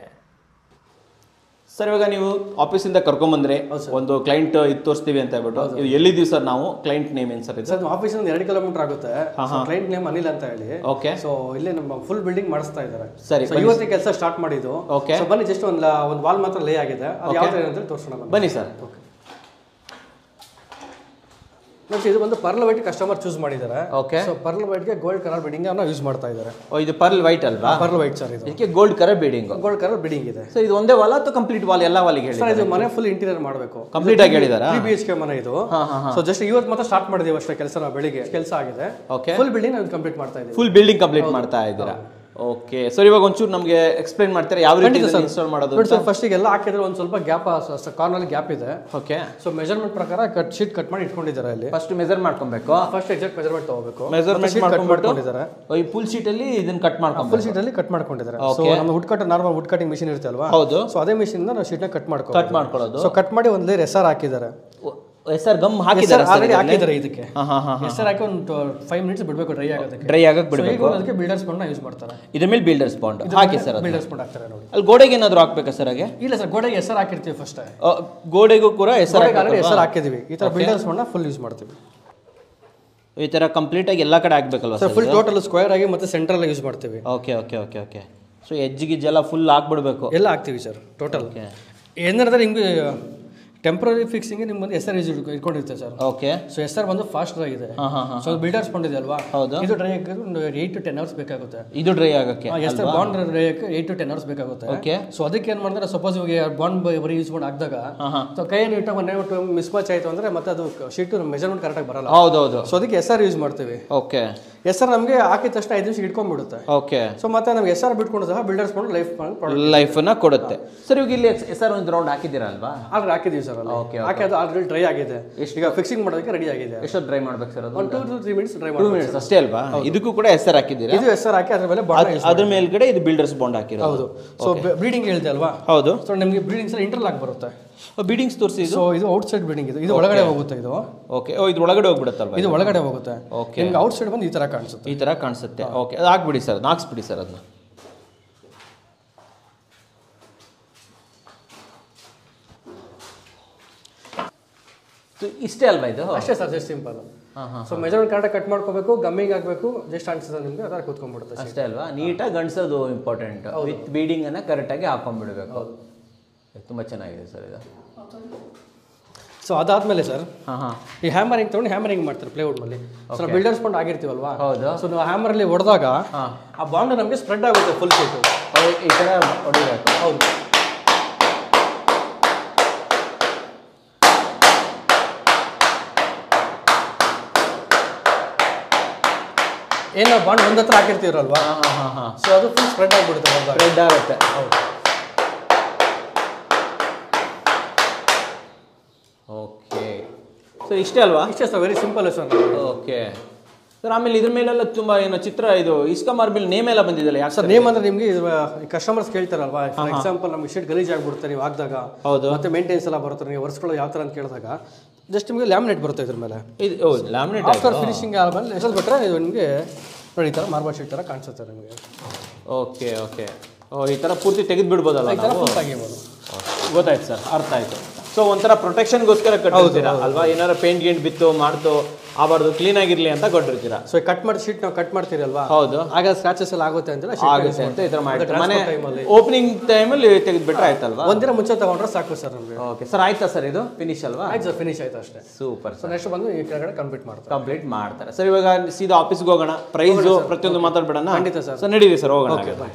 ಸರ್ ಇವಾಗ ನೀವು ಆಫೀಸಿಂದ ಕರ್ಕೊಂಬಂದ್ರೆ ಒಂದು ಕ್ಲೈಂಟ್ ಇದು ತೋರಿಸ್ತೀವಿ ಅಂತ ಹೇಳ್ಬಿಟ್ಟು ಇದು ಎಲ್ಲಿದ್ದೀವಿ ಸರ್ ನಾವು ಕ್ಲೈಂಟ್ ನೇಮ್ ಏನು ಸರ್ ಇದು ಸರ್ ಆಫೀಸಿಂದ ಎರಡು ಕಿಲೋಮೀಟರ್ ಆಗುತ್ತೆ ಕ್ಲೈಂಟ್ ನೇಮ್ ಅನಿಲ್ ಅಂತ ಹೇಳಿ ಓಕೆ ಸೊ ಇಲ್ಲೇ ನಮ್ಮ ಫುಲ್ ಬಿಲ್ಡಿಂಗ್ ಮಾಡಿಸ್ತಾ ಇದ್ದಾರೆ ಸರಿ ಸೊ ಇವತ್ತೇ ಕೆಲಸ ಸ್ಟಾರ್ಟ್ ಮಾಡಿದ್ದು Okay. ಸೊ ಬನ್ನಿ ಜಸ್ಟ್ ಒಂದು ಒಂದು ವಾಲ್ ಮಾತ್ರ ಲೇ ಆಗಿದೆ ಅದು ಯಾವ ತರ ಅಂತ ತೋರಿಸೋಣ ಬನ್ನಿ ಬನ್ನಿ ಸರ್ ನೆಕ್ಸ್ಟ್ ಇದು ಬಂದು ಪರ್ಲ್ ವೈಟ್ ಕಸ್ಟಮರ್ ಚೂಸ್ ಮಾಡಿದ್ದಾರೆ ಓಕೆ ಸೊ ಪರ್ಲ್ ವೈಟ್ಗೆ ಗೋಲ್ಡ್ ಕಲರ್ ಬಿಡಿಂಗ್ ಅನ್ನ ಯೂಸ್ ಮಾಡ್ತಾ ಇದ್ದಾರೆ ಓ ಇದು ಪರ್ಲ್ ವೈಟ್ ಅಲ್ವಾ ಪರ್ಲ್ ವೈಟ್ ಸರ್ ಇದು ಇದಕ್ಕೆ gold colour beading gold colour beading ಇದೆ ಸೊ ಇದು ಒಂದೇ ವಾಲ್ ಅಥವಾ ಕಂಪ್ಲೀಟ್ ವಾಲ್ ಎಲ್ಲ ವಾಲಿಗೆ ಹೇಳಿ ಸರ್ ಇದು ಮನೆ ಫುಲ್ ಇಂಟೀರಿಯರ್ ಮಾಡಬೇಕು ಕಂಪ್ಲೀಟ್ ಆಗಿ ಹೇಳಿದಾರಾ ತ್ರೀ ಬಿ ಎಚ್ ಕೆ ಮನೆ ಇದು ಸೊ ಜಸ್ಟ್ ಇವತ್ತು ಮಾತ್ರ ಸ್ಟಾರ್ಟ್ ಮಾಡಿದೀವಿ ಅಷ್ಟೇ ಕೆಲಸ ನಾವು ಬೆಳಿಗ್ಗೆ ಕೆಲಸ ಆಗಿದೆ ಓಕೆ ಫುಲ್ ಬಿಲ್ಡಿಂಗ್ ನಾವು ಕಂಪ್ಲೀಟ್ ಮಾಡ್ತಾ ಇದ್ದೀವಿ ಫುಲ್ ಬಿಲ್ಡಿಂಗ್ ಕಂಪ್ಲೀಟ್ ಮಾಡ್ತಾ ಇದ್ದೀರಾ ಓಕೆ ಸರ್ ಇವಾಗ ಒಂಚೂರು ನಮಗೆ ಎಕ್ಸ್ಪ್ಲೈನ್ ಮಾಡ್ತಾರೆ ಯಾವ ರೀತಿ ಇನ್ಸ್ಟಾಲ್ ಮಾಡೋದು ನೋಡಿ ಸರ್ ಫಸ್ಟಿಗೆ ಎಲ್ಲ ಹಾಕಿದ್ರೆ ಒಂದು ಸ್ವಲ್ಪ ಗ್ಯಾಪ್ ಕಾರ್ನಲ್ಲಿ ಗ್ಯಾಪ್ ಇದೆ ಓಕೆ ಸೊ ಮೆಜರ್ಮೆಂಟ್ ಪ್ರಕಾರ ಕಟ್ ಶೀಟ್ ಕಟ್ ಮಾಡಿ ಇಟ್ಕೊಂಡಿದ್ದಾರೆ ಅಲ್ಲಿ ಫಸ್ಟ್ ಮೆಜರ್ ಮಾಡ್ಕೊಬೇಕು ಫಸ್ಟ್ ಎಕ್ಸಾಕ್ಟ್ ಮೆಜರ್ಮೆಂಟ್ ತಗೋಬೇಕು ಮೆಜರ್ಮೆಂಟ್ ಕಟ್ ಮಾಡ್ಕೊಂಡ್ಬಿಟ್ಟು ಮಾಡ್ಕೊಂಡಿದ್ದಾರೆ ಈ ಫುಲ್ ಶೀಟ್ ಅಲ್ಲಿ ಇದನ್ನ ಕಟ್ ಮಾಡ್ಕೊಬೇಕು ಫುಲ್ ಶೀಟ್ ಅಲ್ಲಿ ಕಟ್ ಮಾಡ್ಕೊಂಡಿದ್ದಾರೆ ಸೊ ನಮ್ಮ wood cut normal wood cutting machine ಇರುತ್ತೆ ಅಲ್ವಾ ಹೌದು ಸೊ ಅದೇ ಮಿಷಿನ್ ನಾವು ಶೀಟ್ನ ಕಟ್ ಮಾಡ್ಕೋ ಕಟ್ ಮಾಡ್ಕೊಳ್ಳೋದು ಸೊ ಕಟ್ ಮಾಡಿ ಒಂದು ಲೇರ್ ಎಸ್ ಆರ್ ಹಾಕಿದ್ದಾರೆ ಎಸ್ ಆರ್ ಗಮ್ ಹಾಕಿದ್ದಾರೆ ಆಲ್ರೆಡಿ ಹಾಕಿದ್ದಾರೆ ಇದಕ್ಕೆ ಹಾ ಹಾ ಹಾ ಎಸ್ ಆರ್ ಹಾಕಿ ಒಂದು ಫೈವ್ ಮಿನಿಟ್ಸ್ ಬಿಡಬೇಕು ಡ್ರೈ ಆಗೋದಕ್ಕೆ ಡ್ರೈ ಆಗಕ್ So ಬಿಡ್ಬೇಕು ಈಗ ಅದಕ್ಕೆ ಬಿಲ್ಡರ್ಸ್ ಬಂಡ್ ಯೂಸ್ ಮಾಡ್ತಾರೆ ಇದ್ರ ಮೇಲೆ ಬಿಲ್ಡರ್ಸ್ ಬಾಂಡ್ ಹಾಕಿ ಸರ್ ಅದು ಬಿಲ್ಡರ್ಸ್ ಬಂಡ್ ಹಾಕ್ತಾರೆ ನೋಡಿ ಅಲ್ಲಿ ಗೋಡೆಗೆ ಏನಾದ್ರು ಹಾಕ್ಬೇಕಾ ಸರ್ ಹಾಗೆ ಇಲ್ಲ ಸರ್ ಗೋಡೆಗೆ ಎಸ್ ಆರ್ ಹಾಕಿರ್ತೀವಿ ಫಸ್ಟ್ ಅ, ಗೋಡೆಗೂ ಕೂಡ S R already S R ಹಾಕಿದೀವಿ ಈ ತರ ಬಿಲ್ಡರ್ಸ್ ಬಂಡ ಫುಲ್ ಯೂಸ್ ಮಾಡ್ತೀವಿ ಈ ತರ ಕಂಪ್ಲೀಟ್ ಆಗಿ ಎಲ್ಲಾ ಕಡೆ ಆಗ್ಬೇಕಲ್ವಾ sir sir full total square ಆಗಿ ಮತ್ತೆ ಸೆಂಟ್ರಲ್ ಯೂಸ್ ಮಾಡ್ತೀವಿ okay okay okay okay so edge ಗಿಜ್ಜೆಲ್ಲ ಫುಲ್ ಹಾಕ್ಬಿಡ್ಬೇಕು ಎಲ್ಲ ಹಾಕ್ತೀವಿ ಸರ್ ಟೋಟಲ್ ಓಕೆ ಏನಂದ್ರೆ ನಿಮ್ಗೆ ಟೆಂಪ್ರರಿ ಫಿಕ್ಸಿಂಗ್ ನಿಮ್ಗೆ ಒಂದು ಎಸ್ ಆರ್ ಇಟ್ಕೊಂಡಿರುತ್ತೆ sir okay so S R ಬಂದು ಫಾಸ್ಟ್ ಆಗಿದೆ ಹಾ ಹಾ ಹಾ ಸೊ ಬಿಲ್ಡರ್ಸ್ ಬಂದಿದೆ ಅಲ್ವಾ ಹೌದು. ಇದು ಡ್ರೈ ಹಾಕಿದ್ರೆ ಒಂದು ಏಯ್ಟ್ ಟು ಟೆನ್ ಅವರ್ಸ್ ಬೇಕಾಗುತ್ತೆ ಇದು ಡ್ರೈ ಆಗಕ್ಕೆ ಎಸ್ ಆರ್ ಬಾಂಡ್ ಡ್ರೈ ಹಾಕಿ ಏಯ್ಟ್ ಟು ಟೆನ್ ಅವರ್ಸ್ ಬೇಕಾಗುತ್ತೆ ಓಕೆ ಸೊ ಅದಕ್ಕೆ ಏನ್ ಮಾಡಿದ್ರೆ ಸಪೋಸ್ ಇವಾಗ ಬಾಂಡ್ ಬರೀ ಯೂಸ್ ಮಾಡಿ ಹಾಕಿದಾಗ ಹಾ ಹಾ ಸೊ ಕೈಯನ್ನು ಇಟ್ಟಾಗ ಒಂದೇ ಮಿಸ್ ಮ್ಯಾಚ್ ಆಯ್ತು ಅಂದ್ರೆ ಮತ್ತೆ ಅದು ಶೀಟ್ ಮೆಜರ್ಮೆಂಟ್ ಕರೆಕ್ಟಾಗಿ ಬರಲ್ಲ ಹೌದೌದು ಸೊ ಅದಕ್ಕೆ ಎಸ್ ಆರ್ ಯೂಸ್ ಮಾಡ್ತೀವಿ ಓಕೆ ಎಸ್ ಆರ್ ನಮಗೆ ಹಾಕಿದ ತಕ್ಷಣ ಐದು ನಿಮಿಷ ಇಟ್ಕೊಂಡ್ಬಿಡುತ್ತೆ ಓಕೆ ಸೊ ಮತ್ತೆ ನಮ್ಗೆ ಎಸ್ ಆರ್ ಬಿಟ್ಕೊಂಡು ಸಹ ಬಿಲ್ಡರ್ಸ್ ಬಂದು ಲೈಫ್ ಲೈಫನ್ನ ಕೊಡುತ್ತೆ ಸರ್ ಇವಾಗ ಇಲ್ಲಿ ಎಸ್ ಆರ್ ಒಂದು ರೌಂಡ್ ಹಾಕಿದ್ದೀರಾ ಅಲ್ವಾ ಆಲ್ರೆಡಿ ಹಾಕಿದೀವಿ ಸರ್ ಸರ್ ಅಲ್ಲಿ ಯಾಕೆ ಅದು ಆಲ್ರೆಡಿ ಡ್ರೈ ಆಗಿದೆ ಈಗ ಫಿಕ್ಸಿಂಗ್ ಮಾಡೋದಕ್ಕೆ ರೆಡಿ ಆಗಿದೆ ಎಷ್ಟೊತ್ತು ಡ್ರೈ ಮಾಡ್ಬೇಕು ಸರ್ ಅದು ಒಂದು two to three minutes dry two ಮಾಡಿ ಮಿನಿಟ್ಸ್ ಅಷ್ಟೇ ಅಲ್ವಾ ಇದಕ್ಕೂ ಕೂಡ ಹೆಸರು ಹಾಕಿದ್ದೀರಾ ಇದು ಹೆಸರು ಹಾಕಿ ಅದ್ರ ಮೇಲೆ ಬಾಣ ಅದ್ರ ಮೇಲ್ಗಡೆ ಇದು ಬಿಲ್ಡರ್ಸ್ ಬಾಂಡ್ ಹಾಕಿರೋದು ಹೌದು ಸೊ ಬ್ರೀಡಿಂಗ್ ಹೇಳಿದೆ ಅಲ್ವಾ ಹೌದು ಸೊ ನಿಮಗೆ ಬ್ರೀಡಿಂಗ್ಸ್ ಎಲ್ಲ ಇಂಟರ್ಲಾಕ್ ಬರುತ್ತೆ ಬೀಡಿಂಗ್ಸ್ ತೋರಿಸಿ ಇದು ಸೊ ಇದು ಔಟ್ ಸೈಡ್ ಬ್ರೀಡಿಂಗ್ ಇದು ಇದು ಒಳಗಡೆ ಹೋಗುತ್ತೆ ಇದು ಓಕೆ ಓ ಇದು ಒಳಗಡೆ ಹೋಗ್ಬಿಡುತ್ತಲ್ವಾ ಇದು ಒಳಗಡೆ ಹೋಗುತ್ತೆ Okay. ನಿಮ್ಗೆ ಔಟ್ ಸೈಡ್ ಬಂದು ಈ ತರ ಕಾಣಿಸುತ್ತೆ ಈ ತರ ಕಾಣಿಸುತ್ತೆ ಓಕೆ ಅದು ಹಾಕ್ಬಿಡಿ ಸರ್ ಅದನ್ನ ಹಾಕ್ಸ್ಬಿಡಿ ಸರ್ ಅದನ್ನ ಇಷ್ಟೇ ಅಲ್ವಾ ಇದು ಅಷ್ಟೇ ಸರ್ ಜಸ್ಟ್ ಸಿಂಪಲ್ ಹಾಂ ಹಾಂ ಸೊ ಮೆಜರ್ಮೆಂಟ್ ಕರೆಕ್ಟಾಗಿ ಕಟ್ ಮಾಡ್ಕೋಬೇಕು ಗಮ್ಮಿಂಗ್ ಆಗಬೇಕು ಜಸ್ಟ್ ಅನ್ಸುತ್ತೆ ನಿಮಗೆ ಅದರ ಕೂತ್ಕೊಂಡ್ಬಿಡುತ್ತೆ ಅಷ್ಟೇ ಅಲ್ವಾ ನೀಟಾಗಿ ಗಂಡ್ಸೋದು ಇಂಪಾರ್ಟೆಂಟ್ ವಿತ್ ಬೀಡಿಂಗ್ ಅನ್ನ ಕರೆಕ್ಟಾಗಿ ಹಾಕೊಂಡ್ಬಿಡ್ಬೇಕು ತುಂಬಾ ಚೆನ್ನಾಗಿದೆ ಸರ್ ಇದು ಸೊ ಅದಾದ್ಮೇಲೆ ಸರ್ ಹಾಂ ಹಾಂ ಈ ಹ್ಯಾಮರಿಂಗ್ ತಗೊಂಡು ಹ್ಯಾಮರಿಂಗ್ ಮಾಡ್ತಾರೆ ಪ್ಲೇವುಡ್ ಮೇಲೆ ಸೊ ನಾವು ಬಿಲ್ಡರ್ಸ್ ಬಂಡ್ ಆಗಿರ್ತೀವಲ್ವಾ ಹೌದು ಸೊ ನಾವು ಹ್ಯಾಮರಲ್ಲಿ ಹೊಡೆದಾಗ ಹಾಂ ಆ ಬಾಂಡ್ ನಮಗೆ ಸ್ಪ್ರೆಡ್ ಆಗುತ್ತೆ ಫುಲ್ ಶೀಟು ಈ ಥರ ಹೊಡಿಬೇಕು ಹೌದು ಏನೋ ಬಾಂಡ್ ಒಂದ್ ಹತ್ರ ಹಾಕಿರ್ತೀರಲ್ವಾ ಹಾಂ ಹಾಂ ಹಾಂ ಹಾಂ ಸೊ ಅದು ಫುಲ್ ಸ್ಪ್ರೆಡ್ ಆಗಿಬಿಡುತ್ತೆ ಹೊಡೆದಾಗ ಸ್ಪ್ರೆಡ್ ಆಗುತ್ತೆ ಹೌದು ಓಕೆ ಸರ್ ಇಷ್ಟೇ ಅಲ್ವಾ ಇಷ್ಟೇ sir very simple sir okay sir ಆಮೇಲೆ ಇದ್ರ ಮೇಲೆಲ್ಲ ತುಂಬಾ ಏನೋ ಚಿತ್ರ ಇದು ಇಸ್ಕಾ ಮಾರ್ಬಿಲ್ ನೇಮ್ ಎಲ್ಲ ಬಂದಿದೆಯಲ್ಲ ಯಾಕೆ ಸರ್ ನೇಮ್ ಅಂದ್ರೆ ನಿಮಗೆ ಕಸ್ಟಮರ್ಸ್ ಕೇಳ್ತಾರಲ್ವಾ ಫಾರ್ ಎಕ್ಸಾಂಪಲ್ ನಮ್ಗೆ ಶೀಟ್ ಗಲೀಜ್ ಆಗ್ಬಿಡುತ್ತೆ ನೀವು ಹಾಕಿದಾಗ ಹೌದು ಮತ್ತೆ ಮೇಂಟೆನ್ಸ್ ಎಲ್ಲ ಬರುತ್ತೆ ನೀವು ವರ್ಷಗಳು ಯಾವ ಥರ ಅಂತ ಕೇಳಿದಾಗ ಜಸ್ಟ್ ನಿಮಗೆ ಲ್ಯಾಮಿನೇಟ್ ಬರುತ್ತೆ ಇದ್ರ ಮೇಲೆ ಇದು ಓ ಲ್ಯಾಮಿನೇಟ್ ಆಫ್ಟರ್ ಫಿನಿಶಿಂಗ್ ಆದ್ಮೇಲೆ ಎಷ್ಟೊತ್ತು ಬಿಟ್ಟರೆ ಇದು ನಿಮಗೆ ನೋಡಿ ಈ ಥರ ಮಾರ್ಬಲ್ ಶೀಟ್ ಥರ ಕಾಣಿಸುತ್ತೆ ನಿಮಗೆ ಓಕೆ ಓಕೆ ಓ ಈ ಥರ ಪೂರ್ತಿ ತೆಗೆದು ಬಿಡ್ಬೋದಲ್ಲ ಈ ಥರ ನಾವು ಫುಲ್ ತೆಗಿಬೋದು ಗೊತ್ತಾಯ್ತು ಸರ್ ಅರ್ಥ ಆಯ್ತು ಸೊ ಒಂಥರ ಪ್ರೊಟೆಕ್ಷನ್ಗೋಸ್ಕರ ಕಟ್ಟಿರ್ತೀರಾ ಅಲ್ವಾ ಏನಾರು ಪೇಂಟ್ ಗೇಂಟ್ ಬಿತ್ತು ಮಾಡ್ತು ಆಬಾರ್ದು ಕ್ಲೀನ್ ಆಗಿರ್ಲಿ ಅಂತ ಕೊಟ್ಟಿರ್ತೀರಾ ಸೊ ಕಟ್ ಮಾಡಿ ಶೀಟ್ ನಾವು ಕಟ್ ಮಾಡ್ತೀರಿ ಅಲ್ವಾ ಹೌದು ಆಗ ಸ್ಕ್ರಾಚಸ್ ಎಲ್ಲ ಆಗುತ್ತೆ ಅಂತೆಲ್ಲ ಆಗುತ್ತೆ ಅಂತ ಈ ಥರ ಮಾಡಿ transport ಮನೆ time ಅಲ್ಲಿ. ಓಪನಿಂಗ್ ಟೈಮಲ್ಲಿ ತೆಗೆದ್ಬಿಟ್ರೆ ಆಯ್ತಲ್ವಾ ಒಂದಿನ ಮುಂಚೆ ತಗೊಂಡ್ರೆ ಸಾಕು ಸರ್ ನಮಗೆ ಓಕೆ ಸರ್ ಆಯ್ತಾ ಸರ್ ಇದು ಫಿನಿಶ್ ಅಲ್ವಾ ಆಯ್ತು ಸರ್ ಫಿನಿಶ್ ಆಯ್ತು ಅಷ್ಟೇ ಸೂಪರ್ ಸೊ ನೆಕ್ಸ್ಟ್ ಬಂದು ಈ ಕೆಳಗಡೆ ಕಂಪ್ಲೀಟ್ ಮಾಡ್ತಾರೆ ಕಂಪ್ಲೀಟ್ ಮಾಡ್ತಾರೆ ಸರ್ ಇವಾಗ ಸೀದಾ ಆಫೀಸ್ಗೆ ಹೋಗೋಣ ಪ್ರೈಸು ಪ್ರತಿಯೊಂದು ಮಾತಾಡ್ಬಿಡೋಣ ಖಂಡಿತ ಸರ್. ಸರ್ ನಡೀರಿ ಸರ್ ಹೋಗೋಣ ಹಾಗಾದ್ರೆ.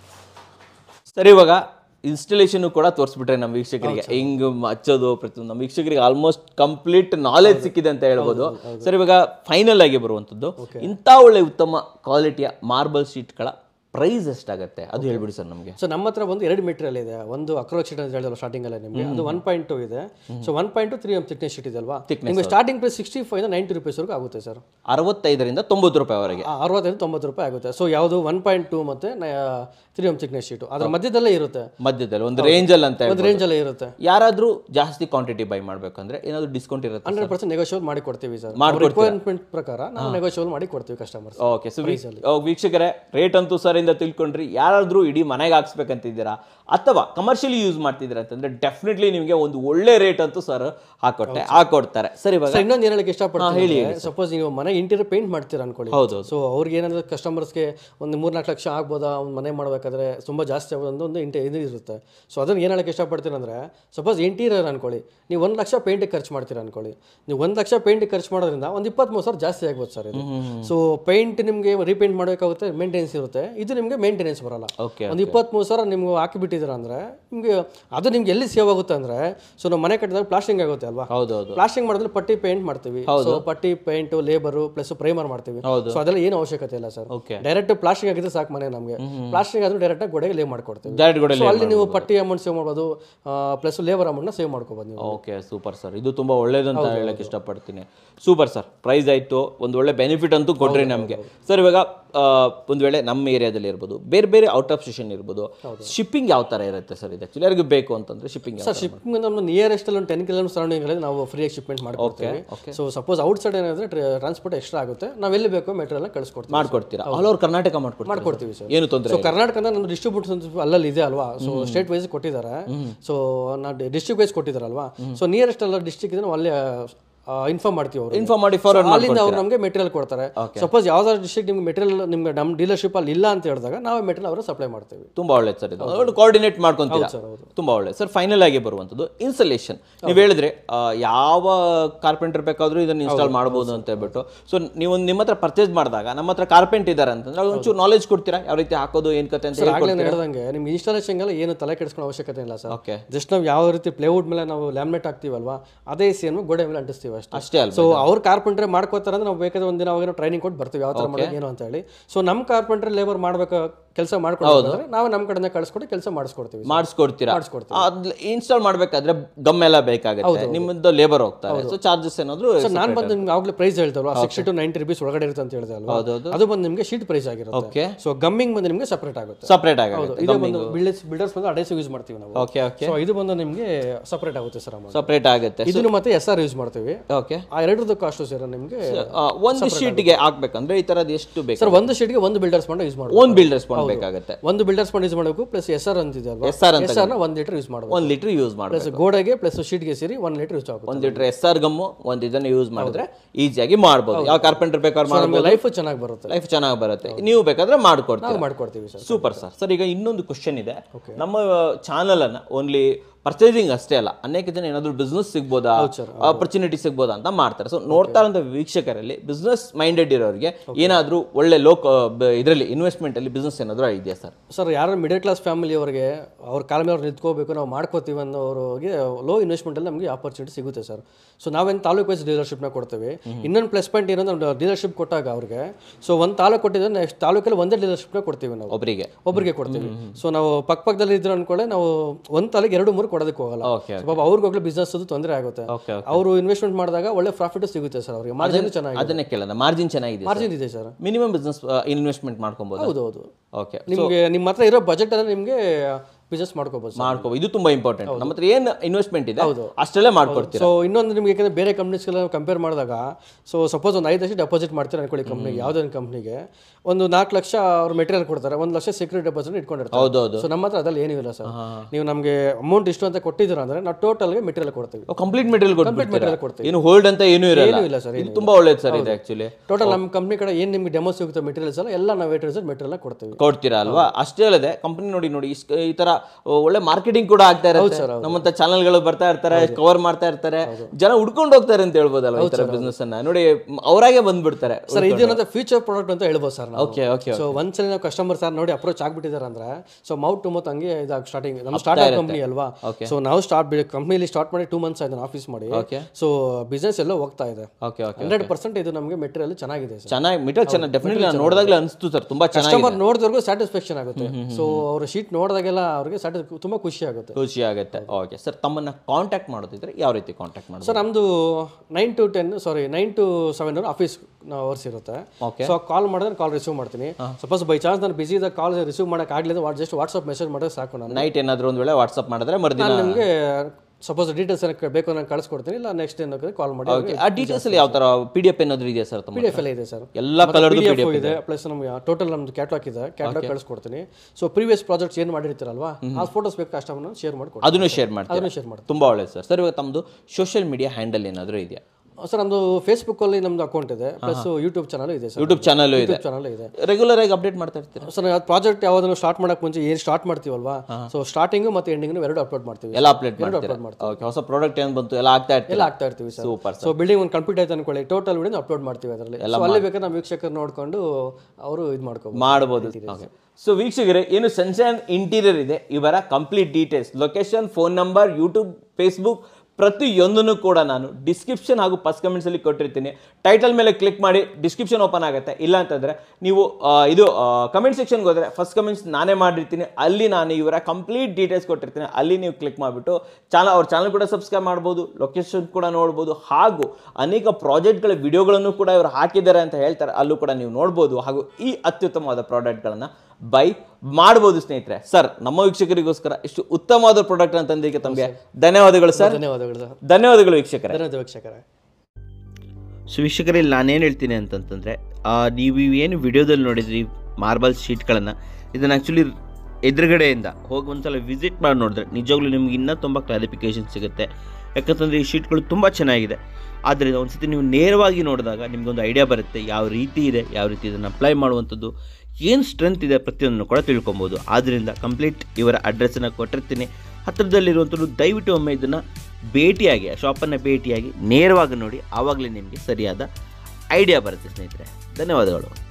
ಸರ್ ಇವಾಗ ಇನ್ಸ್ಟಲೇಷನ್ ಕೂಡ ತೋರಿಸ್ಬಿಟ್ರೆ ನಮ್ಮ ವೀಕ್ಷಕರಿಗೆ ಹಿಂಗ್ ಹಚ್ಚೋದು ಪ್ರತಿಯೊಂದು ನಮ್ಮ ವೀಕ್ಷಕರಿಗೆ ಆಲ್ಮೋಸ್ಟ್ ಕಂಪ್ಲೀಟ್ ನಾಲೆಜ್ ಸಿಕ್ಕಿದೆ ಅಂತ ಹೇಳ್ಬೋದು ಸರ್ ಇವಾಗ ಫೈನಲ್ ಆಗಿ ಬರುವಂಥದ್ದು ಇಂಥ ಒಳ್ಳೆ ಉತ್ತಮ ಕ್ವಾಲಿಟಿಯ ಮಾರ್ಬಲ್ ಶೀಟ್ಗಳ ಪ್ರೈಸ್ ಎಷ್ಟಾಗತ್ತೆ ಅದು ಹೇಳ್ಬಿಡಿ ಸರ್ ನಮಗೆ ಸೊ ನಮ್ಮ ಹತ್ರ ಒಂದು ಎರಡು ಮೆಟೀರಿಯಲ್ ಇದೆ ಒಂದು ಅಕ್ರೋಚ್ ಶೀಟ್ ಅಂತ ಹೇಳಿದ್ರು ಸ್ಟಾರ್ಟಿಂಗ್ ಅಲ್ಲೇ ನಿಮಗೆ ಅದು ಒನ್ ಪಾಯಿಂಟ್ ಟು ಇದೆ so one point two three M thickness sheet ಇದೆ ಅಲ್ವಾ ನಿಮಗೆ starting price sixty five ninety ರುಪೀಸ್ವರೆಗೂ ಆಗುತ್ತೆ ಸರ್ ಅರವತ್ತೈದರಿಂದ ತೊಂಬತ್ತು ರೂಪಾಯಿವರೆಗೆ ಅರವತ್ತೈದು ತೊಂಬತ್ತು ರೂಪಾಯಿ ಆಗುತ್ತೆ ಸೊ ಯಾವುದು ಒನ್ ಪಾಯಿಂಟ್ ಟು ಮತ್ತೆ ತ್ರೀ ಎಮ್ ಥಿಕ್ನೆಸ್ ಶೀಟು ಅದ್ರ ಮಧ್ಯದಲ್ಲೇ ಇರುತ್ತೆ ಮಧ್ಯದಲ್ಲಿ ಒಂದು ರೇಂಜಲ್ಲಿ ಅಂತ ಒಂದು ರೇಂಜಲ್ಲೇ ಇರುತ್ತೆ ಯಾರಾದರೂ ಜಾಸ್ತಿ ಕ್ವಾಂಟಿಟಿ ಬೈ ಮಾಡ್ಬೇಕಂದ್ರೆ ಏನಾದರೂ ಡಿಸ್ಕೌಂಟ್ ಇರುತ್ತೆ ಹಂಡ್ರೆಡ್ ಪರ್ಸೆಂಟ್ ನೆಗೋಷಿಯೇಟ್ ಮಾಡಿ ಕೊಡ್ತೀವಿ ಸರ್ ಮಾಡ್ಕೊಡ್ತೀರಾ? ರಿಕ್ವೈರ್ಮೆಂಟ್ ಪ್ರಕಾರ ನಾವು ನೆಗೋಷಿಯೇಟ್ ಮಾಡಿ ಕೊಡ್ತೀವಿ ಕಸ್ಟಮರ್ಸ್ ಓಕೆ ಸೊ ವೀಕ್ಷಕರೇ ರೇಟ್ ಅಂತೂ ಸರ್ ಇಂದ ತಿಳ್ಕೊಂಡ್ರಿ ಯಾರಾದ್ರೂ ಇಡೀ ಮನೆಗೆ ಹಾಕ್ಸ್ಬೇಕಂತಿದ್ದೀರಾ ಅಥವಾ ಕಮರ್ಷಿಯಲಿ ಯೂಸ್ ಮಾಡ್ತಿದ್ದೀರಾ ಅಂತಂದ್ರೆ ಡೆಫಿನೆಟ್ಲಿ ನಿಮಗೆ ಒಂದು ಒಳ್ಳೆ ರೇಟ್ ಅಂತೂ ಸರ್ ಹಾಕೊಟ್ಟೆ ಹಾಕೊಡ್ತಾರೆ ಸರ್ ಇವಾಗ ಸರ್ ಇನ್ನೊಂದು ಏನು ಹೇಳಕ್ಕೆ ಇಷ್ಟಪಡ್ತೀನಿ ಸಪೋಸ್ ನೀವು ಮನೆ ಇಂಟೀರಿಯರ್ ಪೇಂಟ್ ಮಾಡ್ತೀರಾ ಅನ್ಕೊಳ್ಳಿ ಹೌದು ಸೊ ಅವ್ರಿಗೆ ಏನಂದ್ರೆ ಕಸ್ಟಮರ್ಸ್ಗೆ ಒಂದು ಮೂರು ನಾಲ್ಕು ಲಕ್ಷ ಆಗ್ಬೋದಾ ಒಂದು ಮನೆ ಮಾಡಬೇಕಾದ್ರೆ ತುಂಬ ಜಾಸ್ತಿ ಆಗೋದು ಒಂದು ಇಂಟಿ ಇದು ಇರುತ್ತೆ ಸೊ ಅದನ್ನು ಏನು ಹೇಳಕ್ಕೆ ಇಷ್ಟಪಡ್ತೀನಿ ಅಂದರೆ ಸಪೋಸ್ ಇಂಟೀರಿಯರ್ ಅನ್ಕೊಳ್ಳಿ ನೀವು ಒಂದು ಲಕ್ಷ ಪೇಂಟಿಗೆ ಖರ್ಚು ಮಾಡ್ತೀರಾ ಅನ್ಕೊಳ್ಳಿ ನೀವು ಒಂದು ಲಕ್ಷ ಪೇಂಟಿಗೆ ಖರ್ಚು ಮಾಡೋದ್ರಿಂದ ಒಂದು ಇಪ್ಪತ್ತ್ಮೂರು ಸಾವಿರ ಜಾಸ್ತಿ ಆಗ್ಬೋದು ಸರ್ ಇದು ಸೊ ಪೇಂಟ್ ನಿಮಗೆ ರೀಪೇಂಟ್ ಮಾಡಬೇಕಾಗುತ್ತೆ ಮೇಂಟೆನೆನ್ಸ್ ಇರುತ್ತೆ ಇದು ನಿಮಗೆ ಮೇಂಟೆನೆನ್ಸ್ ಬರಲ್ಲ ಓಕೆ ಒಂದು ಇಪ್ಪತ್ತ್ಮೂರು ಸಾವಿರ ನಿಮ್ಗೆ ಹಾಕಿಬಿಟ್ಟಿದ್ದೀರ ಅಂದರೆ ನಿಮಗೆ ಅದು ನಿಮ್ಗೆ ಎಲ್ಲಿ ಸೇವ್ ಆಗುತ್ತೆ ಅಂದರೆ ಸೊ ನಾವು ಮನೆ ಕಟ್ಟಿದಾಗ ಪ್ಲಾಸ್ಟಿಂಗ್ ಆಗುತ್ತೆ ಅಲ್ವಾ ಹೌದು ಹೌದು ಪ್ಲಾಸ್ಟಿಂಗ್ ಮಾಡಿದ್ರೆ ಪಟ್ಟಿ ಪೇಂಟ್ ಮಾಡ್ತೀವಿ ಸೊ ಪಟ್ಟಿ ಪೇಂಟ್ ಲೇಬರ್ ಪ್ಲಸ್ ಪ್ರೈಮರ್ ಮಾಡ್ತೀವಿ ಹೌದು. ಸೊ ಅದೆಲ್ಲ ಏನು ಅವಶ್ಯಕತೆ ಇಲ್ಲ ಸರ್ ಓಕೆ ಡೈರೆಕ್ಟ್ ಪ್ಲಾಸ್ಟಿಂಗ್ ಆಗಿದ್ರೆ ಸಾಕು ಮನೆ ನಮಗೆ ಪ್ಲಾಸ್ಟಿಂಗ್ ಆದ್ರೂ ಡೈರೆಕ್ಟ್ ಆಗಿ ಗೋಡೆಗೆ ಲೇ ಮಾಡ್ಕೊಡ್ತೀವಿ ಡೈರೆಕ್ಟ್ ಕೂಡ ಸೊ ಅಲ್ಲಿ ನೀವು ಪಟ್ಟಿ ಅಮೌಂಟ್ ಸೇವ್ ಮಾಡ್ಬೋದು ಪ್ಲಸ್ ಲೇಬರ್ ಅಮೌಂಟ್ನ ಸೇವ್ ಮಾಡ್ಕೋಬೋದು ನೀವು ಓಕೆ ಸೂಪರ್ ಸರ್ ಇದು ತುಂಬಾ ಒಳ್ಳೇದು ಅಂತ ಹೇಳಕ್ ಇಷ್ಟಪಡ್ತೀನಿ ಸೂಪರ್ ಸರ್ ಪ್ರೈಸ್ ಆಯ್ತು ಒಂದು ಒಳ್ಳೆ ಬೆನಿಫಿಟ್ ಅಂತೂ ಕೊಡ್ರಿ ನಮಗೆ ಸರ್ ಇವಾಗ ಆ, ಒಂದು ವೇಳೆ ನಮ್ಮ ಏರಿಯಾದಲ್ಲಿ ಇರ್ಬೋದು ಬೇರೆ ಬೇರೆ ಔಟ್ ಆಫ್ ಸ್ಟೇಷನ್ ಇರ್ಬೋದು ಶಿಪ್ಪಿಂಗ್ ಯಾವ ಥರ ಇರುತ್ತೆ ಸರ್ ಇದು ಆ್ಯಕ್ಚುಲಿ ಯಾರಿಗೂ ಬೇಕು ಅಂತಂದ್ರೆ ಶಿಪ್ಪಿಂಗ್ ಸರ್ ಶಿಪ್ಪಿಂಗ್ ನಮ್ಮ ನಿಯರೆಸ್ಟ್ ಅಲ್ಲಿ ಒಂದು ಟೆನ್ ಕಿಲೋಮೀಟರ್ ಸರೌಂಡಿಂಗ್ ಅಲ್ಲಿ ನಾವು ಫ್ರೀಯಾಗಿ ಶಿಪ್ಮೆಂಟ್ ಮಾಡ್ಕೊಡ್ತೀವಿ ಸೊ ಸಪೋಸ್ ಔಟ್ ಸೈಡ್ ಏನಾದ್ರೆ ಟ್ರಾನ್ಸ್ಪೋರ್ಟ್ ಎಕ್ಸ್ಟ್ರಾ ಆಗುತ್ತೆ ನಾವು ಎಲ್ಲಿ ಬೇಕೋ ಮೆಟೀರಿಯಲ್ ಕಳಿಸ್ಕೊಡ್ತೀವಿ ಮಾಡ್ಕೊಡ್ತೀರಾ ಆಲ್ ಓವರ್ ಕರ್ನಾಟಕ ಮಾಡ್ಕೊಡ್ತೀರಾ ಮಾಡ್ಕೊಡ್ತೀವಿ ಸರ್ ಏನು ತೊಂದರೆ ಸೊ ಕರ್ನಾಟಕ ನಮ್ಮ ಡಿಸ್ಟ್ರಿಬ್ಯೂಷನ್ ಅಲ್ಲಲ್ಲಿ ಇದೆ ಅಲ್ವಾ ಸೊ ಸ್ಟೇಟ್ ವೈಸ್ ಕೊಟ್ಟಿದ್ದಾರೆ ಸೊ ನಾ ಡಿಸ್ಟ್ರಿಕ್ಟ್ ವೈಸ್ ಕೊಟ್ಟಿದ್ದಾರಲ್ವಾ ಸೊ ನಿಯರೆಸ್ಟ್ ಎಲ್ಲ ಡಿಸ್ಟ್ರಿಕ್ಟ್ ಇದೆ ನಾವು ಅಲ್ಲೇ ಇನ್ಫಾರ್ಮ್ ಮಾಡ್ತೀವಿ ಅವರು ಇನ್ಫಾರ್ಮ್ ಮಾಡಿ ಫಾರ್ವರ್ಡ್ ಅಲ್ಲಿಂದ ಅವ್ರು ನಮಗೆ ಮೆಟೀರಿಯಲ್ ಕೊಡ್ತಾರೆ ಸಪೋಸ್ ಯಾವ್ದಾದ್ರು ಡಿಸ್ಟ್ರಿಕ್ಟ್ ನಿಮ್ಗೆ ಮೆಟೀರಿಯಲ್ ನಿಮ್ಗೆ ನಮ್ಮ ಡೀಲರ್ಶಿಪ್ ಅಲ್ಲಿ ಇಲ್ಲ ಅಂತ ಹೇಳಿದಾಗ ನಾವೇ ಮೆಟೀರಿಯಲ್ ಅವರು ಸಪ್ಲೈ ಮಾಡ್ತೀವಿ ತುಂಬಾ ಒಳ್ಳೇದು ಸರ್ ಇದು ಕೋಆರ್ಡಿನೇಟ್ ಮಾಡ್ಕೊಂತೀರಾ ಸರ್ ಹೌದು ತುಂಬಾ ಒಳ್ಳೆ ಸರ್ ಫೈನಲ್ ಆಗಿ ಬರುವಂಥದ್ದು ಇನ್ಸ್ಟಲೇಷನ್ ನೀವು ಹೇಳಿದ್ರೆ ಆ, ಯಾವ ಕಾರ್ಪೆಂಟರ್ ಬೇಕಾದ್ರೂ ಇದನ್ನ ಇನ್ಸ್ಟಾಲ್ ಮಾಡ್ಬೋದು ಅಂತ ಹೇಳ್ಬಿಟ್ಟು ಸೊ ನೀವು ನಿಮ್ಮ ಹತ್ರ ಪರ್ಚೇಸ್ ಮಾಡಿದಾಗ ನಮ್ಮ ಹತ್ರ ಕಾರ್ಪೆಂಟ್ ಇದ್ದಾರೆ ಅಂತಂದ್ರೆ ಅವ್ರು ಒಂಚೂರು ನಾಲೆಜ್ ಕೊಡ್ತೀರಾ ಯಾವ ರೀತಿ ಹಾಕೋದು ಏನ್ ಕತೆ ಅಂತ ಆಗ್ಲೇ ಹೇಳ್ದಂಗೆ ನಿಮ್ಗೆ ಇನ್ಸ್ಟಾಲೇಷನ್ ಎಲ್ಲ ಏನು ತಲೆ ಕೆಡಿಸ್ಕೊಳ್ಳೋ ಅವಶ್ಯಕತೆ ಇಲ್ಲ ಸರ್ ಓಕೆ ಜಸ್ಟ್ ನಾವು ಯಾವ ರೀತಿ ಪ್ಲೇವುಡ್ ಮೇಲೆ ನಾವು ಲ್ಯಾಮಿನೇಟ್ ಹಾಕ್ತೀವಲ್ವಾ ಅದೇ ಸೇಮ್ ಗೋಡೆ ಮೇಲೆ ಅಂಟಿಸ್ತೀವಿ ಅಷ್ಟೇ ಅಷ್ಟೇ ಅಲ್ವಾ ಸೊ ಅವ್ರ ಕಾರ್ಪೆಂಟ್ರೆ ಮಾಡ್ಕೋತಾರೆ ಅಂದ್ರೆ ನಾವು ಬೇಕಾದ್ರೆ ಒಂದಿನ ಅವಾಗ ಟ್ರೈನಿಂಗ್ ಕೊಟ್ಟು ಬರ್ತೀವಿ ಯಾವ ಥರ ಮಾಡೋದು ಏನು ಅಂತ ಹೇಳಿ ಸೊ ನಮ್ಮ ಕಾರ್ಪೆಂಟ್ರೆ ಲೇಬರ್ ಮಾಡ್ಬೇಕು ಕೆಲಸ ಮಾಡ್ಕೊಡೋದಾದ್ರೆ ನಾವು ನಮ್ಮ ಕಡೆಯಿಂದ ಕಳಿಸ್ಕೊಟ್ಟು ಕೆಲಸ ಮಾಡಿಸ್ಕೊಡ್ತೀವಿ sir. ಮಾಡಿಸ್ಕೊಡ್ತೀರಾ ಮಾಡಿಸ್ಕೊಡ್ತೀವಿ. ಅದ್ ಇನ್ಸ್ಟಾಲ್ ಮಾಡ್ಬೇಕಾದ್ರೆ ಗಮ್ ಎಲ್ಲ ಬೇಕಾಗುತ್ತೆ ನಿಮ್ಮದು ಲೇಬರ್ ಹೋಗ್ತಾರೆ ಸೊ ಚಾರ್ಜಸ್ ಏನಾದ್ರು ಸರ್ ನಾನು ಬಂದು ನಿಮ್ಗೆ ಆವಾಗಲೇ ಪ್ರೈಸ್ ಹೇಳ್ತಲ್ವಾ ಸಿಕ್ಸ್ಟಿ ಟು ನೈಂಟಿ ರುಪೀಸ್ ಒಳಗಡೆ ಇರುತ್ತೆ ಅಂತ ಹೇಳಿದೆ ಅಲ್ವಾ ಹೌದೌದು. ಅದು ಬಂದು ನಿಮಗೆ ಶೀಟ್ ಪ್ರೈಸ್ ಆಗಿರುತ್ತೆ ಓಕೆ ಸೊ ಗಮ್ಮಿಂಗ್ ಬಂದು ನಿಮಗೆ ಸಪ್ರೇಟ್ ಆಗುತ್ತೆ ಸಪ್ರೇಟ್ ಆಗುತ್ತೆ ಇದು ಬಂದು ಬಿಲ್ಡರ್ಸ್ ಬಿಲ್ಡರ್ಸ್ ಬಂದು ಅಡೇಸ್ ಯೂಸ್ ಮಾಡ್ತೀವಿ ನಾವು ಓಕೆ ಓಕೆ ಸೊ ಇದು ಬಂದು ನಿಮಗೆ ಸಪ್ರೇಟ್ ಆಗುತ್ತೆ ಸರ್ ಅಮೌಂಟ್ ಸಪ್ರೇಟ್ ಆಗುತ್ತೆ ಇದನ್ನು ಮತ್ತೆ ಎಸ್ ಆರ್ ಯೂಸ್ ಮಾಡ್ತೀವಿ ಓಕೆ ಆ ಎರಡರದ್ದು ಕಾಸ್ಟು ಸರ್ ನಿಮಗೆ ಒಂದು ಶೀಟ್ಗೆ ಹಾಕ್ಬೇಕಂದ್ರೆ ಈ ತರದ್ ಎಷ್ಟು ಬೇಕು ಸರ್ ಒಂದು ಶೀಟ್ಗೆ ಒಂದು ಬಿಲ್ಡರ್ಸ್ ಫಂಡ್ ಯೂಸ್ ಮಾಡಬೇಕು ಒಂದ್ ಬಿಲ್ ರೆಸ್ಪಾಂಡ್ ಬೇಕಾಗುತ್ತೆ ಒಂದು ಬಿಲ್ಡರ್ಸ್ ಫಂಡ್ ಯೂಸ್ ಮಾಡಬೇಕು ಪ್ಲಸ್ ಎಸ್ ಆರ್ ಅಂತಿದೆ ಅಲ್ವಾ ಎಸ್ ಆರ್ ಅಂತ ಎಸ್ ಆರ್ನ ಒಂದು ಲೀಟರ್ ಯೂಸ್ ಮಾಡಬೇಕು ಒಂದ್ ಲೀಟರ್ ಯೂಸ್ ಮಾಡ್ಬೇಕು ಪ್ಲಸ್ ಗೋಡೆಗೆ ಪ್ಲಸ್ ಶೀಟ್ಗೆ ಸೇರಿ ಒನ್ ಲೀಟರ್ ಯೂಸ್ ಆಗುತ್ತೆ ಒಂದ್ ಲೀಟರ್ ಎಸ್ ಆರ್ ಗಮ್ಮು ಒಂದ್ ಇದನ್ನ ಯೂಸ್ ಮಾಡಿದ್ರೆ ಈಸಿಯಾಗಿ ಮಾಡ್ಬೋದು ಯಾವ ಕಾರ್ಪೆಂಟರ್ ಬೇಕಾದ್ರೆ ನಮಗೆ ಮಾಡ್ಬೋದು ಲೈಫ್ ಚೆನ್ನಾಗಿ ಬರುತ್ತೆ ಲೈಫ್ ಚೆನ್ನಾಗಿ ಬರುತ್ತೆ ನೀವು ಬೇಕಾದ್ರೆ ಮಾಡ್ಕೊಡ್ತೀರಾ ನಾವು ಮಾಡ್ಕೊಡ್ತೀವಿ ಸರ್ ಸೂಪರ್ ಸರ್ ಸರ್ ಈಗ ಇನ್ನೊಂದು ಕ್ವಶನ್ ಇದೆ ನಮ್ಮ ಚಾನಲ್ ಅನ್ನ ಓನ್ಲಿ ಪರ್ಚೇಸಿಂಗ್ ಅಷ್ಟೇ ಅಲ್ಲ ಅನೇಕ ಜನ ಏನಾದ್ರು ಬಿಸ್ನೆಸ್ ಸಿಗ್ಬೋದಾ ಆಪರ್ಚುನಿಟಿ ಸಿಗ್ಬೋದಾ ಅಂತ ಮಾಡ್ತಾರೆ ಸೊ ನೋಡ್ತಾ ಇರೋ ವೀಕ್ಷಕರಲ್ಲಿ ಬಿಸ್ನೆಸ್ ಮೈಂಡೆಡ್ ಇರೋರಿಗೆ ಏನಾದ್ರೂ ಒಳ್ಳೆ ಲೋ ಇದರಲ್ಲಿ ಇನ್ವೆಸ್ಟ್ಮೆಂಟ್ ಅಲ್ಲಿ ಬಿಸ್ನೆಸ್ ಏನಾದ್ರು ಇದೆಯಾ ಸರ್ ಸರ್ ಯಾರು ಮಿಡಲ್ ಕ್ಲಾಸ್ ಫ್ಯಾಮಿಲಿ ಅವರಿಗೆ ಅವ್ರ ಕಾಲ ಮೇಲೆ ಅವ್ರು ನಿಂತ್ಕೋಬೇಕು ನಾವು ಮಾಡ್ಕೋತೀವಿ ಅನ್ನೋರಿಗೆ ಲೋ ಇನ್ವೆಸ್ಟ್ಮೆಂಟಲ್ಲಿ ನಮಗೆ ಆಪರ್ಚುನಿಟಿ ಸಿಗುತ್ತೆ ಸರ್ ಸೊ ನಾವೇನು ತಾಲೂಕು ವೈಸ್ ಡೀಲರ್ಶಿಪ್ನ ಕೊಡ್ತೀವಿ ಇನ್ನೊಂದು ಪ್ಲಸ್ ಪಾಯಿಂಟ್ ಏನಂದ್ರೆ ನಾವು ಡೀಲರ್ಶಿಪ್ ಕೊಟ್ಟಾಗ ಅವ್ರಿಗೆ ಸೊ ಒಂದು ತಾಲೂಕು ಕೊಟ್ಟಿದ್ರೆ ನೆಕ್ಸ್ಟ್ ತಾಲೂಕಲ್ಲಿ ಒಂದೇ ಡೀಲರ್ಶಿಪ್ನ ಕೊಡ್ತೀವಿ ನಾವು ಒಬ್ಬರಿಗೆ ಒಬ್ಬರಿಗೆ ಕೊಡ್ತೀವಿ ಸೊ ನಾವು ಪಕ್ಕ ಪಕ್ಕದಲ್ಲಿ ಇದ್ರೆ ಅನ್ಕೊಳ್ಳೆ ನಾವು ಒಂದು ತಾಲೂಕು ಎರಡು ಮೂರು ಕೊಡೋದಕ್ಕೆ ಹೋಗಲ್ಲ ಓಕೆ So ಪಾಪ ಅವ್ರಿಗೆ ಹೋಗ್ಲಿ ಬಿಸ್ನೆಸ್ ಅದು ತೊಂದರೆ ಆಗುತ್ತೆ ಓಕೆ ಅವರು ಇನ್ವೆಸ್ಟ್ಮೆಂಟ್ ಮಾಡಿದಾಗ ಒಳ್ಳೆ ಪ್ರಾಫಿಟ್ ಸಿಗುತ್ತೆ ಸರ್ ಅವರಿಗೆ ಮಾರ್ಜಿನ್ ಚೆನ್ನಾಗಿ ಅದನ್ನೇ ಕೇಳೋಣ ಮಾರ್ಜಿನ್ ಚೆನ್ನಾಗಿದೆ ಮಾರ್ಜಿನ್ ಇದೆ ಸರ್ ಮಿನಿಮಮ್ ಬಿಸ್ನೆಸ್ ಇನ್ವೆಸ್ಟ್ಮೆಂಟ್ ಮಾಡ್ಕೊಬೋದು ಹೌದು ಹೌದು ಓಕೆ ನಿಮಗೆ ನಿಮ್ಮ ಹತ್ರ ಇರೋ ಬಜೆಟ್ ಅಲ್ಲಿ ನಿಮಗೆ ಬಿಸ್ನೆಸ್ ಮಾಡ್ಕೋಬೋದು ಸರ್ ಮಾಡ್ಕೋ ಇದು ತುಂಬಾ ಇಂಪಾರ್ಟೆಂಟ್ ನಮ್ಮ ಹತ್ರ ಏನು ಇನ್ವೆಸ್ಟ್ಮೆಂಟ್ ಇದೆ ಅಷ್ಟರಲ್ಲೇ ಮಾಡ್ಕೊಡ್ತೀರಾ ಸೊ ಇನ್ನೊಂದು ನಿಮ್ಗೆ ಯಾಕಂದ್ರೆ ಬೇರೆ ಕಂಪ್ನೀಸ್ಗೆಲ್ಲ ಕಂಪೇರ್ ಮಾಡಿದಾಗ ಸೊ ಸಪೋಸ್ ಒಂದು ಐದು ಲಕ್ಷ ಡೆಪಾಸಿಟ್ ಮಾಡ್ತೀರಾ ಅನ್ಕೊಳ್ಳಿ ಕಂಪ್ನಿಗೆ ಯಾವುದೇ ಒಂದು ಕಂಪ್ನಿಗೆ ಒಂದು ನಾಲ್ಕು ಲಕ್ಷ ಅವ್ರು ಮೆಟೀರಿಯಲ್ ಕೊಡ್ತಾರೆ ಒಂದು ಲಕ್ಷ ಸೆಕ್ಯೂರಿಟಿ ಡೆಪಾಸಿಟ್ ಇಟ್ಕೊಂಡಿರ್ತಾರೆ ಹೌದೌದು ಸೊ ನಮ್ಮ ಹತ್ರ ಅದ್ರಲ್ಲಿ ಏನೂ ಇಲ್ಲ ಸರ್ ನೀವು ನಮಗೆ ಅಮೌಂಟ್ ಇಷ್ಟು ಅಂತ ಕೊಟ್ಟಿದ್ದೀರಾ ಅಂದ್ರೆ ನಾವು ಟೋಟಲ್ಗೆ ಮೆಟೀರಿಯಲ್ ಕೊಡ್ತೀವಿ ಕಂಪ್ಲೀಟ್ ಮೆಟೀರಿಯಲ್ ಕೊಟ್ಬಿಡ್ತೀರಾ ಮೆಟೀರಿಯಲ್ ಕೊಡ್ತೀವಿ ಏನು ಹೋಲ್ಡ್ ಅಂತ ಏನೂ ಇರಲ್ಲ ಏನೂ ಇಲ್ಲ ಸರ್ ಇದು ತುಂಬಾ ಒಳ್ಳೇದು ಸರ್ ಇದು ಆಕ್ಚುಲಿ ಟೋಟಲ್ ನಮ್ಮ ಕಂಪ್ನಿ ಕಡೆ ಏನು ನಿಮ್ಗೆ ಡೆಮೋ ಸಿಗುತ್ತೆ ಮೆಟೀರಿಯಲ್ಸ್ ಎಲ್ಲ ಎಲ್ಲ ನಾವು ವೇಟ್ ಮೆಟೀರಿಯಲ್ ಕೊಡ್ತೀವಿ ಕೊಡ್ತೀರಾ ಅಲ್ವಾ ಅಷ್ಟೇ ಅಲ್ಲದೆ ಕಂಪನಿ ನೋಡಿ ನೋಡಿ ಇಸ್- ಈ ತರ ಒಳ್ಳೆ ಮಾರ್ಕೆಟಿಂಗ್ ಕೂಡ ಆಗ್ತಾ ಇರುತ್ತೆ ನಮ್ಮಂತ ಚಾನಲ್ಗಳು ಬರ್ತಾ ಇರ್ತಾರೆ ಕವರ್ ಮಾಡ್ತಾ ಇರ್ತಾರೆ ಜನ ಹುಡ್ಕೊಂಡು ಹೋಗ್ತಾರೆ ಅಂತ ಹೇಳ್ಬೋದಲ್ಲ ಈ ತರ ಬಿಸ್ನೆಸ್ ಅನ್ನ ನೋಡಿ ಮ್, ಅವರಾಗೆ ಬಂದ್ಬಿಡ್ತಾರೆ ಸರ್ ಇದೇನಂತ ಫ್ಯೂಚರ್ ಪ್ರಾಡಕ್ಟ್ ಅಂತ ಹೇಳ್ಬೋದು ಸರ್ ನಾವು ಓಕೆ ಓಕೆ ಸೊ ಒಂದ್ಸಲ ನಾವು ಕಸ್ಟಮರ್ ಸರ್ ನೋಡಿ ಅಪ್ರೋಚ್ ಆಗ್ಬಿಟ್ಟಿದ್ದಾರೆ ಅಂದ್ರೆ ಸೊ ಮೌತ್ ಟು ಮೌತ್ ಹಂಗೆ ಇದಾಗ ಸ್ಟಾರ್ಟಿಂಗ್ ನಮ್ಮ ಸ್ಟಾರ್ಟ್ ಕಂಪ್ನಿ ಅಲ್ವಾ ಸೊ ನಾವು ಸ್ಟಾರ್ಟ್ ಕಂಪ್ನಿಲಿ ಸ್ಟಾರ್ಟ್ ಮಾಡಿ ಟೂ ಮಂತ್ಸ್ ಆಯ್ತು ಆಫೀಸ್ ಮಾಡಿ ಓಕೆ ಸೊ ಬಿಸ್ನೆಸ್ ಎಲ್ಲ ಹೋಗ್ತಾ ಇದೆ ಓಕೆ ಓಕೆ ಹಂಡ್ರೆಡ್ ಪರ್ಸೆಂಟ್ ಇದು ನಮಗೆ ಮೆಟೀರಿಯಲ್ ಚೆನ್ನಾಗಿದೆ ಸರ್ ಚೆನ್ನಾಗಿ ಮೀಟರ್ ಚೆನ್ನಾಗಿ ಡೆಫಿನೆಟ್ಲಿ ನಾನು ನೋಡಿದಾಗಲೇ ಅನಿಸ್ತು ಸರ್ ತುಂಬಾ ಚೆನ್ನಾಗಿ ಕಸ್ಟಮರ್ ನೋಡಿದವ್ರಿಗೂ ಸ್ಯಾಟಿಸ್ಫ್ಯಾಕ್ಷನ್ ಆಗುತ್ತೆ ಸೊ ಅವ್ರ ಶೀಟ್ ನೋಡಿದಾಗೆಲ್ಲ ಅವ್ರಿಗೆ ಸ್ಯಾಟಿಸ್ ತುಂಬಾ ಖುಷಿ ಆಗುತ್ತೆ ಖುಷಿ ಆಗುತ್ತೆ ಓಕೆ ಸರ್ ತಮ್ಮನ್ನ ಕಾಂಟ್ಯಾಕ್ಟ್ ಮಾಡೋದಿದ್ರೆ ಯಾವ ರೀತಿ ಕಾಂಟ್ಯಾಕ್ಟ್ ಮಾಡೋದು ಸರ್ ನಮ್ದು nine to ten sorry nine to seven office hours ಇರುತ್ತೆ Okay. ಸೊ ಕಾಲ್ ಮಾಡಿದ್ರೆ ಕಾಲ್ ರಿಸೀವ್ ಮಾಡ್ತೀನಿ ಸಪೋಸ್ ಬೈ ಚಾನ್ಸ್ ನಾನು ಬಿಸಿ ಇದ್ದಾಗ ಕಾಲ್ ರಿಸೀವ್ ಮಾಡಕ್ ಆಗ್ಲಿಲ್ಲ ಜಸ್ಟ್ ವಾಟ್ಸ್ಆಪ್ ಮೆಸೇಜ್ ಮಾಡಿದ್ರೆ ಸಾಕು ನಾನು ನೈಟ್ ಏನಾದ್ರು ಒಂದ್ ವೇಳೆ ವಾಟ್ಸ್ಆಪ್ ಮಾಡಿದ್ರೆ ಮರುದಿನ ನಾನು ನಿಮಗೆ ಸಪೋಸ್ ಡೀಟೇಲ್ಸ್ ಏನಕ್ಕೆ ಬೇಕು ನಾನು ಕಳಿಸ್ಕೊಡ್ತೀನಿ ಇಲ್ಲ ನೆಕ್ಸ್ಟ್ ಏನಕ್ಕೆ ಕಾಲ್ ಮಾಡಿ ಓಕೆ ಆ ಡೀಟೇಲ್ಸ್ ಅಲ್ಲಿ ಯಾವ ತರ ಪಿ ಡಿ ಎಫ್ ಏನಾದ್ರು ಇದೆಯಾ ಸರ್ ತಮ್ಮ ಪಿ ಡಿ ಎಫ್ ಎಲ್ಲ ಇದೆ ಸರ್ ಎಲ್ಲ ಕಲರ್ದು ಪಿ ಡಿ ಎಫ್ ಇದೆ ಪ್ಲಸ್ ನಮ್ಗೆ ಟೋಟಲ್ ನಮ್ದು ಕ್ಯಾಟ್ಲಾಗ್ ಇದೆ ಕ್ಯಾಟ್ಲಾಗ್ ಕಳಿಸ್ಕೊಡ್ತೀನಿ ಸೊ ಪ್ರೀವಿಯಸ್ ಪ್ರಾಜೆಕ್ಟ್ಸ್ ಏನು ಮಾಡಿರ್ತೀರಲ್ವಾ ಆ ಫೋಟೋಸ್ ಬೇಕು ಕಸ್ಟಮರ್ನ ಶೇರ್ ಮಾಡ್ಕೊಡ್ತೀನಿ ಅದನ್ನು ಶೇರ್ ಮಾಡ್ತೀರಾ ಅದನ್ನು ಶೇರ್ ಮಾಡ್ತೀನಿ ತುಂಬಾ ಒಳ್ಳೇದು ಸರ್ ಸರ್ ಇವಾಗ ತಮ್ಮದು ಸೋಷಿಯಲ್ ಮೀಡಿಯಾ ಹ್ಯಾಂಡಲ್ ಏನಾದರೂ ಇದೆಯಾ ಸರ್ ನಮ್ದು ಫೇಸ್ಬುಕ್ ಅಲ್ಲಿ ನಮ್ದು ಅಕೌಂಟ್ ಇದೆ ಪ್ಲಸ್ ಯೂಟ್ಯೂಬ್ ಚಾನಲ್ ಇದೆ ಸರ್ ಯೂಟ್ಯೂಬ್ ಚಾನಲ್ ಇದೆ ಚಾನಲ್ ಇದೆ ರೆಗ್ಯುಲರ್ ಆಗಿ ಅಪ್ಡೇಟ್ ಮಾಡ್ತಾ ಇರ್ತೀರಾ ಸರ್ ಪ್ರಾಜೆಕ್ಟ್ ಯಾವ್ದನ್ನು ಸ್ಟಾರ್ಟ್ ಮಾಡಕ್ ಮುಂಚೆ ಏನು ಸ್ಟಾರ್ಟ್ ಮಾಡ್ತೀವಲ್ವಾ ಸೊ ಸ್ಟಾರ್ಟಿಂಗು ಮತ್ತೆ ಎಂಡಿಂಗ್ ಎರಡು ಅಪ್ಲೋಡ್ ಮಾಡ್ತೀವಿ ಎಲ್ಲ ಅಪ್ಡೇಟ್ ಮಾಡ್ತೀರಾ upload ಮಾಡ್ತೀವಿ. ಓಕೆ ಹೊಸ ಪ್ರಾಡಕ್ಟ್ ಏನು ಬಂತು ಎಲ್ಲ ಆಗ್ತಾ ಇರ್ತೀರಾ ಎಲ್ಲ ಆಗ್ತಾ ಇರ್ತೀವಿ ಸರ್ ಸೂಪರ್ ಸೊ ಬಿಲ್ಡಿಂಗ್ ಒಂದು ಕಂಪ್ಲೀಟ್ ಆಯ್ತು ಅನ್ಕೊಳ್ಳಿ ಟೋಟಲ್ ವಿಡಿಯೋ ಅಪ್ಲೋಡ್ ಮಾಡ್ತೀವಿ ಅದರಲ್ಲಿ ಸೊ ಅಲ್ಲಿ ಬೇಕಾದ್ರೆ ನಮ್ಮ ವೀಕ್ಷಕರು ನೋಡ್ಕೊಂಡು ಅವರು ಇದು ಮಾಡ್ಕೋಬೋದು ಮಾಡ್ಬೋದು ಓಕೆ ಸೊ ವೀಕ್ಷಕರೇ ಏನು ಸನ್ಶೈನ್ ಇಂಟೀರಿಯರ್ ಇದೆ ಇವರ complete details location phone number YouTube Facebook ಪ್ರತಿಯೊಂದನ್ನು ಕೂಡ ನಾನು ಡಿಸ್ಕ್ರಿಪ್ಷನ್ ಹಾಗೂ ಫಸ್ಟ್ ಕಮೆಂಟ್ಸಲ್ಲಿ ಕೊಟ್ಟಿರ್ತೀನಿ ಟೈಟಲ್ ಮೇಲೆ ಕ್ಲಿಕ್ ಮಾಡಿ ಡಿಸ್ಕ್ರಿಪ್ಷನ್ ಓಪನ್ ಆಗುತ್ತೆ ಇಲ್ಲ ಅಂತಂದರೆ ನೀವು ಆ, ಇದು ಕಮೆಂಟ್ ಸೆಕ್ಷನ್ಗೆ ಹೋದರೆ ಫಸ್ಟ್ ಕಮೆಂಟ್ಸ್ ನಾನೇ ಮಾಡಿರ್ತೀನಿ ಅಲ್ಲಿ ನಾನು ಇವರ ಕಂಪ್ಲೀಟ್ ಡೀಟೇಲ್ಸ್ ಕೊಟ್ಟಿರ್ತೀನಿ ಅಲ್ಲಿ ನೀವು ಕ್ಲಿಕ್ ಮಾಡಿಬಿಟ್ಟು ಚಾನಲ್ ಅವ್ರ ಚಾನಲ್ ಕೂಡ ಸಬ್ಸ್ಕ್ರೈಬ್ ಮಾಡ್ಬೋದು ಲೊಕೇಶನ್ ಕೂಡ ನೋಡ್ಬೋದು ಹಾಗೂ ಅನೇಕ ಪ್ರಾಜೆಕ್ಟ್ಗಳ ವಿಡಿಯೋಗಳನ್ನು ಕೂಡ ಇವರು ಹಾಕಿದ್ದಾರೆ ಅಂತ ಹೇಳ್ತಾರೆ ಅಲ್ಲೂ ಕೂಡ ನೀವು ನೋಡ್ಬೋದು ಹಾಗೂ ಈ ಅತ್ಯುತ್ತಮವಾದ ಪ್ರಾಡಕ್ಟ್ಗಳನ್ನು ಬೈ ಮಾಡ್ಬೋದು ಸ್ನೇಹಿತರೆ ಸರ್ ನಮ್ಮ ವೀಕ್ಷಕರಿಗೋಸ್ಕರ ಇಷ್ಟು ಉತ್ತಮವಾದ ಪ್ರಾಡಕ್ಟ್ ಅಂತಂದಿಗೆ ತಮಗೆ ಧನ್ಯವಾದಗಳು ಸರ್ ಧನ್ಯವಾದಗಳು ಸರ್ ಧನ್ಯವಾದಗಳು ವೀಕ್ಷಕರೇ ಧನ್ಯವಾದ ವೀಕ್ಷಕರೇ ಸೊ ವೀಕ್ಷಕರಲ್ಲಿ ನಾನೇನು ಹೇಳ್ತೀನಿ ಅಂತಂತಂದರೆ ನೀವು ಏನು ವಿಡಿಯೋದಲ್ಲಿ ನೋಡಿದ್ರಿ ಮಾರ್ಬಲ್ ಶೀಟ್ಗಳನ್ನು ಇದನ್ನು ಆ್ಯಕ್ಚುಲಿ ಎದುರುಗಡೆಯಿಂದ ಹೋಗಿ ಒಂದ್ಸಲ ವಿಸಿಟ್ ಮಾಡಿ ನೋಡಿದ್ರೆ ನಿಜವಾಗ್ಲೂ ನಿಮ್ಗೆ ಇನ್ನೂ ತುಂಬ ಕ್ಲಾರಿಫಿಕೇಷನ್ ಸಿಗುತ್ತೆ ಯಾಕಂತಂದರೆ ಈ ಶೀಟ್ಗಳು ತುಂಬ ಚೆನ್ನಾಗಿದೆ ಆದ್ದರಿಂದ ಒಂದ್ಸತಿ ನೀವು ನೇರವಾಗಿ ನೋಡಿದಾಗ ನಿಮಗೊಂದು ಐಡಿಯಾ ಬರುತ್ತೆ ಯಾವ ರೀತಿ ಇದೆ ಯಾವ ರೀತಿ ಇದನ್ನು ಅಪ್ಲೈ ಮಾಡುವಂಥದ್ದು ಏನು ಸ್ಟ್ರೆಂತ್ ಇದೆ ಪ್ರತಿಯೊಂದನ್ನು ಕೂಡ ತಿಳ್ಕೊಬೋದು ಆದ್ದರಿಂದ ಕಂಪ್ಲೀಟ್ ಇವರ ಅಡ್ರೆಸ್ಸನ್ನು ಕೊಟ್ಟಿರ್ತೀನಿ ಹತ್ತಿರದಲ್ಲಿರುವಂಥದ್ದು ದಯವಿಟ್ಟು ಒಮ್ಮೆ ಇದನ್ನು ಭೇಟಿಯಾಗಿ ಆ ಶಾಪನ್ನು ಭೇಟಿಯಾಗಿ ನೇರವಾಗಿ ನೋಡಿ ಆವಾಗಲೇ ನಿಮಗೆ ಸರಿಯಾದ ಐಡಿಯಾ ಬರುತ್ತೆ ಸ್ನೇಹಿತರೆ ಧನ್ಯವಾದಗಳು